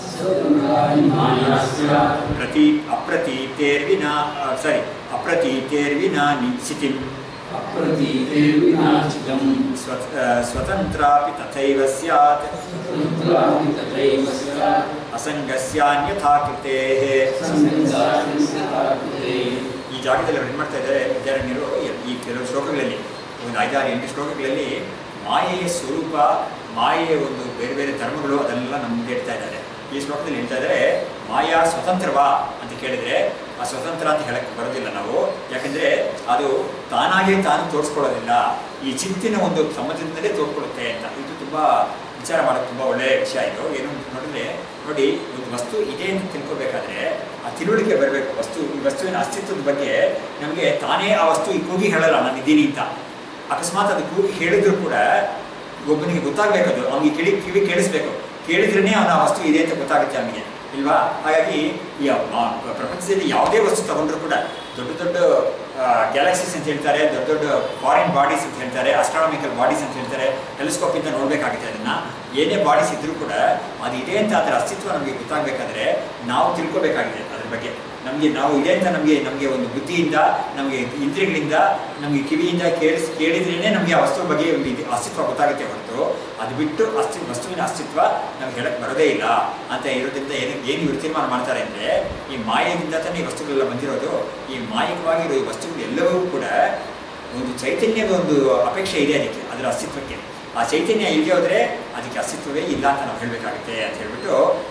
ಪ್ರತಿ ಅಪ್ರತೀತೇರ್ವಿನ ಸಾರಿ ಅಪ್ರತೀತೇರ್ವಿನ ನಿಶ್ಚಿತಿಂ ಅಪ್ರತೀತೇರ್ವಿನಾಚಿತಂ ಸ್ವ ಆ, ಸ್ವತಂತ್ರಾಪಿ ತಥೈವ ಸ್ಯಾತ್ ತತ್ರಾಪಿ ತಥೈವ ಸ್ಯಾತ್ ಅಸಂಗಸ್ಯಾನ್ಯಥಾ ಕೃತೇಃ ಸಂಗತಾಕೃತೆ ಈ ಜಾಗದಲ್ಲಿ ಅವ್ರು ಏನು ಮಾಡ್ತಾ ಇದ್ದಾರೆ ವಿದ್ಯಾರಣ್ಯರು ಈ ಕೆಲವು ಶ್ಲೋಕಗಳಲ್ಲಿ ಒಂದು ಐದಾರು ಎಂಟು ಶ್ಲೋಕಗಳಲ್ಲಿ ಮಾಯೆಯ ಸ್ವರೂಪ ಮಾಯೆಯ ಒಂದು ಬೇರೆ ಬೇರೆ ಧರ್ಮಗಳು ಅದನ್ನೆಲ್ಲ ನಮ್ಗೆ ಹೇಳ್ತಾ ಇದ್ದಾರೆ ಈ ಶ್ಲೋಕದಲ್ಲಿ ಹೇಳ್ತಾ ಇದ್ದಾರೆ ಮಾಯಾ ಸ್ವತಂತ್ರವಾ ಅಂತ ಕೇಳಿದ್ರೆ ಆ ಸ್ವತಂತ್ರ ಅಂತ ಹೇಳಕ್ಕೆ ಬರೋದಿಲ್ಲ ನಾವು ಯಾಕಂದ್ರೆ ಅದು ತಾನಾಗೇ ತಾನು ತೋರಿಸ್ಕೊಳ್ಳೋದಿಲ್ಲ ಈ ಚಿಂತಿನ ಒಂದು ಸಂಬಂಧದಿಂದಲೇ ತೋರ್ಕೊಳ್ಳುತ್ತೆ ಅಂತ ಇದು ತುಂಬಾ ವಿಚಾರ ಮಾಡೋದು ತುಂಬಾ ಒಳ್ಳೆಯ ವಿಷಯ ಇದು ಏನು ಅಂತ ನೋಡಿದ್ರೆ ನೋಡಿ ಒಂದು ವಸ್ತು ಇದೆ ಅಂತ ತಿಳ್ಕೊಬೇಕಾದ್ರೆ ಆ ತಿಳುವಳಿಕೆ ಬರಬೇಕು ವಸ್ತು ಈ ವಸ್ತುವಿನ ಅಸ್ತಿತ್ವದ ಬಗ್ಗೆ ನಮಗೆ ತಾನೇ ಆ ವಸ್ತು ಈ ಕೂಗಿ ಹೇಳಲ್ಲ ನಾನು ಇದ್ದೀನಿ ಅಂತ ಅಕಸ್ಮಾತ್ ಅದು ಕೂಗಿ ಹೇಳಿದ್ರು ಕೂಡ ಒಬ್ಬನಿಗೆ ಗೊತ್ತಾಗಬೇಕು ಅದು ಅವನಿಗೆ ಕಿವಿ ಕಿವಿ ಕೇಳಿಸ್ಬೇಕು ಕೇಳಿದ್ರೇ ಅವನ ಆ ವಸ್ತು ಇದೆ ಅಂತ ಗೊತ್ತಾಗುತ್ತೆ ಅವನಿಗೆ ಇಲ್ವಾ ಹಾಗಾಗಿ ಈ ಮ- ಪ್ರಪಂಚದಲ್ಲಿ ಯಾವುದೇ ವಸ್ತು ತಗೊಂಡ್ರು ಕೂಡ ದೊಡ್ಡ ದೊಡ್ಡ ಗ್ಯಾಲಕ್ಸೀಸ್ ಅಂತ ಹೇಳ್ತಾರೆ ದೊಡ್ಡ ದೊಡ್ಡ ಫಾರಿನ್ ಬಾಡೀಸ್ ಅಂತ ಹೇಳ್ತಾರೆ ಅಸ್ಟ್ರಾನಮಿಕಲ್ ಬಾಡೀಸ್ ಅಂತ ಹೇಳ್ತಾರೆ ಟೆಲಿಸ್ಕೋಪ್ ಇಂದ ನೋಡ್ಬೇಕಾಗುತ್ತೆ ಅದನ್ನ ಏನೇ ಬಾಡೀಸ್ ಇದ್ರೂ ಕೂಡ ಅದು ಇದೆ ಅಂತ ಅದರ ಅಸ್ತಿತ್ವ ನಮಗೆ ಗೊತ್ತಾಗಬೇಕಾದ್ರೆ ನಾವು ತಿಳ್ಕೊಬೇಕಾಗಿದೆ ಅದ್ರ ಬಗ್ಗೆ ನಮಗೆ ನಾವು ಇದೆ ಅಂತ ನಮಗೆ ನಮಗೆ ಒಂದು ಬುದ್ಧಿಯಿಂದ ನಮಗೆ ಇಂದ್ರಿಯಗಳಿಂದ ನಮಗೆ ಕಿವಿಯಿಂದ ಕೇಳಿಸ್ ಕೇಳಿದ್ರೇ ನಮಗೆ ಆ ವಸ್ತುವ ಬಗ್ಗೆ ಒಂದು ಇದು ಅಸ್ತಿತ್ವ ಗೊತ್ತಾಗುತ್ತೆ ಹೊರತು ಅದು ಬಿಟ್ಟು ಅಸ್ತಿ ವಸ್ತುವಿನ ಅಸ್ತಿತ್ವ ನಮ್ಗೆ ಹೇಳಕ್ ಬರೋದೇ ಇಲ್ಲ ಅಂತ ಇರೋದ್ರಿಂದ ಏನು ಏನು ಇವರು ತೀರ್ಮಾನ ಮಾಡ್ತಾರೆ ಅಂದರೆ ಈ ಮಾಯದಿಂದ ತಾನೇ ಈ ವಸ್ತುಗಳೆಲ್ಲ ಬಂದಿರೋದು ಈ ಮಾಯಿಕವಾಗಿರೋ ಈ ವಸ್ತುಗಳು ಎಲ್ಲವೂ ಕೂಡ ಒಂದು ಚೈತನ್ಯದ ಒಂದು ಅಪೇಕ್ಷೆ ಇದೆ ಅದಕ್ಕೆ ಅದರ ಅಸ್ತಿತ್ವಕ್ಕೆ ಆ ಚೈತನ್ಯ ಇಲ್ಲದೆ ಹೋದ್ರೆ ಅದಕ್ಕೆ ಅಸ್ತಿತ್ವವೇ ಇಲ್ಲ ಅಂತ ನಾವು ಹೇಳಬೇಕಾಗುತ್ತೆ ಅಂತ ಹೇಳ್ಬಿಟ್ಟು ಆ ಅಪ್ರ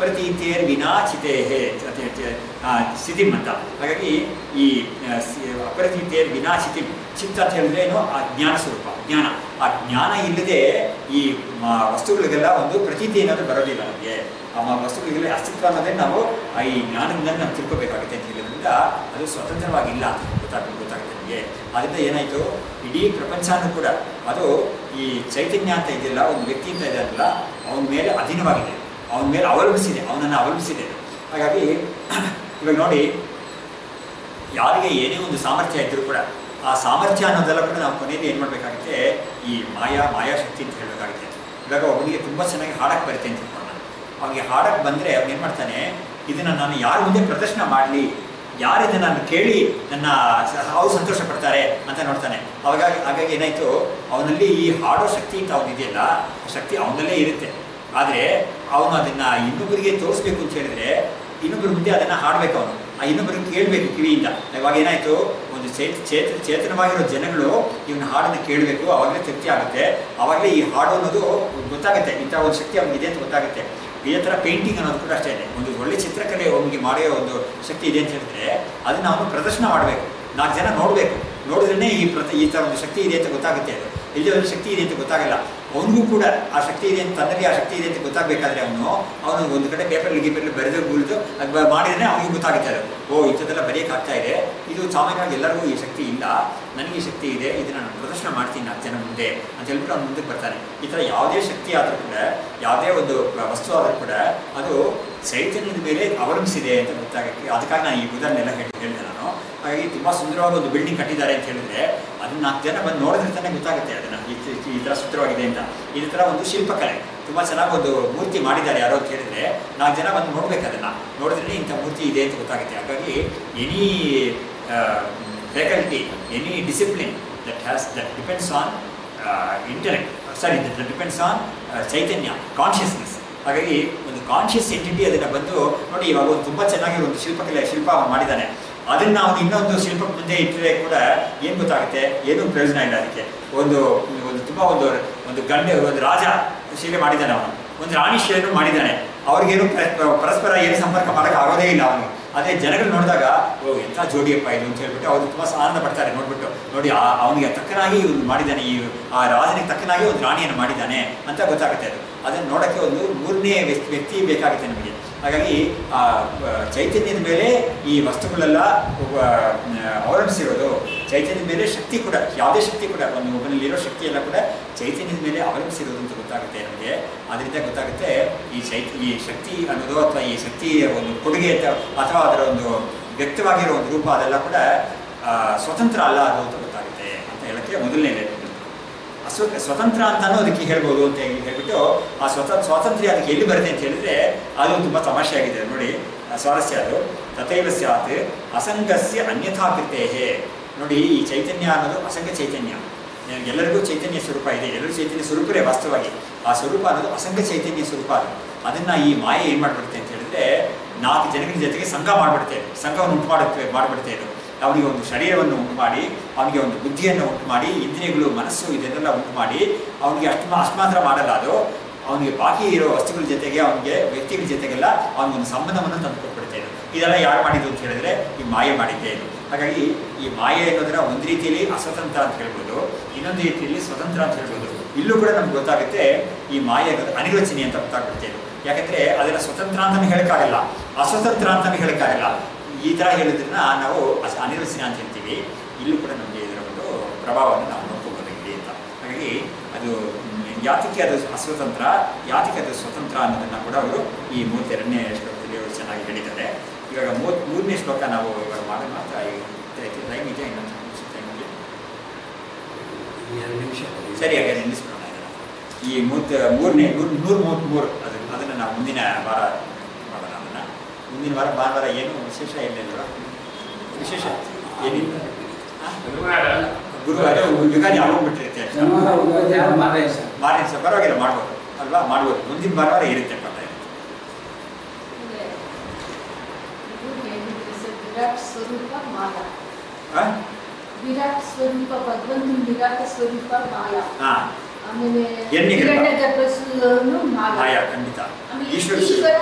ಅಪ್ರತೀತೇರ್ ವಿನಾಚಿತೇಹೇ ಅಂತ ಹೇಳ್ತೀವಿ, ಆ, ಸ್ಥಿತಿಮ್ ಅಂತ ಹಾಗಾಗಿ ಈ ಆ, ಸಿ- ಅಪ್ರತೀತೇರ್ ವಿನಾಚಿತಿಮ್ ಚಿತ್ತ ಅಂತ ಹೇಳಿದ್ರೆ ಏನು ಆ ಜ್ಞಾನ ಸ್ವರೂಪ ಜ್ಞಾನ ಆ ಜ್ಞಾನ ಇಲ್ಲದೆ ಈ ಮ- ವಸ್ತುಗಳಿಗೆಲ್ಲ ಒಂದು ಪ್ರತೀತಿ ಅನ್ನೋದು ಬರೋದಿಲ್ಲ ನಮಗೆ ಆ ಮ- ವಸ್ತುಗಳಿಗೆಲ್ಲ ಅಸ್ತಿತ್ವ ಅನ್ನೋದೇ ನಾವು ಆ ಈ ಜ್ಞಾನದಿಂದ ನಾವು ತಿಳ್ಕೊಬೇಕಾಗುತ್ತೆ ಅಂತ ಹೇಳಿದ್ರಿಂದ ಅದು ಸ್ವತಂತ್ರವಾಗಿಲ್ಲ ಅಂತ ಗೊತ್ತಾಗ ಗೊತ್ತಾಗುತ್ತೆ ನಮಗೆ ಅದರಿಂದ ಏನಾಯಿತು ಇಡೀ ಪ್ರಪಂಚನೂ ಕೂಡ ಅದು ಈ ಚೈತನ್ಯ ಅಂತ ಇದೆಯಲ್ಲ ಒಂದು ವ್ಯಕ್ತಿ ಅಂತ ಇದೆ ಅಲ್ಲ ಅವನ ಮೇಲೆ ಅಧೀನವಾಗಿದೆ ಅವನ ಮೇಲೆ ಅವಲಂಬಿಸಿದೆ ಅವನನ್ನು ಅವಲಂಬಿಸಿದೆ ಹಾಗಾಗಿ ಇವಾಗ ನೋಡಿ ಯಾರಿಗೆ ಏನೇ ಒಂದು ಸಾಮರ್ಥ್ಯ ಇದ್ದರೂ ಕೂಡ ಆ ಸಾಮರ್ಥ್ಯ ಅನ್ನೋದೆಲ್ಲ ಕೂಡ ನಾವು ಕೊನೆಯಲ್ಲಿ ಏನು ಮಾಡಬೇಕಾಗುತ್ತೆ ಈ ಮಾಯಾ ಮಾಯಾಶಕ್ತಿ ಅಂತ ಹೇಳಬೇಕಾಗುತ್ತೆ ಇವಾಗ ಒಬ್ಬನಿಗೆ ತುಂಬ ಚೆನ್ನಾಗಿ ಹಾಡಕ್ಕೆ ಬರುತ್ತೆ ಅಂತ ತಿಳ್ಕೊಳ್ಳೋಣ ಅವನಿಗೆ ಹಾಡಕ್ಕೆ ಬಂದರೆ ಅವ್ನು ಏನು ಮಾಡ್ತಾನೆ ಇದನ್ನು ನಾನು ಯಾರ ಮುಂದೆ ಪ್ರದರ್ಶನ ಮಾಡಲಿ ಯಾರು ಇದನ್ನು ನಾನು ಕೇಳಿ ನನ್ನ ಸ- ಅವ್ರು ಸಂತೋಷ ಪಡ್ತಾರೆ ಅಂತ ನೋಡ್ತಾನೆ ಅವಾಗ ಹಾಗಾಗಿ ಏನಾಯಿತು ಅವನಲ್ಲಿ ಈ ಹಾಡೋ ಶಕ್ತಿ ಅಂತ ಅವನಿದೆಯಲ್ಲ ಆ ಶಕ್ತಿ ಅವನಲ್ಲೇ ಇರುತ್ತೆ ಆದರೆ ಅವನು ಅದನ್ನು ಇನ್ನೊಬ್ಬರಿಗೆ ತೋರಿಸ್ಬೇಕು ಅಂತ ಹೇಳಿದ್ರೆ ಇನ್ನೊಬ್ಬರ ಮುಂದೆ ಅದನ್ನು ಹಾಡಬೇಕು ಅವನು ಆ ಇನ್ನೊಬ್ಬರಿಗೆ ಕೇಳಬೇಕು ಕಿವಿಯಿಂದ ಇವಾಗ ಏನಾಯಿತು ಒಂದು ಚೇತ ಚೇತ ಚೇತನವಾಗಿರೋ ಜನಗಳು ಇವನ ಹಾಡನ್ನು ಕೇಳಬೇಕು ಅವಾಗಲೇ ತೃಪ್ತಿ ಆಗುತ್ತೆ ಅವಾಗಲೇ ಈ ಹಾಡು ಅನ್ನೋದು ಗೊತ್ತಾಗುತ್ತೆ ಇಂಥ ಒಂದು ಶಕ್ತಿ ಅವ್ನಿಗೆ ಇದೆ ಅಂತ ಗೊತ್ತಾಗುತ್ತೆ ಇದೇ ಥರ ಪೇಂಟಿಂಗ್ ಅನ್ನೋದು ಕೂಡ ಅಷ್ಟೇ ಇದೆ ಒಂದು ಒಳ್ಳೆ ಚಿತ್ರಕಲೆ ಅವನಿಗೆ ಮಾಡೋ ಒಂದು ಶಕ್ತಿ ಇದೆ ಅಂತ ಹೇಳಿದ್ರೆ ಅದನ್ನು ಅವನು ಪ್ರದರ್ಶನ ಮಾಡಬೇಕು ನಾಲ್ಕು ಜನ ನೋಡಬೇಕು ನೋಡಿದ್ರೇ ಈ ಪ್ರತ ಈ ಥರ ಒಂದು ಶಕ್ತಿ ಇದೆ ಅಂತ ಗೊತ್ತಾಗುತ್ತೆ ಅದು ಇಲ್ಲಿ ಒಂದು ಶಕ್ತಿ ಇದೆ ಅಂತ ಗೊತ್ತಾಗಲ್ಲ ಅವನಿಗೂ ಕೂಡ ಆ ಶಕ್ತಿ ಇದೆ ಅಂತ ತನ್ನಲ್ಲಿ ಆ ಶಕ್ತಿ ಇದೆ ಅಂತ ಗೊತ್ತಾಗಬೇಕಾದ್ರೆ ಅವನು ಅವನು ಒಂದು ಕಡೆ ಪೇಪರ್ಲಿ ಗೀಪರ್ಲಿ ಬರೆದು ಗುಳಿದು ಅದು ಬ- ಮಾಡಿದ್ರೆ ಅವನಿಗೆ ಗೊತ್ತಾಗುತ್ತೆ ಅದು ಓ ಇಂಥದ್ದೆಲ್ಲ ಬರೆಯೋಕೆ ಆಗ್ತಾ ಇದೆ ಇದು ಸಾಮಾನ್ಯವಾಗಿ ಎಲ್ಲರಿಗೂ ಈ ಶಕ್ತಿ ಇಲ್ಲ ನನಗೆ ಈ ಶಕ್ತಿ ಇದೆ ಇದನ್ನು ನಾನು ಪ್ರದರ್ಶನ ಮಾಡ್ತೀನಿ ನಾಲ್ಕು ಜನ ಮುಂದೆ ಅಂತ ಹೇಳ್ಬಿಟ್ಟು ಅವ್ನು ಮುಂದಕ್ಕೆ ಬರ್ತಾನೆ ಈ ಥರ ಯಾವುದೇ ಶಕ್ತಿ ಆದರೂ ಕೂಡ ಯಾವುದೇ ಒಂದು ವಸ್ತು ಆದರೂ ಕೂಡ ಅದು ಚೈತನ್ಯದ ಮೇಲೆ ಅವಲಂಬಿಸಿದೆ ಅಂತ ಗೊತ್ತಾಗಕ್ಕೆ ಅದಕ್ಕಾಗಿ ನಾನು ಈ ಉದಾಹರಣೆಲ್ಲ ಹೇಳಿ ಹೇಳಿದೆ ನಾನು ಹಾಗಾಗಿ ತುಂಬ ಸುಂದರವಾದ ಒಂದು ಬಿಲ್ಡಿಂಗ್ ಕಟ್ಟಿದ್ದಾರೆ ಅಂತ ಹೇಳಿದ್ರೆ ಅದನ್ನ ನಾಲ್ಕು ಜನ ಬಂದು ನೋಡಿದ್ರೆ ತಾನೇ ಗೊತ್ತಾಗುತ್ತೆ ಅದನ್ನು ಈ ತಿ- ಈ ಥರ ಸುಂದರವಾಗಿದೆ ಅಂತ ಇದೇ ಥರ ಒಂದು ಶಿಲ್ಪಕಲೆ ತುಂಬ ಚೆನ್ನಾಗಿ ಒಂದು ಮೂರ್ತಿ ಮಾಡಿದ್ದಾರೆ ಯಾರೋ ಅಂತ ಹೇಳಿದ್ರೆ ನಾಲ್ಕು ಜನ ಬಂದು ನೋಡ್ಬೇಕು ಅದನ್ನು ನೋಡಿದ್ರೆ ಇಂಥ ಮೂರ್ತಿ ಇದೆ ಅಂತ ಗೊತ್ತಾಗುತ್ತೆ ಹಾಗಾಗಿ any faculty any discipline that has that depends on intellect sorry that depends on ಚೈತನ್ಯ ಕಾನ್ಷಿಯಸ್ನೆಸ್ ಹಾಗಾಗಿ ಒಂದು ಕಾನ್ಷಿಯಸ್ ಎಂಟಿಟಿ ಅದನ್ನು ಬಂದು ನೋಡಿ ಇವಾಗ ಒಂದು ತುಂಬ ಚೆನ್ನಾಗಿರೋ ಒಂದು ಶಿಲ್ಪಕಲೆ ಶಿಲ್ಪ ಅವನು ಮಾಡಿದ್ದಾನೆ ಅದನ್ನು ಅವನು ಇನ್ನೊಂದು ಶಿಲ್ಪ ಮುಂದೆ ಇಟ್ಟರೆ ಕೂಡ ಏನು ಗೊತ್ತಾಗುತ್ತೆ ಏನೂ ಪ್ರಯೋಜನ ಇಲ್ಲ ಅದಕ್ಕೆ ಒಂದು ಒಂದು ತುಂಬ ಒಂದು ಒಂದು ಗಂಡೆ ಒಂದು ರಾಜ ಶಿಲೆ ಮಾಡಿದ್ದಾನೆ ಅವನು ಒಂದು ರಾಣಿ ಶಿಲೆನೂ ಮಾಡಿದ್ದಾನೆ ಅವ್ರಿಗೇನು ಪ್ರ- ಪರಸ್ಪರ ಏನು ಸಂಪರ್ಕ ಮಾಡೋಕೆ ಆಗೋದೇ ಇಲ್ಲ ಅವನು ಅದೇ ಜನಗಳು ನೋಡಿದಾಗ ಓ ಎಂಥ ಜೋಡಿಯಪ್ಪ ಇದು ಅಂತ ಹೇಳ್ಬಿಟ್ಟು ಅವರು ತುಂಬ ಆನಂದ ಪಡ್ತಾರೆ ನೋಡ್ಬಿಟ್ಟು ನೋಡಿ ಆ ಅವನಿಗೆ ತಕ್ಕನಾಗಿ ಇವ್ನು ಮಾಡಿದ್ದಾನೆ ಈ ಆ ರಾಜನಿಗೆ ತಕ್ಕನಾಗಿ ಒಂದು ರಾಣಿಯನ್ನು ಮಾಡಿದ್ದಾನೆ ಅಂತ ಗೊತ್ತಾಗುತ್ತೆ ಅದು ಅದನ್ನು ನೋಡೋಕ್ಕೆ ಒಂದು ಮೂರನೇ ವ್ಯಕ್ತಿ ವ್ಯಕ್ತಿ ಬೇಕಾಗುತ್ತೆ ನಮಗೆ ಹಾಗಾಗಿ ಆ ಆ, ಚೈತನ್ಯದ ಮೇಲೆ ಈ ವಸ್ತುಗಳೆಲ್ಲ ಒಬ್ಬ, ಆ, ಅವಲಂಬಿಸಿರೋದು ಚೈತನ್ಯದ ಮೇಲೆ ಶಕ್ತಿ ಕೂಡ ಯಾವುದೇ ಶಕ್ತಿ ಕೂಡ ಒಂದು ಒಬ್ಬನಲ್ಲಿರೋ ಶಕ್ತಿ ಎಲ್ಲ ಕೂಡ ಚೈತನ್ಯದ ಮೇಲೆ ಅವಲಂಬಿಸಿರೋದು ಅಂತ ಗೊತ್ತಾಗುತ್ತೆ ನಮಗೆ ಅದರಿಂದ ಗೊತ್ತಾಗುತ್ತೆ ಈ ಚೈತ ಈ ಶಕ್ತಿ ಅನ್ನೋದು ಅಥವಾ ಈ ಶಕ್ತಿಯ ಒಂದು ಕೊಡುಗೆ ಅಂತ ಅಥವಾ ಅದರ ಒಂದು ವ್ಯಕ್ತವಾಗಿರೋ ಒಂದು ರೂಪ ಅದೆಲ್ಲ ಕೂಡ ಆ, ಸ್ವತಂತ್ರ ಅಲ್ಲ ಅದು ಅಂತ ಗೊತ್ತಾಗುತ್ತೆ ಅಂತ ಹೇಳಕ್ಕೆ ಮೊದಲನೇ ಅಸ್ವ ಸ್ವತಂತ್ರ ಅಂತಾನೂ ಅದಕ್ಕೆ ಹೇಳ್ಬೋದು ಅಂತ ಹೇಳಿ ಹೇಳ್ಬಿಟ್ಟು ಆ ಸ್ವತ ಸ್ವಾತಂತ್ರ್ಯ ಅದಕ್ಕೆ ಎಲ್ಲಿ ಬರುತ್ತೆ ಅಂತ ಹೇಳಿದ್ರೆ ಅದು ತುಂಬ ತಮಾಷೆ ಆಗಿದೆ ನೋಡಿ ಆ ಸ್ವಾರಸ್ಯ ಅದು ತಥೈವ ಸ್ಯಾತ್ ಅಸಂಗಸ್ಯ ಅನ್ಯಥಾಕೃತೇಹೇ ನೋಡಿ ಈ ಚೈತನ್ಯ ಅನ್ನೋದು ಅಸಂಗ ಚೈತನ್ಯ ಎಲ್ಲರಿಗೂ ಚೈತನ್ಯ ಸ್ವರೂಪ ಇದೆ ಎಲ್ಲರೂ ಚೈತನ್ಯ ಸ್ವರೂಪರೇ ವಾಸ್ತವವಾಗಿ ಆ ಸ್ವರೂಪ ಅನ್ನೋದು ಅಸಂಗ ಚೈತನ್ಯ ಸ್ವರೂಪ ಅದು ಅದನ್ನ ಈ ಮಾಯೆ ಏನು ಮಾಡ್ಬಿಡುತ್ತೆ ಅಂತ ಹೇಳಿದ್ರೆ ನಾಲ್ಕು ಜನಗಳ ಜೊತೆಗೆ ಸಂಘ ಮಾಡ್ಬಿಡುತ್ತೆ ಸಂಘವನ್ನು ಉಂಟು ಮಾಡುತ್ತೆ ಮಾಡಿಬಿಡುತ್ತೆ ಇದು ಅವನಿಗೆ ಒಂದು ಶರೀರವನ್ನು ಉಂಟು ಮಾಡಿ ಅವನಿಗೆ ಒಂದು ಬುದ್ಧಿಯನ್ನು ಉಂಟು ಮಾಡಿ ಇಂದ್ರಿಯಗಳು ಮನಸ್ಸು ಇದನ್ನೆಲ್ಲ ಉಂಟು ಮಾಡಿ ಅವನಿಗೆ ಅಷ್ಟು ಮಾ- ಅಷ್ಟು ಮಾತ್ರ ಮಾಡಲ್ಲ ಅದು ಅವನಿಗೆ ಬಾಕಿ ಇರೋ ವಸ್ತುಗಳ ಜೊತೆಗೆ ಅವನಿಗೆ ವ್ಯಕ್ತಿಗಳ ಜೊತೆಗೆಲ್ಲ ಅವನಿಗೊಂದು ಸಂಬಂಧವನ್ನು ತಂದು ಕೊಟ್ಬಿಡುತ್ತೆ ಇದು ಇದೆಲ್ಲ ಯಾರು ಮಾಡಿದ್ದು ಅಂತ ಹೇಳಿದ್ರೆ ಈ ಮಾಯೆ ಮಾಡಿದ್ದೆ ಇದು ಹಾಗಾಗಿ ಈ ಮಾಯೆ ಅನ್ನೋದನ್ನ ಒಂದು ರೀತಿಯಲ್ಲಿ ಅಸ್ವತಂತ್ರ ಅಂತ ಹೇಳ್ಬೋದು ಇನ್ನೊಂದು ರೀತಿಯಲ್ಲಿ ಸ್ವತಂತ್ರ ಅಂತ ಹೇಳ್ಬೋದು ಇಲ್ಲೂ ಕೂಡ ನಮ್ಗೆ ಗೊತ್ತಾಗುತ್ತೆ ಈ ಮಾಯೆ ಅನ್ನೋದು ಅನಿರ್ವಚನಿ ಅಂತ ಗೊತ್ತಾಗ್ಬಿಡುತ್ತೆ ಇದು ಯಾಕಂದ್ರೆ ಅದನ್ನ ಸ್ವತಂತ್ರ ಅಂತಾನೆ ಹೇಳಕ್ಕಾಗಲ್ಲ ಅಸ್ವತಂತ್ರ ಅಂತಾನೆ ಹೇಳಕ್ಕಾಗಲ್ಲ ಈ ಥರ ಹೇಳಿದ್ರನ್ನ ನಾವು ಅಸ್- ಅನಿರ್ವಚನ ಅಂತ ಹೇಳ್ತೀವಿ ಇಲ್ಲೂ ಕೂಡ ನಮಗೆ ಇದರ ಒಂದು ಪ್ರಭಾವವನ್ನು ನಾವು ನೋಡ್ಕೋಬೋದಾಗಿದೆ ಅಂತ ಹಾಗಾಗಿ ಅದು ಮ್, ಯಾತಕ್ಕೆ ಅದು ಅಸ್ವತಂತ್ರ ಯಾತಕ್ಕೆ ಅದು ಸ್ವತಂತ್ರ ಅನ್ನೋದನ್ನ ಕೂಡ ಅವರು ಈ ಮೂವತ್ತೆರಡನೇ ಶ್ಲೋಕದಲ್ಲಿ ಅವರು ಚೆನ್ನಾಗಿ ಹೇಳಿದ್ದಾರೆ ಇವಾಗ ಮೂವತ್ತ್ ಮೂರನೇ ಶ್ಲೋಕ ನಾವು ಇವಾಗ ಮಾಡೋಣ ಅಂತ ಟೈಮ್ ಇದೆ ಇನ್ನೊಂದು ನಿಮಿಷ time ಇದೆ. ಎರಡು ನಿಮಿಷ ಸರಿ ಹಾಗಾದ್ರೆ ನಿಲ್ಲಿಸ್ಬಿಡೋಣ ಇದನ್ನ. ಈ ಮೂವತ್ತ ಮೂರನೇ ನೂರ ನೂರ ಮೂವತ್ತ್ಮೂರು ಅದು ಅದನ್ನು ನಾವು ಮುಂದಿನ ವಾರ ಮಾಡೋಣ ಅದನ್ನು ಮುಂದಿನ ವಾರ ಭಾನುವಾರ ಏನು ವಿಶೇಷ ಏನಿಲ್ಲ ವಿಶೇಷ ಏನಿಲ್ಲ ಹಾ? ಗುರುವಾರ ಗುರುವಾರ ಯುಗಾದಿ ಆಗೋಗ್ಬಿಟ್ಟಿರುತ್ತೆ ಶನಿವಾರ ಉಳಿದ ಮಾರನೇ ದಿವಸ ಮಾರನೇ ದಿವಸ ಪರವಾಗಿಲ್ಲ ಮಾಡ್ಬೋದು ಅಲ್ವಾ ಮಾಡ್ಬೋದು ಮುಂದಿನ ಭಾನುವಾರ ಇರುತ್ತೆ ಪದ ಇದೆ. ಇದು ಹೇಳಿದ್ರೆ ಸರ್, ವಿರಾಟ್ ಸ್ವರೂಪ ಮಾಯ ಹಾಂ ವಿರಾಟ್ ಸ್ವರೂಪ ಭಗವಂತನ ವಿರಾಟ ಸ್ವರೂಪ ಮಾಯ ಹಾಂ ಆಮೇಲೆ ಎಣ್ಣೆ ಗಿಡ. ಹಿರಣ್ಯ ಗರ್ಭಸ್ಸನ್ನು ಮಾಯ ಮಾಯಾ ಖಂಡಿತ ಆಮೇಲೆ ಈಶ್ವರ ಈಶ್ವರನು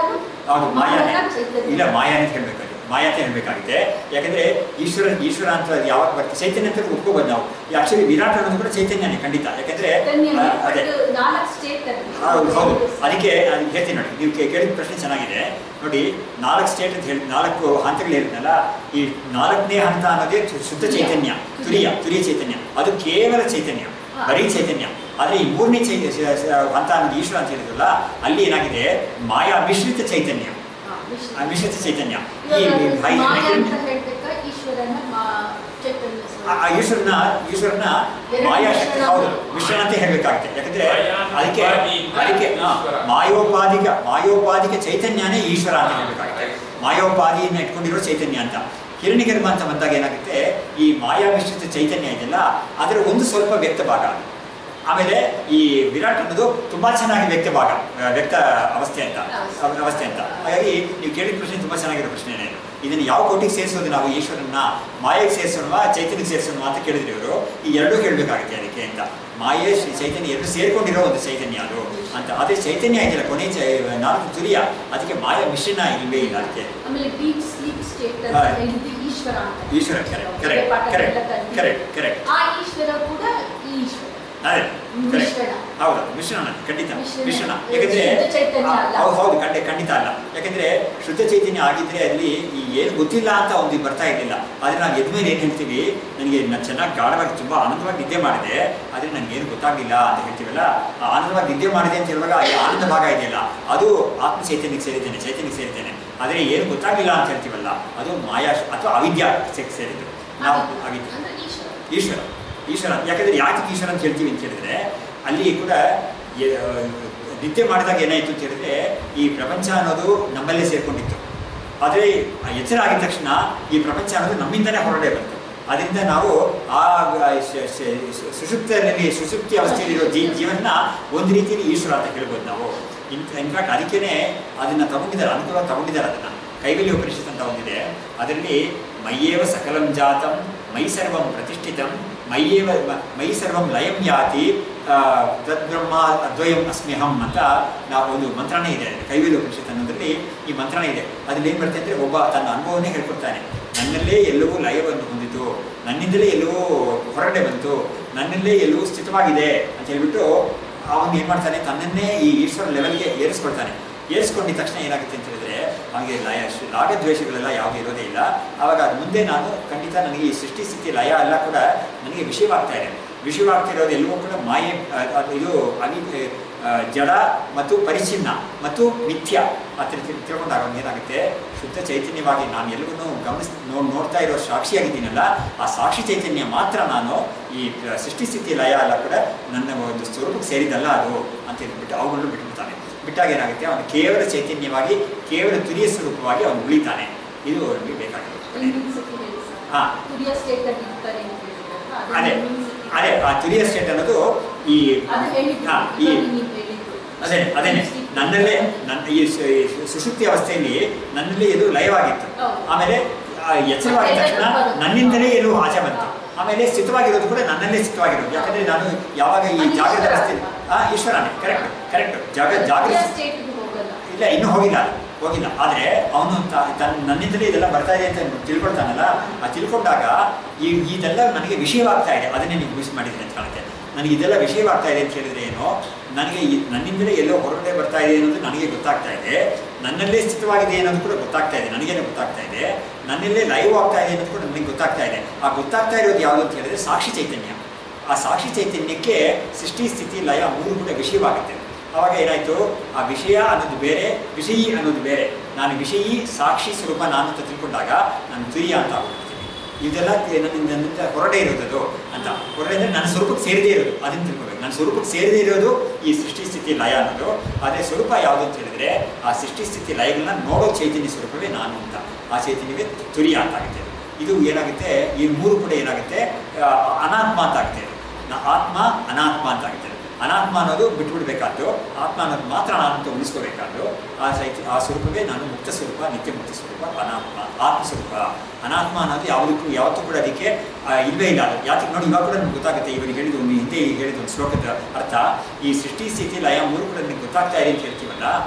ಹೌದು ಮಾಯಾನೆ ಮಾಯಾ ಚೈತನ್ಯ. ಇಲ್ಲ ಮಾಯಾ ಅಂತ ಹೇಳ್ಬೇಕು ಅಲ್ಲಿ ಮಾಯಾ ಅಂತ ಹೇಳ್ಬೇಕಾಗಿದೆ ಯಾಕಂದ್ರೆ ಈಶ್ವರ ಈಶ್ವರ ಅಂತ ಅದು ಯಾವಾಗ ಬರ್ತದೆ ಚೈತನ್ಯ ಅಂತ ಒಪ್ಕೋಬೋದು ನಾವು ಆಕ್ಚುಲಿ ವಿರಾಟ್ ಅನ್ನೋದು ಕೂಡ ಚೈತನ್ಯನೇ ಖಂಡಿತ ಯಾಕಂದ್ರೆ ಚೈತನ್ಯ ಆ, ಅದೇ ಬಟ್ ನಾಲ್ಕು ಸ್ಟೇಟ್ ಅಲ್ಲಿ ಹೌದು ಹೌದು ಅದಕ್ಕೆ ಅದಕ್ಕೆ ಹೇಳ್ತೀನಿ ನೋಡಿ ನೀವು ಕೇ- ಕೇಳಿದ ಪ್ರಶ್ನೆ ಚೆನ್ನಾಗಿದೆ ನೋಡಿ ನಾಲ್ಕು ಸ್ಟೇಟ್ ಅಂತ ಹೇಳಿ ನಾಲ್ಕು ಹಂತಗಳು ಹೇಳಿದ್ನಲ್ಲ ಈ ನಾಲ್ಕನೇ ಹಂತ ಅನ್ನೋದೇ ಶು- ಶುದ್ಧ ಚೈತನ್ಯ ತುರಿಯ ತುರಿಯ ಚೈತನ್ಯ ಅದು ಕೇವಲ ಚೈತನ್ಯ ಹಾ. ಬರೀ ಚೈತನ್ಯ ಆದ್ರೆ ಈ ಮೂರನೇ ಚೈ ಶ- ಶ- ಹಂತ ಅನ್ನೋದು ಈಶ್ವರ ಅಂತ ಹೇಳಿದ್ರಲ್ಲ ಅಲ್ಲಿ ಏನಾಗಿದೆ ಮಾಯಾ ಮಿಶ್ರಿತ ಚೈತನ್ಯ ಹಾ, ವಿಷ್ಣು. ಆ ಮಿಶ್ರಿತ ಚೈತನ್ಯ ಈ ಇವಾಗ ಹೈ- ಮಾಯಾ ಅಂತ ಹೇಳ್ಬೇಕಾ ಈಶ್ವರನ ಮಾ- ಚೈತನ್ಯ ಸ್ವರೂಪ. ಆ- ಆ ಈಶ್ವರನ ಈಶ್ವರನ ಎರಡು ಮಾಯಾ ಮಿಶ್ರಣ. ಹೌದು ಮಿಶ್ರಣ ಅಂತ ಹೇಳ್ಬೇಕಾಗುತ್ತೆ ಯಾಕಂದ್ರೆ ಮಾಯಾ ಅದಕ್ಕೆ ಉಪಾದಿಯಿಂದ ಅದಕ್ಕೆ ಹಾ, ಈಶ್ವರ. ಮಾಯೋಪಾದಿಕ ಮಾಯೋಪಾದಿಕ ಚೈತನ್ಯನೇ ಈಶ್ವರ ಅಂತ ಹೇಳ್ಬೇಕಾಗುತ್ತೆ ಮಾಯೋಪಾದಿಯನ್ನು ಇಟ್ಕೊಂಡಿರೋ ಚೈತನ್ಯ ಅಂತ ಹಿರಣ್ಯಗರ್ಭ ಅಂತ ಬಂದಾಗ ಏನಾಗುತ್ತೆ ಈ ಮಾಯಾ ಮಿಶ್ರಿತ ಚೈತನ್ಯ ಇದೆಯಲ್ಲ ಅದರ ಒಂದು ಸ್ವಲ್ಪ ವ್ಯಕ್ತ ಭಾಗ ಅದು. ಆಮೇಲೆ ಈ ವಿರಾಟ್ ಅನ್ನೋದು ತುಂಬಾ ಚೆನ್ನಾಗಿ ವ್ಯಕ್ತ ಭಾಗ ಆ, ವ್ಯಕ್ತ ಅವಸ್ಥೆ ಅಂತ ಅವ- ಅವಸ್ಥೆ ಅಂತ ಹಾಗಾಗಿ ನೀವು ಕೇಳಿದ ಪ್ರಶ್ನೆ ತುಂಬಾ ಚೆನ್ನಾಗಿರೋ ಪ್ರಶ್ನೆನೇ ಇದು. ಇದನ್ನ ಯಾವ ಕೋಟಿಗೆ ಸೇರಿಸೋದು ನಾವು ಈಶ್ವರನ್ನ ಮಾಯೆಗೆ ಸೇರಿಸೋಣ ಚೈತನ್ಯಕ್ಕೆ ಸೇರಿಸೋಣ ಅಂತ ಕೇಳಿದ್ರಿ ಇವರು ಈ ಎರಡೂ ಕೇಳಬೇಕಾಗುತ್ತೆ ಅದಕ್ಕೆ ಅಂತ ಮಾಯೆ ಶ್ರೀ ಚೈತನ್ಯ ಎರಡು ಸೇರ್ಕೊಂಡಿರೋ ಒಂದು ಚೈತನ್ಯ ಅದು ಅಂತ ಅದೇ ಚೈತನ್ಯ ಇದೆಯಲ್ಲ ಕೊನೆ ಚೈ ನಾಲ್ಕು ತುರಿಯ ಅದಕ್ಕೆ ಮಾಯ ಮಿಶ್ರಣ ಇಲ್ವೇ ಇಲ್ಲ ಅದಕ್ಕೆ ಆಮೇಲೆ ಡೀಪ್ ಸ್ಲೀಪ್ ಸ್ಟೇಟ್ ಹಾ. ಅಂತ ಹೇಳಿದ್ದು ಈಶ್ವರ ಅಂತ ಈಶ್ವರ ಕರೆಕ್ಟ್ ನಾವು ಕರೆಕ್ಟ್ ಪಾಠ ಕರೆಕ್ಟ್ ಎಲ್ಲ ಕಲ್ತಿದ್ದೀವಿ. ಕರೆಕ್ಟ್ ಕರೆಕ್ಟ್ ಆ ಈಶ್ವರ ಕೂಡ ಈ ಈಶ್ವರ ಅದೇ ಕರೆಕ್ಟ್ ಮಿಶ್ರಣ. ಹೌದು ಮಿಶ್ರಣ ಖಂಡಿತ ಮಿಶ್ರಣ. ಮಿಶ್ರಣ ಯಾಕಂದ್ರೆ ಶುದ್ಧ ಚೈತನ್ಯ ಆ, ಅಲ್ಲ. ಹೌದು ಹೌದು ಖಂಡಿತ ಖಂಡಿತ ಅಲ್ಲ ಯಾಕಂದ್ರೆ ಶುದ್ಧ ಚೈತನ್ಯ ಆಗಿದ್ರೆ ಅಲ್ಲಿ ಈ ಏನು ಗೊತ್ತಿಲ್ಲ ಅಂತ ಒಂದು ಬರ್ತಾ ಇರಲಿಲ್ಲ ಆದ್ರೆ ನಾವು ಎದ್ಮೇಲೆ ಏನು ಹೇಳ್ತೀವಿ ನನಗೆ ನಾನು ಚೆನ್ನಾಗಿ ಗಾಢವಾಗಿ ತುಂಬಾ ಆನಂದವಾಗಿ ನಿದ್ದೆ ಮಾಡಿದೆ ಆದ್ರೆ ನನಗೆ ಏನು ಗೊತ್ತಾಗ್ಲಿಲ್ಲ ಅಂತ ಹೇಳ್ತೀವಲ್ಲ ಆ ಆನಂದವಾಗಿ ನಿದ್ದೆ ಮಾಡಿದೆ ಅಂತ ಹೇಳುವಾಗ ಈ ಆನಂದ ಭಾಗ ಇದೆಯಲ್ಲ ಅದು ಆತ್ಮ ಚೈತನ್ಯಕ್ಕೆ ಸೇರಿದ್ದೇನೆ ಚೈತನ್ಯಕ್ಕೆ ಸೇರಿದ್ದೇನೆ ಆದ್ರೆ ಏನು ಗೊತ್ತಾಗ್ಲಿಲ್ಲ ಅಂತ ಹೇಳ್ತೀವಲ್ಲ ಅದು ಮಾಯಾ ಅಥವಾ ಅವಿದ್ಯಾ ಸೇರಿದ್ದು ನಾವು ಅವಿದ್ಯೆ ಅಂದ್ರೆ ಈಶ್ವರ ಈಶ್ವರ ಈಶ್ವರ ಯಾಕಂದ್ರೆ ಯಾಕೆ ಈಶ್ವರ ಅಂತ ಹೇಳ್ತೀವಿ ಅಂತ ಹೇಳಿದ್ರೆ ಅಲ್ಲಿ ಕೂಡ ಎ- ನಿದ್ದೆ ಮಾಡಿದಾಗ ಏನಾಯ್ತು ಅಂತ ಹೇಳಿದ್ರೆ ಈ ಪ್ರಪಂಚ ಅನ್ನೋದು ನಮ್ಮಲ್ಲೇ ಸೇರ್ಕೊಂಡಿತ್ತು ಆದರೆ ಆ ಎಚ್ಚರ ಆಗಿದ ತಕ್ಷಣ ಈ ಪ್ರಪಂಚ ಅನ್ನೋದು ನಮ್ಮಿಂದನೇ ಹೊರಗಡೆ ಬಂತು ಅದರಿಂದ ನಾವು ಆ ಶ- ಶ- ಶ- ಸುಷುಪ್ತಿಯಲ್ಲಿ ಸುಷುಪ್ತಿ ಅವಸ್ಥೆಯಲ್ಲಿರೋ ಜೀ ಜೀವನ ಒಂದು ರೀತಿಯಲ್ಲಿ ಈಶ್ವರ ಅಂತ ಹೇಳ್ಬೋದು ನಾವು ಇನ್ಫ್ಯಾಕ್ಟ್ ಅದಕ್ಕೇನೆ ಅದನ್ನ ತಗೊಂಡಿದ್ದಾರೆ ಅನುಕೂಲ ತಗೊಂಡಿದ್ದಾರೆ ಅದನ್ನ ಕೈವಲ್ಯ ಉಪನಿಷತ್ ಅಂತ ಒಂದಿದೆ ಅದರಲ್ಲಿ ಮಯ್ಯೇವ ಸಕಲಂ ಜಾತಂ ಮೈ ಸರ್ವಂ ಪ್ರತಿಷ್ಠಿತಂ ಮಯ್ಯೇವ ಮ- ಮೈ ಸರ್ವಂ ಲಯಂ ಯಾತಿ ಆ, ತದ್ಬ್ರಹ್ಮ ಅದ್ವಯಂ ಅಸ್ಮ್ಯಹಂ ಅಂತ ನಾವು ಒಂದು ಮಂತ್ರನೇ ಇದೆ ಕೈವಲ್ಯ ಉಪನಿಷತ್ ಅನ್ನೋದ್ರಲ್ಲಿ ಈ ಮಂತ್ರನೇ ಇದೆ ಅದ್ರಲ್ಲಿ ಏನು ಬರುತ್ತೆ ಅಂದರೆ ಒಬ್ಬ ತನ್ನ ಅನುಭವನೇ ಹೇಳ್ಕೊಡ್ತಾನೆ ನನ್ನಲ್ಲೇ ಎಲ್ಲವೂ ಲಯವನ್ನು ಹೊಂದಿತು ನನ್ನಿಂದಲೇ ಎಲ್ಲವೂ ಹೊರಗಡೆ ಬಂತು ನನ್ನಲ್ಲೇ ಎಲ್ಲವೂ ಸ್ಥಿತವಾಗಿದೆ ಅಂತ ಹೇಳ್ಬಿಟ್ಟು ಅವನು ಏನು ಮಾಡ್ತಾನೆ ತನ್ನನ್ನೇ ಈ ಈಶ್ವರ ಲೆವೆಲ್ಗೆ ಏರಿಸ್ಕೊಳ್ತಾನೆ ಏರಿಸ್ಕೊಂಡಿದ ತಕ್ಷಣ ಏನಾಗುತ್ತೆ ಅಂತ ಹೇಳಿದ್ರೆ ಅವನಿಗೆ ಲಯ ಶ್- ರಾಗದ್ವೇಷಗಳೆಲ್ಲ ಯಾವುದು ಇರೋದೇ ಇಲ್ಲ ಆವಾಗ ಅದು ಮುಂದೆ ನಾನು ಖಂಡಿತ ನನಗೆ ಈ ಸೃಷ್ಟಿ ಸ್ಥಿತಿ ಲಯ ಎಲ್ಲ ಕೂಡ ನನಗೆ ವಿಷಯವಾಗ್ತಾ ಇದೆ ವಿಷಯವಾಗ್ತಿರೋದು ಎಲ್ಲವೂ ಕೂಡ ಮಾಯೆ ಆ, ಅದು ಇದು ಅನಿ ಆ, ಜಡ ಮತ್ತು ಪರಿಚ್ಛಿನ್ನ ಮತ್ತು ಮಿಥ್ಯ ಆ ಥರ ತಿಳ್- ತಿಳ್ಕೊಂಡಾಗ ಅವ್ನಿಗೆ ಏನಾಗುತ್ತೆ ಶುದ್ಧ ಚೈತನ್ಯವಾಗಿ ನಾನು ಎಲ್ಲವನ್ನೂ ಗಮನಿಸ್ ನೋ ನೋಡ್ತಾ ಇರೋ ಸಾಕ್ಷಿಯಾಗಿದ್ದೀನಲ್ಲ ಆ ಸಾಕ್ಷಿ ಚೈತನ್ಯ ಮಾತ್ರ ನಾನು ಈ ಆ, ಸೃಷ್ಟಿ ಸ್ಥಿತಿ ಲಯ ಎಲ್ಲ ಕೂಡ ನನ್ನ ಒಂದು ಸ್ವರೂಪಕ್ಕೆ ಸೇರಿದಲ್ಲ ಅದು ಅಂತ ಹೇಳ್ಬಿಟ್ಟು ಅವುಗಳನ್ನು ಬಿಟ್ಬಿಡ್ತಾನೆ ಬಿಟ್ಟಾಗ ಏನಾಗುತ್ತೆ ಅವನು ಕೇವಲ ಚೈತನ್ಯವಾಗಿ ಕೇವಲ ತುರಿಯ ಸ್ವರೂಪವಾಗಿ ಅವನು ಉಳಿತಾನೆ ಇದು ಅವನಿಗೆ ಬೇಕಾಗಿರುತ್ತೆ ಇನ್ನೊಂದು ಸತಿ ಹೇಳಿ ಸರ್ ಹಾ. ತುರಿಯ ಸ್ಟೇಟ್ ಅಲ್ಲಿ ಇರ್ತಾರೆ ಅಂತ ಹೇಳಿದ್ರಲ್ಲ, ಅದನ್ನ ಅದೇ ಇನ್ನೊಂದು ಸತಿ- ಅದೇ ಆ ತುರಿಯ ಸ್ಟೇಟ್ ಅನ್ನೋದು ಈ ಅದು ಹೇಳಿದ್ದು ಹಾ, ಈ ಇವಾಗ ನೀವು ಹೇಳಿದ್ದು ಅದೇ ಅದೇನೆ ನನ್ನಲ್ಲೇ ನನ್ನ ಈ ಸು- ಈ ಸುಷುಪ್ತಿ ಅವಸ್ಥೆಯಲ್ಲಿ ನನ್ನಲ್ಲಿ ಇದು ಲಯವಾಗಿತ್ತು ಹೌದು. ಆಮೇಲೆ ಆ ಎಚ್ಚರವಾಗಿದ ತಕ್ಷಣ ನನ್ನಿಂದಲೇ ಎಲ್ಲೂ ಆಚೆ ಬಂತು ಆಮೇಲೆ ಸ್ಥಿತವಾಗಿರೋದು ಕೂಡ ನನ್ನಲ್ಲೇ ಸ್ಥಿತವಾಗಿರೋದು ಯಾಕಂದ್ರೆ ನಾನು ಯಾವಾಗ ಈ ಅದು ಜಾಗೃತ ಈಶ್ವರ ಅವಸ್ಥೆ ಅಲ್ವಾ? ಹಾ ಈಶ್ವರನೇ ಕರೆಕ್ಟ್ ಕರೆಕ್ಟ್ ಜಾಗ ತುರಿಯ ಜಾಗೃತ ಸ್ಟೇಟ್ಗೆ ಹೋಗಲ್ಲ ಇಲ್ಲ ಇನ್ನೂ ಹೋಗಿಲ್ಲ ಹೋಗಿಲ್ಲ ಆದರೆ ಅವನು ತನ್ನ ನನ್ನಿಂದಲೇ ಇದೆಲ್ಲ ಬರ್ತಾ ಇದೆ ಅಂತ ತಿಳ್ಕೊಳ್ತಾನಲ್ಲ ಆ ತಿಳ್ಕೊಂಡಾಗ ಈ ಇದೆಲ್ಲ ನನಗೆ ವಿಷಯವಾಗ್ತಾ ಇದೆ ಅದನ್ನೇ ನೀವು ಯೂಸ್ ಮಾಡಿದ್ರೆ ಅಂತ ಕಾಣುತ್ತೆ ನನಗೆ ಇದೆಲ್ಲ ವಿಷಯವಾಗ್ತಾ ಇದೆ ಅಂತ ಹೇಳಿದ್ರೆ ಏನು ನನಗೆ ಈ ನನ್ನಿಂದಲೇ ಎಲ್ಲೋ ಹೊರಗಡೆ ಬರ್ತಾ ಇದೆ ಅನ್ನೋದು ನನಗೆ ಗೊತ್ತಾಗ್ತಾ ಇದೆ ನನ್ನಲ್ಲೇ ಸ್ಥಿತವಾಗಿದೆ ಅನ್ನೋದು ಕೂಡ ಗೊತ್ತಾಗ್ತಾ ಇದೆ ನನಗೇನೆ ಗೊತ್ತಾಗ್ತಾ ಇದೆ ನನ್ನಲ್ಲೇ ಲೈವ್ ಆಗ್ತಾ ಇದೆ ಅನ್ನೋದು ಕೂಡ ನನಗೆ ಗೊತ್ತಾಗ್ತಾ ಇದೆ ಆ ಗೊತ್ತಾಗ್ತಾ ಇರೋದು ಯಾವುದು ಅಂತ ಹೇಳಿದ್ರೆ ಸಾಕ್ಷಿ ಚೈತನ್ಯ ಆ ಸಾಕ್ಷಿ ಚೈತನ್ಯಕ್ಕೆ ಸೃಷ್ಟಿ ಸ್ಥಿತಿ ಲಯ ಮೂರು ಕೂಡ ವಿಷಯವಾಗುತ್ತೆ ಅವಾಗ ಏನಾಯ್ತು ಆ ವಿಷಯ ಅನ್ನೋದು ಬೇರೆ ವಿಷಯಿ ಅನ್ನೋದು ಬೇರೆ ನಾನು ವಿಷಯಿ ಸಾಕ್ಷಿ ಸ್ವರೂಪ ನಾನು ಅಂತ ತಿಳ್ಕೊಂಡಾಗ ನಾನು ತುರಿಯ ಅಂತ ಆಗ್ಬಿಡ್ತೀನಿ ಇದೆಲ್ಲ ತೆ- ನನ್ನಿಂದ ನನ್ನಿಂದ ಹೊರಡೆ ಇರೋದದು ಅಂತ ಹೊರಡೆ ಅಂದರೆ ನನ್ನ ಸ್ವರೂಪಕ್ಕೆ ಸೇರದೇ ಇರೋದು ಅದನ್ನು ತಿಳ್ಕೊಬೇಕು ನನ್ನ ಸ್ವರೂಪಕ್ಕೆ ಸೇರದೇ ಇರೋದು ಈ ಸೃಷ್ಟಿ ಸ್ಥಿತಿ ಲಯ ಅನ್ನೋದು ಆದರೆ ಸ್ವರೂಪ ಯಾವುದು ಅಂತ ಹೇಳಿದ್ರೆ ಆ ಸೃಷ್ಟಿ ಸ್ಥಿತಿ ಲಯಗಳನ್ನ ನೋಡೋ ಚೈತನ್ಯ ಸ್ವರೂಪವೇ ನಾನು ಅಂತ ಆ ಚೈತನ್ಯವೇ ತುರಿಯ ಅಂತ ಆಗುತ್ತೆ ಇದು ಏನಾಗುತ್ತೆ ಈ ಮೂರು ಕೂಡ ಏನಾಗುತ್ತೆ ಆ, ಅನಾತ್ಮ ಅಂತ ಆಗುತ್ತೆ ಇದು. ನ- ಆತ್ಮ ಅನಾತ್ಮ ಅಂತ ಆಗುತ್ತೆ ಅನಾತ್ಮ ಅನ್ನೋದು ಬಿಟ್ಬಿಡ್ಬೇಕಾದ್ದು ಆತ್ಮ ಅನ್ನೋದು ಮಾತ್ರ ನಾನು ಅಂತ ಉಳಿಸ್ಕೋಬೇಕಾದ್ದು ಆ ಸೈತಿ ಆ ಸ್ವರೂಪವೇ ನಾನು ಮುಕ್ತ ಸ್ವರೂಪ ನಿತ್ಯ ಮುಕ್ತ ಸ್ವರೂಪ ಅನಾತ್ಮ ಆತ್ಮ ಸ್ವರೂಪ ಅನಾತ್ಮ ಅನ್ನೋದು ಯಾವುದಕ್ಕೂ ಯಾವತ್ತೂ ಕೂಡ ಅದಕ್ಕೆ ಆ, ಇಲ್ವೇ ಇಲ್ಲ ಅದು ಯಾಕೆ ನೋಡಿ ಇವಾಗ ಕೂಡ ನಮ್ಗೆ ಗೊತ್ತಾಗುತ್ತೆ ಇವನು ಹೇಳಿದ ಒಂದು ಹಿಂದೆ ಹೇಳಿದ ಒಂದು ಶ್ಲೋಕದ ಅರ್ಥ ಈ ಸೃಷ್ಟಿ ಸ್ಥಿತಿ ಲಯ ಮೂರು ಕೂಡ ನನಗೆ ಗೊತ್ತಾಗ್ತಾ ಇದೆ ಅಂತ ಹೇಳ್ತೀವಲ್ಲ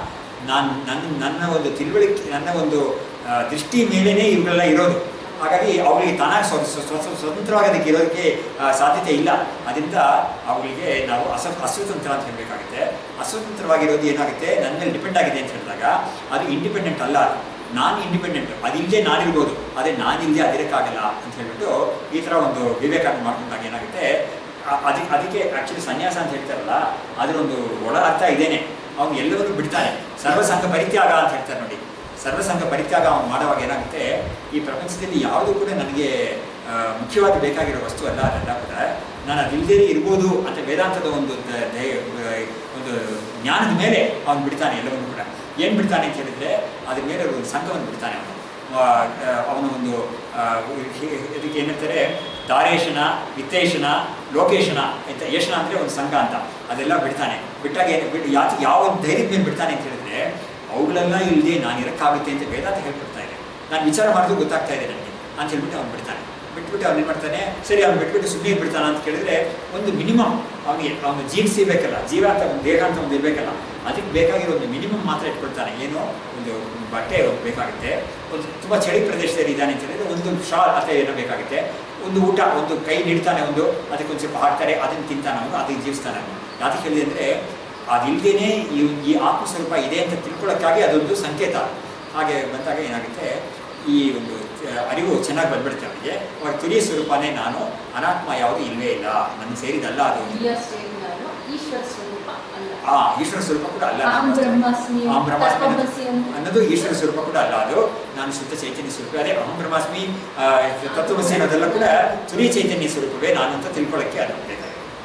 ನಾನು ನನ್ನ ನನ್ನ ಒಂದು ತಿಳುವಳಿಕೆ ನನ್ನ ಒಂದು ಆ, ದೃಷ್ಟಿ ಮೇಲೇನೆ ಇವುಗಳೆಲ್ಲ ಇರೋದು ಹಾಗಾಗಿ ಅವುಗಳಿಗೆ ತಾನಾಗಿ ಸ್ವ ಸ್ವ- ಸ್ವ- ಸ್ವತಂತ್ರವಾಗಿ ಅದಕ್ಕೆ ಇರೋದಕ್ಕೆ ಆ, ಸಾಧ್ಯತೆ ಇಲ್ಲ ಅದರಿಂದ ಅವುಗಳಿಗೆ ನಾವು ಅಸ ಅಸ್ವತಂತ್ರ ಅಂತ ಹೇಳಬೇಕಾಗುತ್ತೆ ಅಸ್ವತಂತ್ರವಾಗಿರೋದು ಏನಾಗುತ್ತೆ ನನ್ನ ಮೇಲೆ ಡಿಪೆಂಡ್ ಆಗಿದೆ ಅಂತ ಹೇಳಿದಾಗ ಅದು ಇಂಡಿಪೆಂಡೆಂಟ್ ಅಲ್ಲ ಅದು ನಾನು ಇಂಡಿಪೆಂಡೆಂಟ್ ಅದಿಲ್ಲದೆ ನಾನಿರ್ಬೋದು ಅದೇ ನಾನಿಲ್ಲದೆ ಅದಿರಕ್ಕಾಗಲ್ಲ ಅಂತ ಹೇಳ್ಬಿಟ್ಟು ಈ ಥರ ಒಂದು ವಿವೇಕಾನಂದ ಮಾಡ್ಕೊಂಡಾಗ ಏನಾಗುತ್ತೆ ಆ- ಅದಕ್ಕೆ ಅದಕ್ಕೆ ಆ್ಯಕ್ಚುಲಿ ಸನ್ಯಾಸ ಅಂತ ಹೇಳ್ತಾರಲ್ಲ ಅದರ ಒಂದು ಒಳ ಅರ್ಥ ಇದೇನೆ ಅವನು ಎಲ್ಲವನ್ನೂ ಬಿಡ್ತಾನೆ ಸರ್ವಸಂಘ ಪರಿತ್ಯಾಗ ಅಂತ ಹೇಳ್ತಾರೆ ನೋಡಿ ಸರ್ವಸಂಘ ಪರಿತ್ಯಾಗ ಅವನು ಮಾಡುವಾಗ ಏನಾಗುತ್ತೆ ಈ ಪ್ರಪಂಚದಲ್ಲಿ ಯಾವುದೂ ಕೂಡ ನನಗೆ ಆ, ಮುಖ್ಯವಾಗಿ ಬೇಕಾಗಿರೋ ವಸ್ತು ಅಲ್ಲ ಅದೆಲ್ಲ ಕೂಡ ನಾನು ಅದಿಲ್ಲದೇ ಇರ್ಬೋದು ಅಂತ ವೇದಾಂತದ ಒಂದು ದ- ದೇ- ಒಂದು ಜ್ಞಾನದ ಮೇಲೆ ಅವನು ಬಿಡ್ತಾನೆ ಎಲ್ಲವನ್ನೂ ಕೂಡ ಏನು ಬಿಡ್ತಾನೆ ಅಂತ ಹೇಳಿದ್ರೆ ಅದ್ರ ಮೇಲೆ ಒಂದು ಸಂಘವನ್ನು ಬಿಡ್ತಾನೆ ಅವನು ಆ, ಆ, ಅವನ ಒಂದು ಆ, ಹಿ- ಇದಕ್ಕೆ ಏನಂತಾರೆ ದಾರೇಶನ ವಿತ್ತೇಶನ ಲೋಕೇಶನ ಅಂತ ಯಶನ ಅಂದರೆ ಒಂದು ಸಂಘ ಅಂತ ಅದೆಲ್ಲ ಬಿಡ್ತಾನೆ ಬಿಟ್ಟಾಗ ಏನು ಬಿಟ್ಟು ಯಾಕೆ ಯಾವ ಧೈರ್ಯದ ಮೇಲೆ ಬಿಡ್ತಾನೆ ಅಂತ ಹೇಳಿದ್ರೆ ಅವುಗಳೆಲ್ಲ ಇಲ್ಲದೆ ನಾನು ಇರೋಕ್ಕಾಗುತ್ತೆ ಅಂತ ವೇದಾಂತ ಹೇಳ್ಬಿಡ್ತಾ ಇದೆ ನಾನು ವಿಚಾರ ಮಾಡೋದು ಗೊತ್ತಾಗ್ತಾ ಇದೆ ನನಗೆ ಅಂತ ಹೇಳ್ಬಿಟ್ಟು ಅವ್ನು ಬಿಡ್ತಾನೆ ಬಿಟ್ಬಿಟ್ಟು ಅವ್ನು ಏನು ಮಾಡ್ತಾನೆ ಸರಿ ಅವ್ನು ಬಿಟ್ಬಿಟ್ಟು ಸುಮ್ಮನೆ ಬಿಡ್ತಾನ ಅಂತ ಕೇಳಿದ್ರೆ ಒಂದು ಮಿನಿಮಮ್ ಅವನಿಗೆ ಅವನು ಜೀವಿಸಿಬೇಕಲ್ಲ ಜೀವ ಅಂತ ಒಂದು ದೇಹ ಅಂತ ಒಂದು ಇರಬೇಕಲ್ಲ ಅದಕ್ಕೆ ಬೇಕಾಗಿರೋ ಒಂದು ಮಿನಿಮಮ್ ಮಾತ್ರ ಇಟ್ಕೊಳ್ತಾನೆ ಏನೋ ಒಂದು ಬಟ್ಟೆ ಒಂದು ಬೇಕಾಗುತ್ತೆ ಒಂದು ತುಂಬ ಚಳಿ ಪ್ರದೇಶದಲ್ಲಿ ಇದ್ದಾನೆ ಅಂತ ಹೇಳಿದ್ರೆ ಒಂದು ಶಾಲ್ ಅಥವಾ ಏನೋ ಬೇಕಾಗುತ್ತೆ ಒಂದು ಊಟ ಒಂದು ಕೈ ನೀಡ್ತಾನೆ ಒಂದು ಅದಕ್ಕೆ ಒಂದು ಸ್ವಲ್ಪ ಹಾಕ್ತಾರೆ ಅದನ್ನು ತಿಂತಾನೆ ಅವನು ಅದಕ್ಕೆ ಜೀವಿಸ್ತಾನೆ ಅವನು ಯಾತಕ್ಕೆ ಹೇಳಿದೆ ಅಂದರೆ ಅದಿಲ್ಲದೇನೆ ಈ ಈ ಆತ್ಮ ಸ್ವರೂಪ ಇದೆ ಅಂತ ತಿಳ್ಕೊಳ್ಳೋಕ್ಕಾಗಿ ಅದೊಂದು ಸಂಕೇತ ಹಾಗೆ ಬಂದಾಗ ಏನಾಗುತ್ತೆ ಈ ಒಂದು ಆ, ಅರಿವು ಚೆನ್ನಾಗಿ ಬಂದ್ಬಿಡುತ್ತೆ ಅವನಿಗೆ ಅವಾಗ ತುರಿಯ ಸ್ವರೂಪನೇ ನಾನು ಅನಾತ್ಮ ಯಾವುದು ಇಲ್ಲವೇ ಇಲ್ಲ ನನಗೆ ಸೇರಿದಲ್ಲ ಅದು ಹಿರಿಯ ಸೇರಿದವರು ಈಶ್ವರ ಸ್ವರೂಪ ಅಲ್ಲ ಆ ಈಶ್ವರ ಸ್ವರೂಪ ಕೂಡ ಅಲ್ಲ ಅಹಂ ನಾನು. ಬ್ರಹ್ಮಾಸ್ಮಿ ಅಹಂ ಬ್ರಹ್ಮಾಸ್ಮಿ ಅನ್ನೋದು- ತತ್ವಮಸಿ ಅಂತ. ಅನ್ನೋದು ಈಶ್ವರ ಸ್ವರೂಪ ಕೂಡ ಅಲ್ಲ ಅದು ನಾನು ಶುದ್ಧ ಚೈತನ್ಯ ಸ್ವರೂಪ ಅದೇ ಅಹಂ ಬ್ರಹ್ಮಾಸ್ಮಿ ಆ, ತತ್ವಮಸಿ ಅನ್ನೋದೆಲ್ಲ ಕೂಡ ತುರಿ ಚೈತನ್ಯ ಸ್ವರೂಪವೇ ನಾನು ಅಂತ ತಿಳ್ಕೊಳ್ಳೋಕ್ಕೆ ಅದು ಬೇಕಾಗಿದೆ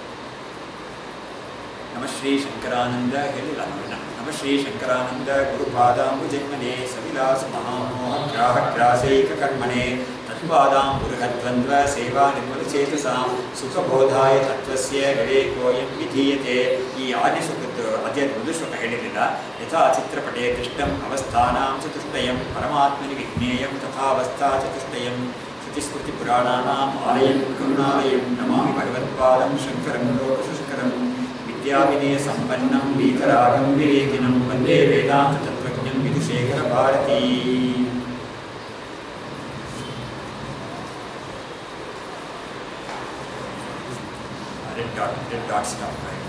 ನಮ ಶ್ರೀ ಶಂಕರಾನಂದ ಹೇಳಿಲ್ಲ ನೋಡಿ ನಾನು. ನಮ ಶ್ರೀ ಶಂಕರಾನಂದ ಗುರುಪಾದಾಂಬು ಜನ್ಮನೆ ಸವಿಲಾಸ ಮಹಾಮೋಹ ಗ್ರಾಹ ಗ್ರಾಸೈಕ ಕರ್ಮಣೆ ತತ್ಪಾದಾಂಬುರುಹದ್ವಂದ್ವ ಸೇವಾ ನಿರ್ಮಲ ಚೇತಸಾಂ ಸುಖಬೋಧಾಯ ತತ್ವಸ್ಯ ವಿವೇಕೋಯಂ ವಿಧೀಯತೆ ಈ ಆರ್ಯ ಶ್ಲೋಕದ್ದು ಅಧ್ಯಾಯ ಒಂದು ಶ್ಲೋಕ ಹೇಳಿರಲಿಲ್ಲ ಯಥಾ ಚಿತ್ರಪಟೆ ದೃಷ್ಟಂ ಅವಸ್ಥಾನಾಂ ಚತುಷ್ಟಯಂ ಪರಮಾತ್ಮನಿ ವಿಜ್ಞೇಯಂ ತಥಾವಸ್ಥಾ ಚತುಷ್ಟಯಂ ಶ್ರುತಿಸ್ಮೃತಿಪುರಾಣಾನಾಂ ಆಲಯಂ ಕರುಣಾಲಯಂ ನಮಾಮಿ ಭಗವತ್ಪಾದಂ ಶಂಕರಂ ಲೋಕಶುಷ್ಕರಂ ವಿದ್ಯಾವಿನಯ ಸಂಪನ್ನಂ ವೀತರಾಗಂ ವಿವೇಕಿನಂ ವಂದೇ ವೇದಾಂತ ತತ್ವಜ್ಞಂ Vidhushekhara Bharati red dot red dot stop